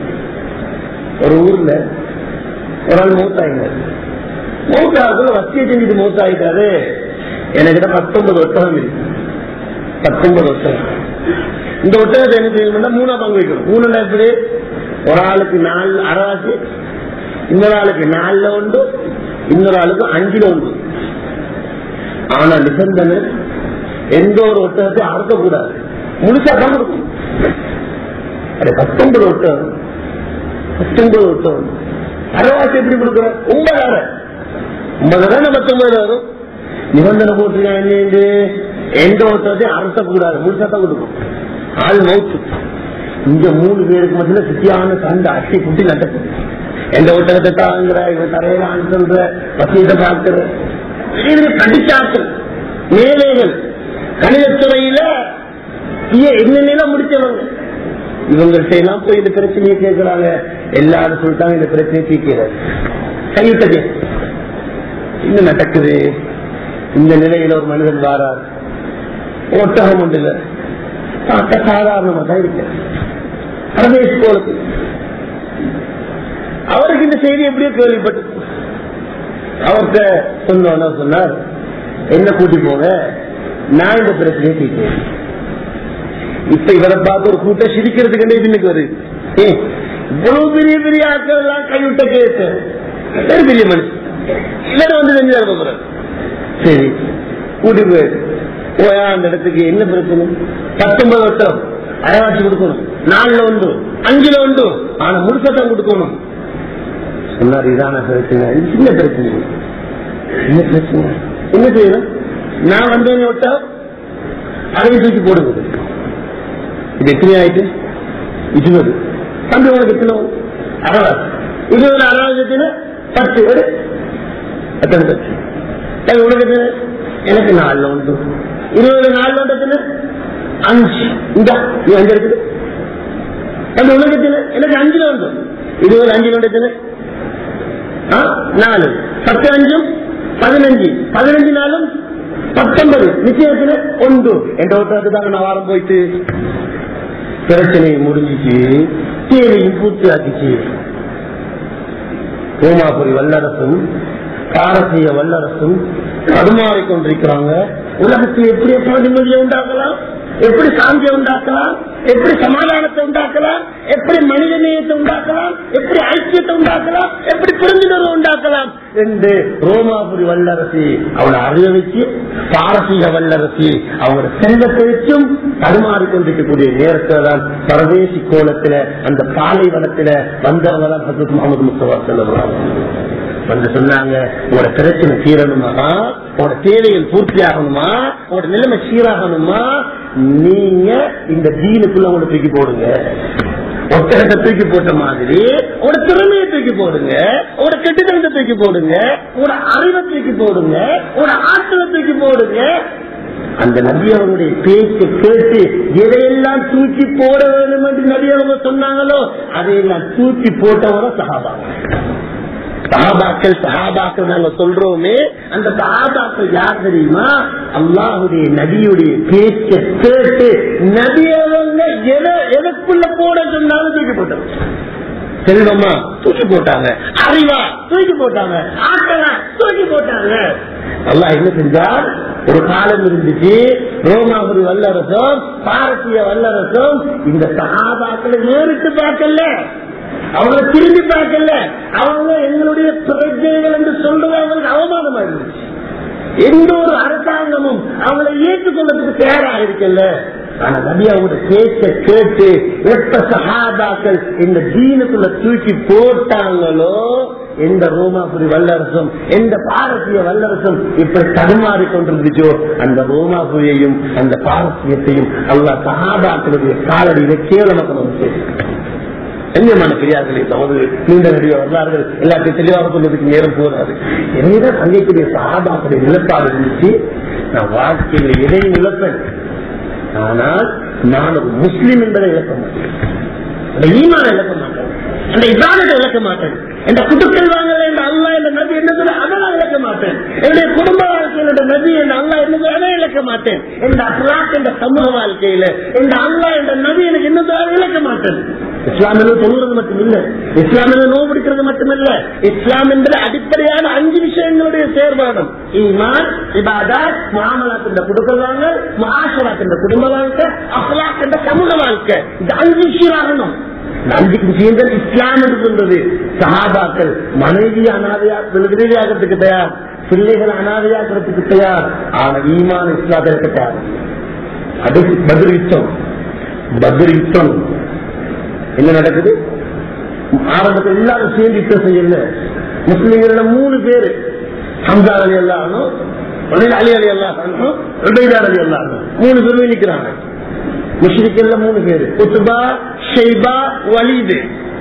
ஒரு ஊர்ல ஒரு ஆள் மூத்தாயிங்க மூத்தாக்குள்ள வசிய செஞ்சுட்டு மூத்தாயிட்டாரு என்கிட்ட பத்தொன்பது ஒட்டகம் இருக்கு பத்தொன்பது ஒட்டகம் இந்த ஒட்டகத்தை என்ன செய்யணும்னா மூணா பங்கு வைக்கணும் மூணு எப்படி ஒரு ஆளுக்கு நாலு அரைவாசி இன்னொரு ஆளுக்கு நாலுல உண்டு இன்னொரு ஆளுக்கு அஞ்சுல உண்டு ஆனா நிபந்தனை எந்த ஒரு ஒட்டகத்தை அறுக்கக்கூடாது முழுசா தான் கொடுக்கும் அது பத்தொன்பது ஒட்டகம் பத்தொன்பது ஒட்டகம் அரைவாசி எப்படி கொடுக்குற ஒன்பதாயிரம் ஒன்பதாயிரம் பத்தொன்பது வரும் நிபந்தனை போட்டிருக்காங்க எந்த ஒருத்தரையும் அறுத்தக்கூடாது முழுசா தான் கொடுக்கும் ஆள் மௌத்து இந்த மூணு பேருக்கு மத்தியில சித்தியான சண்டை அட்டி குட்டி நடக்குது எந்த ஒட்டகத்தை தாங்குற இவன் தரையில ஆண் சொல்ற வசீதை பார்க்கிற இது படிச்சாக்கள் மேலைகள் கணிதத்துறையில என்னென்ன முடிச்சவங்க இவங்கள்ட்ட எல்லாம் போய் இந்த பிரச்சனையை கேட்கிறாங்க எல்லாரும் சொல்லிட்டாங்க இந்த பிரச்சனையை தீர்க்கிறார் கைவிட்டது என்ன நடக்குது இந்த நிலையில ஒரு மனிதன் வாரார் ஒட்டகம் ஒன்றுல பார்க்க சாதாரணமா தான் இருக்கு அரபேஷ் போலுக்கு அவருக்கு இந்த செய்தி எப்படியோ கேள்விப்பட்டு அவர்கிட்ட சொன்னோன்னு சொன்னார் என்ன கூட்டி போங்க நான் இந்த பிரச்சனையை தீர்க்கிறேன் இப்ப இவரை பார்த்து ஒரு கூட்டம் சிரிக்கிறதுக்கு பின்னுக்கு வருது ஏ, இவ்வளவு பெரிய பெரிய ஆட்கள் எல்லாம் கைவிட்ட கேட்ட பெரிய பெரிய மனுஷன் இவரை வந்து செஞ்சு தர போறாரு சரி கூட்டி போய் போயா அந்த இடத்துக்கு என்ன பிரச்சனை பத்தொன்பது வருஷம் அரைவாசி கொடுக்கணும் நாலுல உண்டு அஞ்சுல உண்டு ஆனா முழுக்கத்தான் கொடுக்கணும் சொன்னார் இதான பிரச்சனை இது சின்ன பிரச்சனை என்ன பிரச்சனை என்ன செய்யணும் நான் வந்தேன்னு விட்டா அதையும் தூக்கி போடுங்க இது எத்தனை ஆயிட்டு இருபது தம்பி உனக்கு எத்தனை அறுபது இருபது அறுபது எத்தனை பத்து எடு எத்தனை பத்து அது உனக்கு எத்தனை எனக்கு நாலுல உண்டு இருபது நாலுல உண்டு எத்தனை அஞ்சு இந்த நீ அஞ்சு இருக்குது தம்பி உனக்கு எத்தனை எனக்கு அஞ்சுல உண்டு இருபது அஞ்சுல உண்டு எத்தனை ஆ, நாலு பத்து அஞ்சும் பதினஞ்சு பதினஞ்சு நாளும் பத்தொன்பது நிச்சயத்துல ஒன்று என்ற ஒருத்தருக்கு தாங்க நான் வாரம் போயிட்டு பிரச்சனை முடிஞ்சிச்சு தேவையும் பூர்த்தி ஆக்கிச்சு ரோமாபுரி வல்லரசும் பாரசீக வல்லரசும் தடுமாறிக் கொண்டிருக்கிறாங்க உலகத்தில் எப்படி எப்படி நிம்மதியை உண்டாக்கலாம் எப்படி சாந்தியை உண்டாக்கலாம் எப்படி சமாதானத்தை உண்டாக்கலாம் எப்படி மனித நேயத்தை உண்டாக்கலாம் எப்படி ஐக்கியத்தை உண்டாக்கலாம் எப்படி புரிந்துணர்வு உண்டாக்கலாம் என்று ரோமாபுரி வல்லரசி அவளை அறிய வச்சு பாரசீக வல்லரசி அவங்களோட செல்வத்தை வச்சும் தடுமாறி கொண்டிருக்கக்கூடிய நேரத்தில் தான் பரதேசி கோலத்துல அந்த பாலைவனத்துல வந்தவங்க தான் ஹசரத் முகமது முஸ்தபா செல்லுறாங்க வந்து சொன்னாங்க உங்களோட பிரச்சனை தீரணுமா உங்களோட தேவைகள் பூர்த்தி ஆகணுமா உங்களோட நிலைமை சீராகணுமா நீங்க இந்த தீனுக்குள்ள உங்களை தூக்கி போடுங்க ஒட்டகத்தை தூக்கி போட்ட மாதிரி உங்களோட திறமையை தூக்கி போடுங்க உங்களோட கெட்டுத்தனத்தை தூக்கி போடுங்க உங்களோட அறிவை தூக்கி போடுங்க உங்களோட ஆற்றலை தூக்கி போடுங்க அந்த நபி அவருடைய பேச்சை கேட்டு எதையெல்லாம் தூக்கி போட வேண்டும் என்று நபி அவங்க சொன்னாங்களோ அதையெல்லாம் தூக்கி போட்டவரை சகாபா சஹாபாக்கள் சஹாபாக்கள் நாங்க சொல்றோமே அந்த சஹாபாக்கள் யார் தெரியுமா அல்லாஹுடைய நபியுடைய பேச்ச கேட்டு நபி அவங்க எதை எதற்குள்ள போட சொன்னாலும் தூக்கி போட்டாங்க செல்வமா தூக்கி போட்டாங்க அறிவா தூக்கி போட்டாங்க ஆட்டலா தூக்கி போட்டாங்க அல்லாஹ் என்ன செஞ்சார் ஒரு காலம் இருந்துச்சு ரோமாபுரி வல்லரசும் பாரசீக வல்லரசும் இந்த சகாபாக்களை நேரிட்டு பார்க்கல அவங்க திரும்பி பார்க்கல அவங்க எங்களுடைய பிரஜைகள் என்று சொல்றது அவங்களுக்கு அவமானமா இருந்துச்சு எந்த ஒரு அரசாங்கமும் அவங்களை ஏற்றுக்கொள்றதுக்கு தயாராக இருக்கல ஆனா நபி அவங்க பேச்ச கேட்டு எப்ப சஹாபாக்கள் இந்த தீனுக்குள்ள தூக்கி போட்டாங்களோ எந்த ரோமாபுரி வல்லரசும் எந்த பாரசீக வல்லரசும் இப்படி தடுமாறி கொண்டிருந்துச்சோ அந்த ரோமாபுரியையும் அந்த பாரசீகத்தையும் அல்ல சஹாபாக்களுடைய காலடியில கேவலமாக கண்ணியமான பெரியார்களே சகோதரி நீண்ட நடிக வரலாறுகள் எல்லாத்தையும் தெளிவாக சொல்வதற்கு நேரம் போதாது எனவேதான் சங்கைக்குரிய சகாபாக்களுடைய நிலப்பாடு இருந்துச்சு நான் வாழ்க்கையில் எதையும் இழப்பேன் ஆனால் நான் ஒரு முஸ்லீம் என்பதை இழக்க மாட்டேன் அந்த ஈமான இழக்க மாட்டேன் அந்த இதானத்தை இழக்க மாட்டேன் இந்த குடுக்கல் வாங்கல இந்த அல்லா இந்த நபி என்ன சொல்ல அதெல்லாம் இழக்க மாட்டேன் என்னுடைய குடும்ப வாழ்க்கையில நபி இந்த அல்லா என்ன சொல்ல அதை இழக்க மாட்டேன் இந்த அப்லாக் இந்த சமூக வாழ்க்கையில இந்த அல்லா இந்த நபி எனக்கு என்ன சொல்ல அதை இழக்க மாட்டேன் இஸ்லாமில தொழுகிறது மட்டுமில்ல இஸ்லாமில நோவு பிடிக்கிறது மட்டுமல்ல இஸ்லாம் என்பது அடிப்படையான அஞ்சு விஷயங்களுடைய செயற்பாடும் ஈமான் இபாதா முகாமலாத் என்ற குடும்ப வாழ்க்கை மகாசராத் என்ற குடும்ப வாழ்க்கை அஃலாக் என்ற சமூக வாழ்க்கை இந்த அஞ்சு விஷயம் ஆகணும் இந்த அஞ்சு விஷயங்கள் இஸ்லாம் என்று சொல்றது சஹாபாக்கள் மனைவி அனாதையா விடுதலையாகிறதுக்கு தயார் பிள்ளைகள் அனாதையாக்கிறதுக்கு தயார் ஆனா ஈமான் இஸ்லாத்திற்கு தயார் அது பதில் யுத்தம் பதில் யுத்தம் என்ன நடக்குது ஆரம்பத்தில் எல்லாரும் சேர்ந்து யுத்தம் செய்யல முஸ்லிம்கள மூணு பேரு ஹம்சா அலி அல்லாஹனும் அலி அலி அல்லாஹனும் ருபைதார் அலி அல்லாஹனும் மூணு பேரும் நிக்கிறாங்க முஸ்லிக்கல்ல மூணு பேரு உத்துபா ஷெய்பா வலிது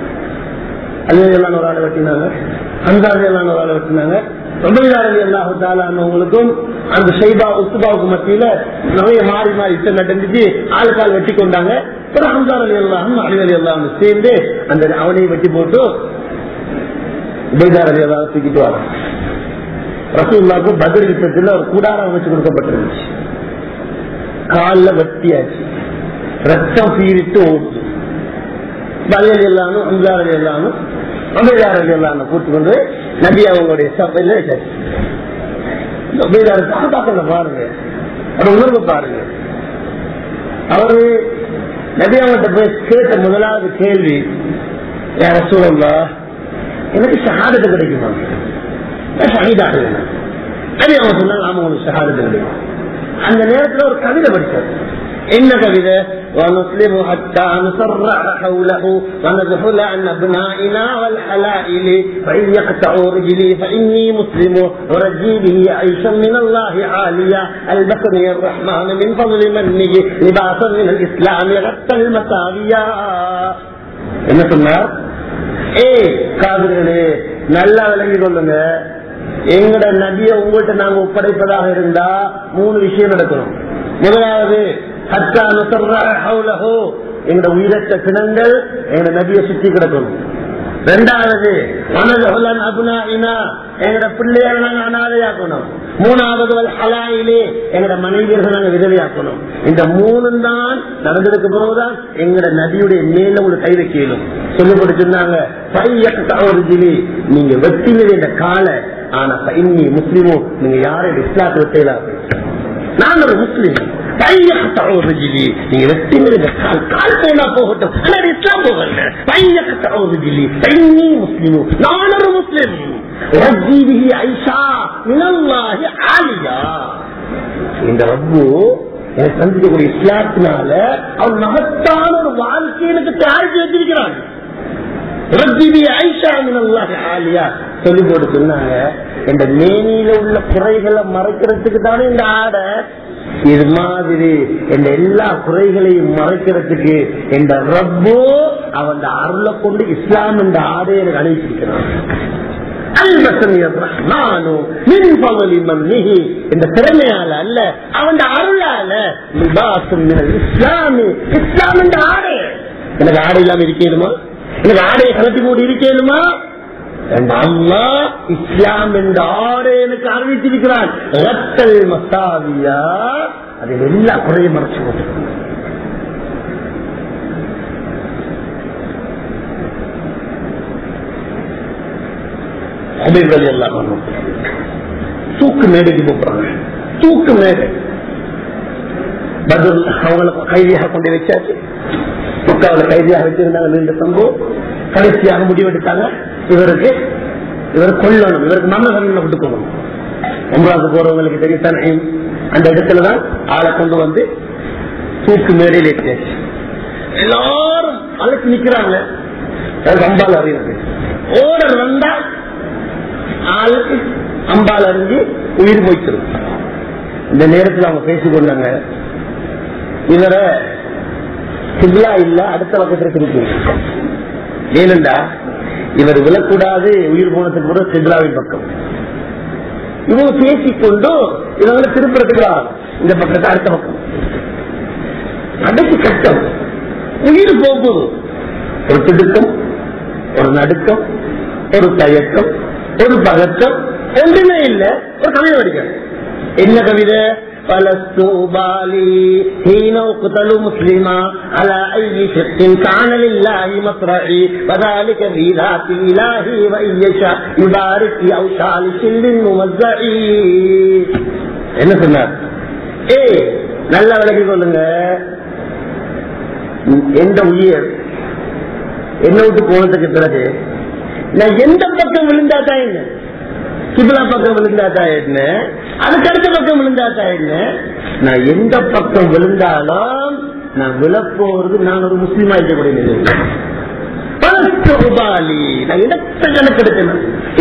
அலி அலி அல்லாஹ் ஒரு ஆளை வெட்டினாங்க ஹம்சா அலி அல்லாஹ் ஒரு ஆளை வெட்டினாங்க ருபைதார் அலி அல்லாஹு தாலானவங்களுக்கும் அந்த ஷெய்பா உத்துபாவுக்கு மத்தியில நிறைய மாறி மாறி யுத்தம் நடந்துச்சு ஆளுக்கால் வெட்டி கொண்டாங்க ஒரு ஹம்சார் அலி அல்லாஹும் அலி அலி அல்லாஹும் சேர்ந்து அந்த அவனையும் வெட்டி போட்டு உபைதார் அலி அல்லாஹ் தூக்கிட்டு வராங்க ரசூல்லாவுக்கு பதில் யுத்தத்தில் ஒரு கூடாரம் அமைச்சு கொடுக்கப்பட்டிருந்துச்சு காலில் வெட்டியாச்சு ரத்தம் பீரிட்டு ஓடுது அலி அலி அல்லாமும் ஹம்சார் அலி அல்லாமும் உபயதாரர்கள் எல்லாம் கூட்டு கொண்டு நபி அவங்களுடைய சபையில வச்சாச்சு உபயதாரர் சாதாக்களை பாருங்க ஒரு உணர்வு பாருங்க அவரு நபி அவங்கள்ட்ட போய் கேட்ட முதலாவது கேள்வி யார சூழல்லா எனக்கு ஷஹாதத்து கிடைக்குமா நான் ஷஹீதாக நபி அவங்க சொன்னாங்க ஆமா உங்களுக்கு ஷஹாதத்து கிடைக்கும் அந்த நேரத்துல ஒரு கவிதை படிச்சார் என்ன கவிதை ونسلم حتى نسرع حوله ونذهل عن أبنائنا والحلائل فإن يقطعوا رجلي فإني مسلم ورجي به عيشا من الله عاليا ألبسني الرحمن من فضل منه لباسا من الإسلام غطى المساوية என்ன சொன்னார் ஏய் காவிர்களே நல்லா விளங்கி கொள்ளுங்க எங்கட நபிய உங்கள்கிட்ட நாங்க ஒப்படைப்பதாக இருந்தா மூணு விஷயம் நடக்கணும் முதலாவது எங்கட உயிரற்ற பிணங்கள் எங்கட நபியை சுத்தி கிடக்கணும் ரெண்டாவது எங்கட பிள்ளைகளை நாங்க அனாதையாக்கணும் மூணாவது ஹலாயிலே எங்கட மனைவியர்கள் நாங்க விதவையாக்கணும் இந்த மூணு தான் நடந்ததுக்கு பிறகுதான் எங்கட நதியுடைய மேல ஒரு கை வைக்கலும் சொல்லப்பட்டு சொன்னாங்க நீங்க வெட்டினது இந்த காலை ஆனா இன்னி முஸ்லிமோ நீங்க யாரும் இஸ்லாத்து வெட்டையில நான் ஒரு முஸ்லீம் நீங்க வெட்டினது கால் கால் போனா போகட்டும் இஸ்லாம் போகல முஸ்லிமோ நான் ஒரு முஸ்லிம் இந்த ரப்பு எனக்கு சந்திக்கக்கூடிய இஸ்லாத்தினால அவன் மகத்தான ஒரு வாழ்க்கை எனக்கு தாழ்த்தி வச்சிருக்கிறான் சொல்லி போட்டு சொன்னாங்க இந்த மேனியில உள்ள குறைகளை மறைக்கிறதுக்கு தானே இந்த ஆடை இது மாதிரி இந்த எல்லா குறைகளையும் மறைக்கிறதுக்கு இந்த ரப்போ அவன் அருளை கொண்டு இஸ்லாம் என்ற ஆடையை எனக்கு அனுப்பிச்சிருக்கிறான் இந்த திறமையால அல்ல அவன் அருளால இஸ்லாமி இஸ்லாம் என்ற ஆடை எனக்கு ஆடை இல்லாம இருக்கணுமா எனக்கு ஆடையை கலத்தி போட்டு இருக்கணுமா அல்லா இஸ்லாம் என்ற ஆடை எனக்கு அறிவித்திருக்கிறான் ரத்தல் மசாவியா அதை எல்லா குறையும் மறைச்சு போட்டு அபிர்கள் எல்லாம் பண்ணும் தூக்கு மேடைக்கு போறாங்க தூக்கு மேடை பதில் அவங்களை கைதியாக கொண்டு வச்சாச்சு துக்காவில் கைதியாக வச்சிருந்தாங்க நீண்ட சம்பவம் கடைசியாக முடிவெடுத்தாங்க இவருக்கு இவர் கொல்லணும் இவருக்கு மரண தண்டனை கொடுக்கணும் ஒன்பதாவது போறவங்களுக்கு தெரியுத்தானே அந்த இடத்துலதான் ஆளை கொண்டு வந்து தூக்கு மேடையில் ஏற்றியாச்சு எல்லாரும் அழைச்சு நிக்கிறாங்க அம்பால் அறியாது ஓடர் வந்தா ஆளுக்கு அம்பால் அறிஞ்சு உயிர் போய்ச்சிடும் இந்த நேரத்தில் அவங்க பேசிக்கொண்டாங்க இவரை சிப்லா இல்ல அடுத்த பக்கத்தில் திருப்பி ஏனென்றா இவர் விழக்கூடாது உயிர் போனதுக்கு கூட சிப்லாவின் பக்கம் இவங்க பேசிக்கொண்டு இவங்களை திருப்புறதுக்கு இந்த பக்கத்தை அடுத்த பக்கம் கடைசி கட்டம் உயிர் போகுது ஒரு திடுக்கம் ஒரு நடுக்கம் ஒரு தயக்கம் ஒரு பதக்கம் ஒன்றுமே இல்லை ஒரு கவிதை வடிக்க என்ன கவிதை فلست أبالي حين أقتل مسلما على أي شق كان لله مصرعي وذلك في ذات الإله وإن يشاء يبارك في أوشال شل ممزعي என்ன சொன்னார் ஏய் நல்லா விளக்கி சொல்லுங்க எந்த உயிர் என்ன விட்டு போனதுக்கு பிறகு நான் எந்த பக்கம் விழுந்தாதான் என்ன கிபிலா பக்கம் விழுந்தாத்தா என்ன அதுக்கு அடுத்த பக்கம் விழுந்தாத்தா என்ன நான் எந்த பக்கம் விழுந்தாலும் நான் விழப்போறது நான் ஒரு முஸ்லீமா இருக்கக்கூடிய நிலை நான் இடத்தை கணக்கெடுக்கணும்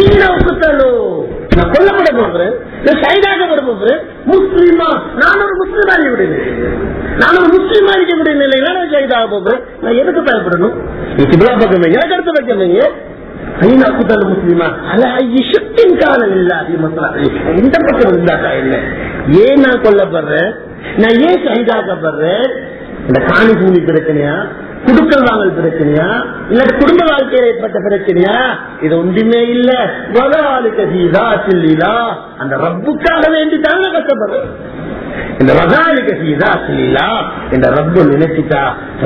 நான் கொல்லப்பட போகிறேன் நான் கைதாக்கப்பட போகிறேன் முஸ்லீமா நான் ஒரு முஸ்லீமா இருக்கக்கூடிய நிலை நான் ஒரு முஸ்லீமா இருக்கக்கூடிய நிலையில நான் கைதாக போகிறேன் நான் எதுக்கு பயப்படணும் நீ கிபிலா பக்கம் எனக்கு அடுத்த பக்கம் வைங்க ஐநா குதல் முஸ்லிமா அல இஷத்தின் காலம் இல்லாத மசாலி எந்த பக்கம் இருந்தாக்கா என்ன ஏன் நான் கொல்லப்படுறேன் நான் ஏன் கைதாக்கப்படுறேன் இந்த காணி பூமி பிரச்சனையா குடுக்கல் வாங்கல் பிரச்சனையா இல்ல குடும்ப வாழ்க்கையில் ஏற்பட்ட பிரச்சனையா இது ஒன்றுமே இல்ல முதலாளி கதீதா சில்லிலா அந்த ரப்புக்காக வேண்டி தாங்க கஷ்டப்படுறேன் இந்த வகாலிக சீதா சில்லா இந்த ரப்பு நினைச்சிட்டா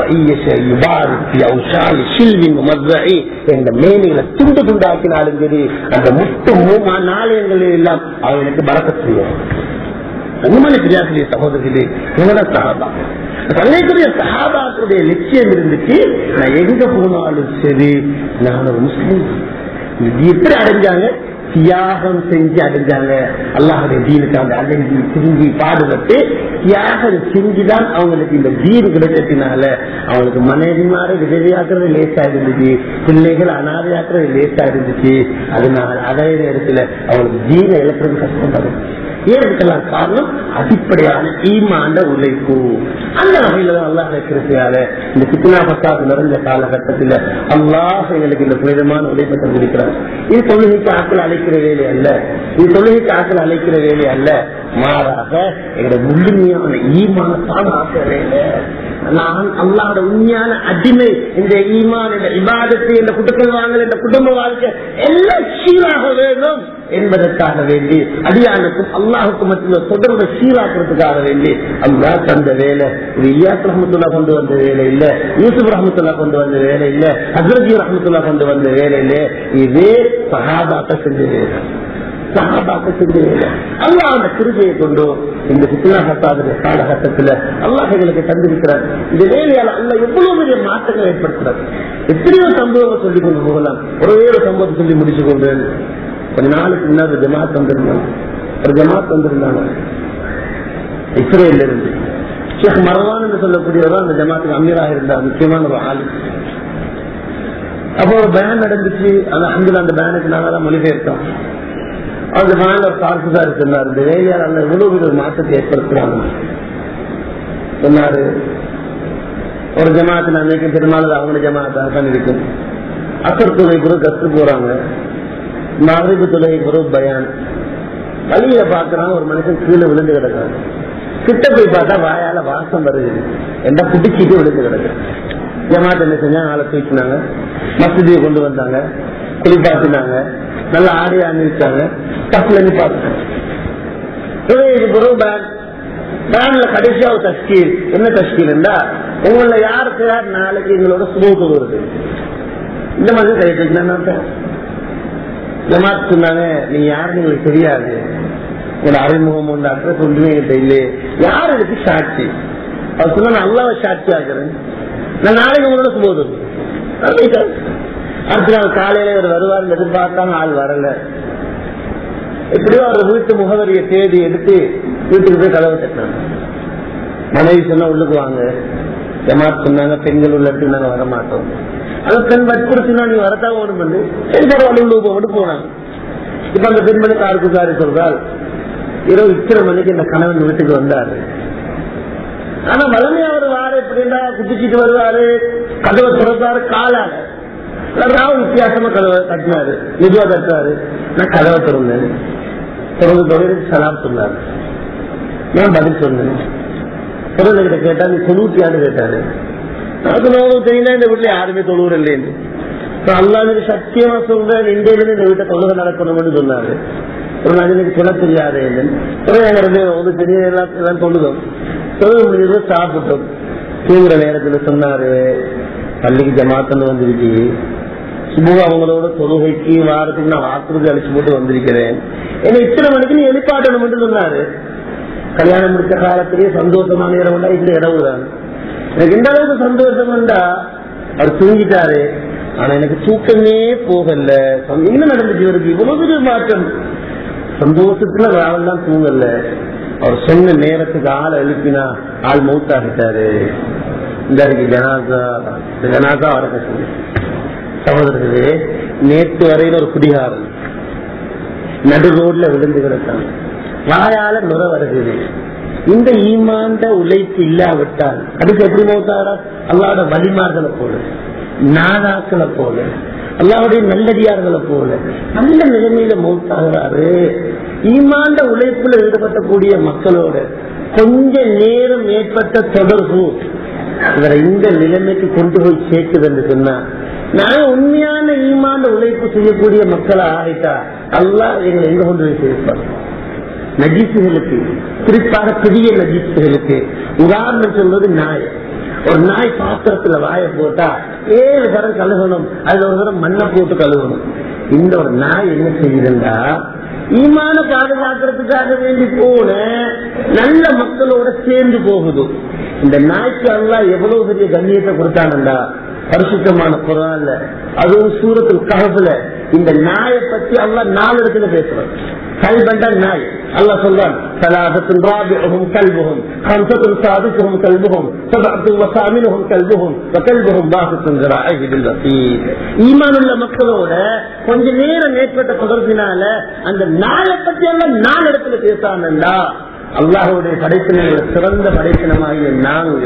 இந்த மேனிகளை துண்டு துண்டாக்கினாலும் சரி அந்த முட்டு மூமா நாணயங்கள் எல்லாம் அவனுக்கு பறக்க செய்யும் உண்மையான பிரியாசிரிய சகோதரிகளே இவங்க சகாபா தன்னைக்குரிய சகாபாக்களுடைய லட்சியம் இருந்துச்சு நான் எங்க போனாலும் சரி நான் ஒரு முஸ்லீம் இது எப்படி அடைஞ்சாங்க தியாகம் செஞ்சு அடைஞ்சாங்க அல்லாஹுடைய தீனுக்காக அடைஞ்சி திரும்பி பாடுபட்டு தியாகம் செஞ்சுதான் அவங்களுக்கு இந்த தீன் கிடைச்சதுனால அவங்களுக்கு மனைவிமார விதவியாக்குறது லேசா இருந்துச்சு பிள்ளைகள் அனாதையாக்குறது லேசா இருந்துச்சு அதனால அதே நேரத்துல அவங்களுக்கு தீன இழக்கிறது கஷ்டம் வரும் ஏற்கலாம் காரணம் அடிப்படையான ஈமாண்ட உழைப்பு அந்த வகையில தான் அல்லாஹ் கிருப்பையால இந்த சித்தனா பசாத் நிறைஞ்ச காலகட்டத்தில் அல்லாஹ் எங்களுக்கு இந்த புனிதமான உழைப்பத்தை கொடுக்கிறார் இது தொழுகைக்கு ஆக்கள் அழைக்கிற வேலை அல்ல இது தொழுகைக்கு ஆக்கள் அழைக்கிற வேலை அல்ல மாறாக எங்களோட முழுமையான ஈமான பாதுகாக்கிற வேலை நான் அல்லாட உண்மையான அடிமை இந்த ஈமான் இந்த இபாதத்தை இந்த குட்டங்கள் வாங்கல் இந்த குடும்ப வாழ்க்கை எல்லாம் சீராக வேண்டும் என்பதற்காக வேண்டி அடியானுக்கும் அல்லாஹுக்கும் மட்டும் தொடர்பு சீராக்கிறதுக்காக வேண்டி அல்லா தந்த வேலை இது இயாஸ் ரஹமத்துல்லா கொண்டு வந்த வேலை இல்ல யூசுப் ரஹமத்துல்லா கொண்டு வந்த வேலை இல்ல ஹசரஜி ரஹமத்துல்லா கொண்டு வந்த வேலை இல்ல இதே சகாபாக்க செஞ்ச வேலை சகாபாக்க செஞ்ச வேலை அல்லாஹ் அந்த கிருதியை கொண்டு இந்த சித்தனா ஹசாதுடைய காலகட்டத்தில் அல்லாஹ் எங்களுக்கு தந்திருக்கிறார் இந்த வேலையால் அல்ல எவ்வளவு பெரிய மாற்றங்கள் ஏற்படுத்துறார் எத்தனையோ சம்பவங்கள் சொல்லிக் கொண்டு போகலாம் ஒரே ஒரு சம்பவத்தை சொல்லி முடிச்சு கொண்டேன் கொஞ்ச நாளுக்கு முன்னாடி ஒரு ஜமாத் வந்திருந்தாங்க ஒரு ஜமாத் வந்திருந்தாங்க இஸ்ரேல இருந்து ஷேக் மரவான் என்று சொல்லக்கூடியவர் அந்த ஜமாத்துக்கு அமீராக இருந்தார் முக்கியமான ஒரு ஆள் அப்போ ஒரு பேன் நடந்துச்சு அந்த அங்குல அந்த பேனுக்கு நாங்க தான் மொழிபெயர்த்தோம் அந்த பேன் ஒரு பார்த்துதான் சொன்னார் இந்த வேலையால் அந்த இவ்வளவு வித மாற்றத்தை ஏற்படுத்துறாங்க சொன்னாரு ஒரு ஜமாத்து நான் நினைக்கும் பெருமாள் அவங்களோட ஜமாத்தாக தான் இருக்கும் அசர் துறை குரு கத்து போறாங்க மகரிபு தொலை குரு பயான் வழியில பாக்குறான் ஒரு மனுஷன் கீழே விழுந்து கிடக்கான் கிட்ட போய் பார்த்தா வாயால வாசம் வருது எந்த புடிச்சிட்டு விழுந்து கிடக்கு ஜமாத் என்ன செஞ்சாங்க ஆளை தூக்கினாங்க மசூதியை கொண்டு வந்தாங்க குளிப்பாட்டினாங்க நல்லா ஆடி அணிவிச்சாங்க தப்புல நிப்பாட்டினாங்க பேன்ல கடைசியா ஒரு தஸ்கீல் என்ன தஸ்கீல் என்றா உங்கள யாருக்கு யார் நாளைக்கு எங்களோட சுமூக வருது இந்த மாதிரி கைட்டு ஜமாத் சொன்னாங்க நீ யாருன்னு எங்களுக்கு தெரியாது உங்களோட அறிமுகம் உண்டு அட்ரஸ் ஒன்றுமே என்கிட்ட இல்லையே யார் இதுக்கு சாட்சி அவர் சொன்னா நான் அல்லாவை சாட்சி ஆக்குறேன் நான் நாளைக்கு உங்களோட சுமோதம் அடுத்த நாள் காலையில இவர் வருவார் எதிர்பார்த்தாங்க ஆள் வரல எப்படியோ அவர் வீட்டு முகவரியை தேடி எடுத்து வீட்டுக்கு போய் கதவை தட்டினாங்க மனைவி சொன்னா உள்ளுக்கு வாங்க ஜமாத் சொன்னாங்க பெண்கள் உள்ள இடத்துக்கு நாங்க வர மாட்டோம் அந்த பெண் வற்புறுத்தினா நீ வரத்தான் ஓடும் பண்ணு சரி பரவாயில்ல உள்ள போட்டு போனாங்க இப்ப அந்த பெண்மணி காருக்கு காரி சொல்றால் இரவு இத்தனை மணிக்கு இந்த கணவன் வீட்டுக்கு வந்தாரு ஆனா வளமையா அவர் வாரு எப்படின்னா குட்டிச்சிட்டு வருவாரு கதவை திறந்தாரு காலால ராவ் வித்தியாசமா கதவை கட்டினாரு மெதுவா தட்டுறாரு நான் கதவை திறந்தேன் திறந்து தொடர்ந்து சலாம் சொன்னாரு நான் பதில் சொன்னேன் குரல் கிட்ட கேட்டா நீ தொண்ணூத்தியாண்டு கேட்டாரு எனக்கு நோவு தெரியல இந்த வீட்டுல யாருமே தொழுவர் இல்லைன்னு அல்லாவுக்கு சத்தியமா சொல்றேன் இந்தியில இந்த வீட்டை தொழுகை நடக்கணும்னு சொன்னாரு ஒரு எனக்கு சொல்ல தெரியாது ஒரு பெரிய எல்லாம் தொழுதோம் தொழுக முடிஞ்சது சாப்பிட்டோம் தூங்குற நேரத்துல சொன்னாரு பள்ளிக்கு ஜமாத்தன்னு வந்திருக்கு சுபு அவங்களோட தொழுகைக்கு வாரத்துக்கு நான் வாக்குறுதி அழிச்சு போட்டு வந்திருக்கிறேன் என்ன இத்தனை மணிக்கு நீ எழுப்பாட்டணும் சொன்னாரு கல்யாணம் முடிச்ச காலத்திலேயே சந்தோஷமான இடம் இந்த இடம் தான் எனக்கு எந்த அளவுக்கு சந்தோஷம் வந்தா அவர் தூங்கிட்டாரு ஆனா எனக்கு தூக்கமே போகல என்ன நடந்துச்சு இவருக்கு இவ்வளவு பெரிய மாற்றம் சந்தோஷத்துல ராவெல்லாம் தூங்கல அவர் சொன்ன நேரத்துக்கு ஆள் எழுப்பினா ஆள் மௌத்தாகிட்டாரு இந்த ஜனாசா இந்த ஜனாசா வர சகோதரர்களே நேற்று வரையில் ஒரு குடிகாரன் நடு ரோட்ல விழுந்து கிடக்கான் வாயால நுர வருகிறது இந்த ஈமாண்ட உழைப்பு இல்லாவிட்டால் அதுக்கு எப்படி மௌத்தாரா அல்லாவோட வழிமார்களை போல நாதாக்களை போல அல்லாவுடைய நல்லடியார்களை போல நல்ல நிலைமையில மௌத்தாகிறாரு ஈமாண்ட உழைப்புல ஈடுபட்டக்கூடிய மக்களோட கொஞ்ச நேரம் ஏற்பட்ட தொடர்பு இவரை இந்த நிலைமைக்கு கொண்டு போய் சேர்க்குதுன்னு சொன்னா நாங்க உண்மையான ஈமாண்ட உழைப்பு செய்யக்கூடிய மக்களை ஆகிட்டா அல்லா எங்களை எங்க கொண்டு போய் சேர்ப்பாங்க நஜீசுகளுக்கு குறிப்பாக பெரிய நஜீசுகளுக்கு உதாரணம் சொல்வது நாய் ஒரு நாய் பாத்திரத்துல வாய போட்டா ஏழு தரம் கழுகணும் அதுல ஒரு தரம் மண்ணை போட்டு கழுவணும் இந்த ஒரு நாய் என்ன செய்யுதுண்டா ஈமான பாதுகாக்கிறதுக்காக வேண்டி போன நல்ல மக்களோட சேர்ந்து போகுது இந்த நாய்க்கு அல்லா எவ்வளவு பெரிய கண்ணியத்தை கொடுத்தானுண்டா பரிசுத்தமான குரான்ல அதுவும் சூரத்தில் ககப்புல இந்த நாயை பத்தி அல்லா நாலு இடத்துல பேசுறோம் கல்பண்டா நாய் அல்லா சொல்றான் ثلاثة رابعهم كلبهم خمسة سادسهم كلبهم سبعة وثامنهم كلبهم وكلبهم باسط ذراعيه بالوسيط ஈமான் உள்ள மக்களோட கொஞ்ச நேரம் ஏற்பட்ட தொடர்பினால அந்த நாயை பத்தி எல்லாம் நாலு இடத்துல பேசாமண்டா அல்லாஹுடைய படைப்பினங்களை சிறந்த படைப்பினமாகிய நாங்க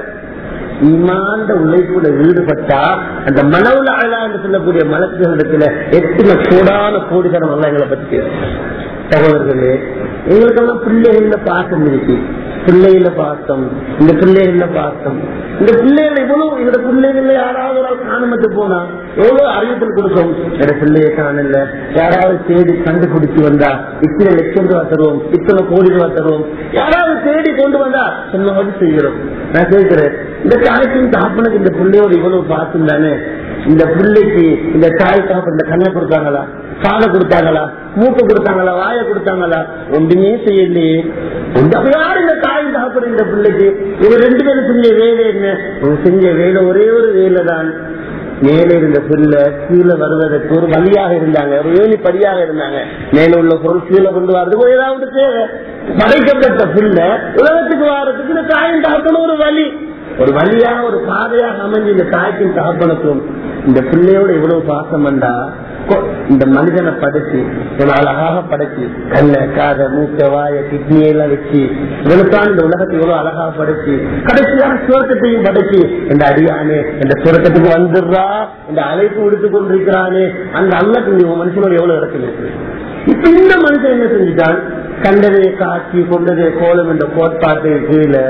ஈமாண்ட உழைப்புல ஈடுபட்டா அந்த மனவுல அழகான்னு சொல்லக்கூடிய மலக்குகளிடத்துல எத்தனை சூடான கோடிதனம் எல்லாம் எங்களை பத்தி பேசும் சகோதரர்களே எங்களுக்கெல்லாம் பிள்ளைகள்ல பாசம் இருக்கு பிள்ளைகள பார்த்தோம் இந்த பிள்ளைகள பார்த்தோம் இந்த பிள்ளைகள் எவ்வளவு இந்த பிள்ளைகள யாராவது ஒரு ஆள் காணமத்து போனா எவ்வளவு அறிவித்தல் கொடுக்கும் என் பிள்ளைய காணல யாராவது தேடி கண்டுபிடிச்சு வந்தா இத்தனை லட்சம் ரூபா தருவோம் இத்தனை கோடி ரூபா தருவோம் யாராவது தேடி கொண்டு வந்தா சொன்னபடி செய்கிறோம் நான் கேட்கிறேன் இந்த தாய்க்கும் தாப்பனுக்கு இந்த பிள்ளையோட இவ்வளவு பார்த்தும் தானே இந்த பிள்ளைக்கு இந்த தாய் தாப்பன் இந்த கண்ணை கொடுத்தாங்களா காலை கொடுத்தாங்களா மூக்க கொடுத்தாங்களா வாயை கொடுத்தாங்களா ஒன்றுமே செய்யலையே அப்ப யாரு இந்த தாய் தாப்பன் இந்த பிள்ளைக்கு இவர் ரெண்டு பேரும் செஞ்ச வேலை என்ன இவங்க செஞ்ச வேலை ஒரே ஒரு வேலை தான் மேலே இருந்த பிள்ளை கீழே வருவதற்கு ஒரு வழியாக இருந்தாங்க ஒரு ஏழி படியாக இருந்தாங்க மேல உள்ள பொருள் கீழே கொண்டு வர்றதுக்கு ஏதாவது தேவை படைக்கப்பட்ட பிள்ளை உலகத்துக்கு வர்றதுக்கு இந்த தாயின் தாப்பன ஒரு வழி ஒரு வழியாக ஒரு பாதையாக அமைஞ்சு இந்த தாய்க்கும் தகப்பனுக்கும் இந்த பிள்ளையோட இவ்வளவு பாசம் வந்தா இந்த மனிதனை படைச்சு இவ்வளவு அழகாக படைச்சு கண்ண காத மூக்க வாய கிட்னி எல்லாம் வச்சு இவனுக்கான இந்த உலகத்தை இவ்வளவு அழகாக படைச்சு கடைசியான சுரக்கத்தையும் படைச்சு இந்த அடியானே இந்த சுரக்கத்துக்கு வந்துடுறா இந்த அழைப்பு விடுத்து கொண்டிருக்கிறானே அந்த அல்லக்கு நீ மனுஷனோட எவ்வளவு இடத்துல இருக்கு இப்ப இந்த மனுஷன் என்ன செஞ்சுட்டான் கண்டதே காட்சி கொண்டதே கோலம் என்ற கோட்பாட்டை கீழே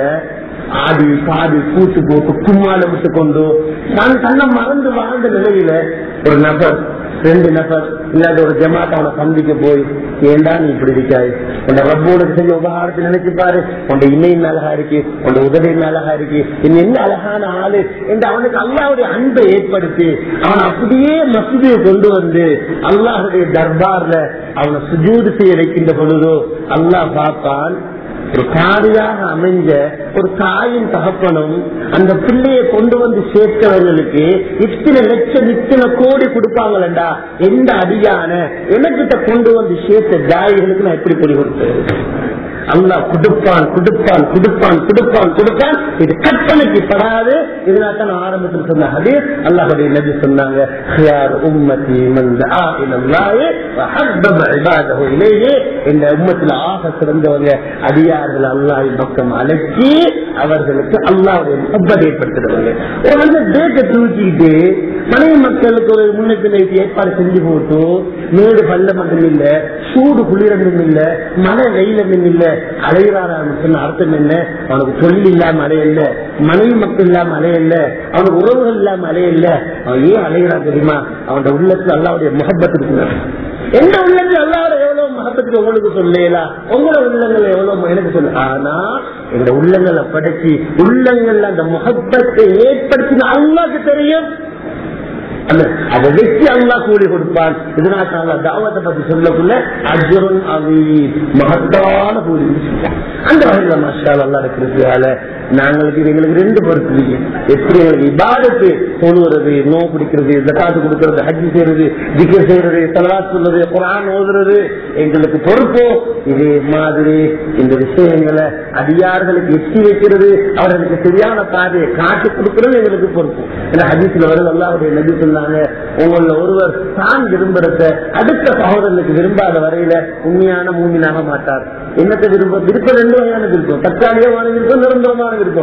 ஆடி பாடி கூட்டு போட்டு கும்மால விட்டு கொண்டு நான் தன்னை மறந்து வாழ்ந்த நிலையில ஒரு நபர் ரெண்டு நபர் இல்லாத ஒரு ஜமாத் அவனை சந்திக்க போய் ஏண்டா நீ இப்படி இருக்காய் உன்னை ரப்போடு செஞ்ச உபகாரத்தை நினைச்சு பாரு உன் இணையின் அழகா இருக்கு உன் உதவியின் அழகா இருக்கு இன்னும் என்ன அழகான ஆளு என்று அவனுக்கு அல்லாவுடைய அன்பை ஏற்படுத்தி அவன் அப்படியே மசூதியை கொண்டு வந்து அல்லாஹுடைய தர்பார்ல அவனை சுஜூது செய்ய வைக்கின்ற பொழுதோ அல்லாஹ் பார்ப்பான் ஒரு காரியாக அமைஞ்ச ஒரு தாயின் தகப்பனும் அந்த பிள்ளையை கொண்டு வந்து சேர்த்தவங்களுக்கு இத்தனை லட்சம் இத்தனை கோடி கொடுப்பாங்களா எந்த அடியான எனக்கிட்ட கொண்டு வந்து சேர்த்த தாய்களுக்கு நான் எப்படி பொறி கொடுத்தேன் அல்லா கொடுப்பான் கொடுப்பான் கொடுப்பான் கொடுப்பான் கொடுப்பான் இது கற்பனைக்கு படாது இதனால தான் ஆரம்பத்தில் சொன்ன ஹதீஸ் அல்லாஹுடைய நபி சொன்னாங்க خيار امتي من دعا الى الله وحبب عباده اليه இந்த உம்மத்தில் ஆக சிறந்தவங்க அடியார்கள் அல்லாஹ் பக்கம் அழைச்சி அவர்களுக்கு அல்லாவுடைய முகப்பதை ஏற்படுத்துறவங்க ஒரு மனிதன் பேக்க தூக்கிட்டு மனைவி மக்களுக்கு ஒரு முன்னெச்சரிக்கை வைத்து ஏற்பாடு செஞ்சு போட்டு மேடு பள்ள மட்டும் இல்ல சூடு குளிரண்டும் இல்ல மழை வெயிலும் இல்ல அலைகிறாரான்னு சொன்ன அர்த்தம் என்ன அவனுக்கு தொழில் இல்லாம அலையல்ல மனைவி மக்கள் இல்லாம அலையல்ல அவனுக்கு உறவுகள் இல்லாம அலையல்ல அவன் ஏன் அலைகிறான் தெரியுமா அவன் உள்ளத்துல அல்லாவுடைய முகப்பத்து இருக்கிறான் எந்த உள்ளங்கள் அல்லாத எவ்வளவு மகத்துக்கு உங்களுக்கு சொல்லலாம் உங்களோட உள்ளங்கள் எவ்வளவு எனக்கு சொல்ல ஆனா எங்க உள்ளங்களை படைச்சு உள்ளங்கள்ல அந்த முகப்பத்தை ஏற்படுத்தின அல்லாக்கு தெரியும் அதை வச்சு அல்லா கூலி கொடுப்பான் இதனால தாவத்தை பத்தி சொல்லக்குள்ள அஜுரன் அவி மகத்தான கூலி அந்த வகையில மஷால் அல்லா இருக்கிறதுனால நாங்களுக்கு எங்களுக்கு ரெண்டு பொறுப்பு இருக்கு எப்படி எங்களுக்கு இபாதத்து தொழுவது நோ பிடிக்கிறது ஜக்காத்து கொடுக்கறது ஹஜ்ஜி செய்யறது திக்க செய்யறது தலவாத் சொல்றது குரான் ஓதுறது எங்களுக்கு பொறுப்போ இதே மாதிரி இந்த விஷயங்களை அடியார்களுக்கு எட்டி வைக்கிறது அவர்களுக்கு சரியான பாதையை காட்டி கொடுக்கிறது எங்களுக்கு பொறுப்பு ஏன்னா ஹஜ்ஜிஸ்ல வருது அல்லாவுடைய நபி சொன்னாங்க உங்கள ஒருவர் தான் விரும்புறத அடுத்த சகோதரனுக்கு விரும்பாத வரையில உண்மையான மூமினாக மாட்டார் என்னத்தை விரும்ப விருப்பம் ரெண்டு வகையான விருப்பம் தற்காலிகமான விருப்பம் நிரந்தரமான விருப்பம்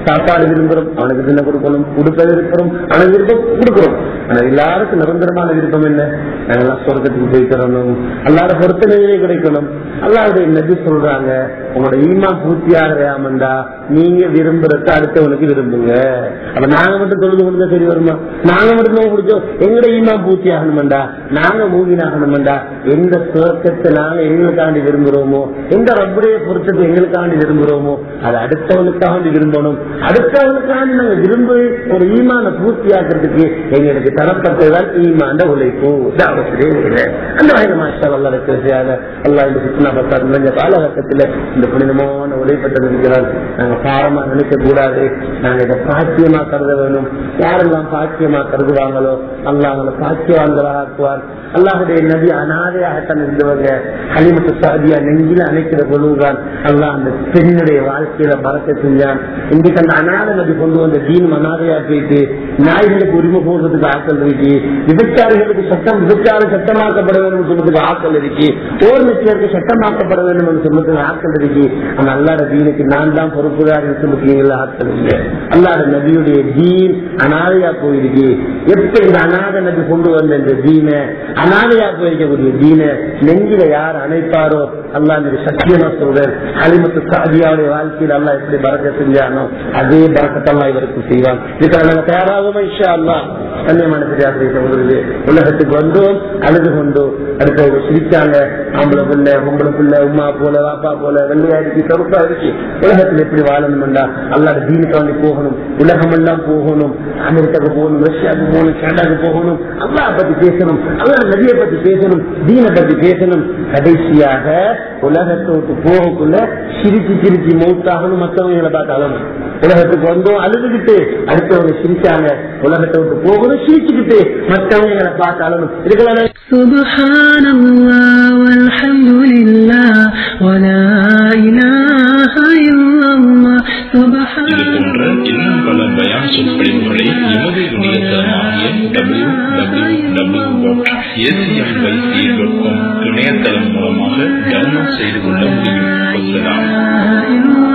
சாப்பாடு விரும்புறோம் அவனுக்கு தின்ன கொடுக்கணும் உடுப்ப விரும்புறோம் அவனுக்கு விருப்பம் கொடுக்கிறோம் ஆனா எல்லாருக்கும் நிரந்தரமான விருப்பம் என்ன நாங்கெல்லாம் சொர்க்கத்துக்கு போய் தரணும் அல்லாத பொருத்தனையே கிடைக்கணும் அல்லாவுடைய நபி சொல்றாங்க உங்களோட ஈமா பூர்த்தியாகிறாமண்டா நீங்க விரும்புறத அடுத்தவனுக்கு விரும்புங்க அப்ப நாங்க மட்டும் தொழுது கொண்டு சரி வருமா நாங்க மட்டும் நோய் குடிச்சோம் எங்கட ஈமா பூர்த்தி ஆகணும்டா நாங்க மூவின் ஆகணும்டா எந்த சுவர்க்கத்தை நாங்க எங்களுக்காண்டி விரும்புறோமோ எந்த ரப்புடைய பொருத்தத்தை எங்களுக்காண்டி விரும்புறோமோ அதை அடுத்தவனுக்காண்டி விரும்பணும் அடுத்தவனுக்காண்டி நாங்க விரும்பி ஒரு ஈமான பூர்த்தி ஆக்குறதுக்கு எங்களுக்கு தரப்பட்டதுதான் ஈமாண்ட உழைப்பு தாவத்திலே இல்லை. அந்த வகையில் மாஸ்டர் அல்லா இருக்கிறது அல்லா இந்த சுற்றுலா பத்தார் நிறைஞ்ச காலகட்டத்தில் இந்த புனிதமான உழைப்பட்டது இருக்கிறார் நாங்க பாரமா நினைக்க கூடாது நாங்க இதை பாக்கியமா கருத வேணும் யாரெல்லாம் பாக்கியமா கருதுவாங்களோ அல்லா அவங்களை பாக்கியவான்களாக ஆக்குவார் அல்லாஹுடைய நபி அனாதையாகத்தான் இருந்தவங்க ஹலிமத்து சாதியா நெஞ்சில அணைக்கிற பொழுதுதான் அல்லாஹ் அந்த பெண்ணுடைய வாழ்க்கையில பறக்க செஞ்சான் இன்றைக்கு அந்த அனாதை நபி கொண்டு வந்த தீன் அனாதையா போயிட்டு நாய்களுக்கு உரிமை போடுறதுக்கு ஆக்கள் இருக்கு விபச்சாரிகளுக்கு சட்டம் விபச்சாரம் சட்டமாக்கப்பட வேண்டும் சொல்றதுக்கு ஆக்கள் இருக்கு ஓர்மத்தியருக்கு சட்டமாக்கப்பட வேண்டும் என்று சொல்றதுக்கு ஆக்கள் இருக்கு அந்த அல்லாட தீனுக்கு நான் தான் பொறுப்புதாரி சொல்லுறீங்களா ஆக்கள் இல்லை அல்லாட நபியுடைய தீன் அனாதையா போயிருக்கு எப்ப இந்த அநாத நபி கொண்டு வந்த இந்த தீன அனாதையா போயிருக்கக்கூடிய தீன நெஞ்சில யார் அணைப்பாரோ அல்லா இந்த சத்தியமா சொல்றேன் அலிமத்து சாதியாவுடைய வாழ்க்கையில் அல்லா எப்படி பறக்க செஞ்சானோ அதே பறக்கத்தெல்லாம் இவருக்கு செய்வான் இதுக்காக நாங்க தயாராகும் இஷா அல்லா கண்ணியமான பெரியாசிரிய சகோதரர்களே உலகத்துக்கு வந்தோம் அழுது கொண்டோம் அடுத்தவங்க சிரிச்சாங்க ஆம்பளை பிள்ளை பொம்பளை பிள்ளை உமா போல வாப்பா போல வெள்ளையா இருக்கு கருப்பா இருக்கு உலகத்தில் எப்படி வாழணும்டா அல்லாட தீனுக்கு வந்து போகணும் உலகம் எல்லாம் போகணும் அமெரிக்காவுக்கு போகணும் ரஷ்யாவுக்கு போகணும் கனடாக்கு போகணும் அல்லா பத்தி பேசணும் அல்லா நதியை பத்தி பேசணும் தீனை பத்தி பேசணும் கடைசியாக உலகத்தை விட்டு போகக்குள்ள சிரிச்சு சிரிச்சு மௌத்தாகணும் மற்றவங்களை பார்த்து அழணும் உலகத்துக்கு வந்தோம் அழுதுகிட்டு அடுத்தவங்க சிரிச்சாங்க உலகத்தை விட்டு போகணும் சிரிச்சுக்கிட்டு மற்றவங்களை பார்த்து அழணும் இதுக்கெல்லாம் سبحان الله والحمد لله ولا إله إلا الله سبحان இது போன்ற இன்னும் பல பயான் சொற்பொழிவுகளை எமது இணையதளமாகிய W W W dot ACM YC dot com இணையதளம் மூலமாக டவுன்லோட் செய்து கொள்ள முடியும் வசலாம்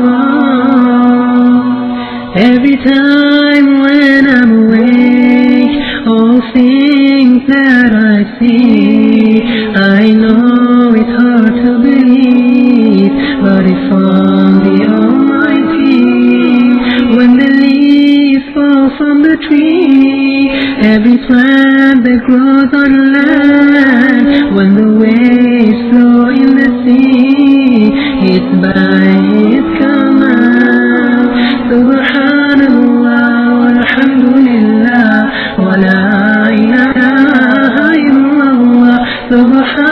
Every time when I'm awake, all things that I see, I know it's hard to believe, but it's from the Almighty. When the leaves fall from the tree, every plant that grows on land, when the waves flow in the sea, it's by His command. سبحان الله والحمد لله ولا إله إلا الله سبحان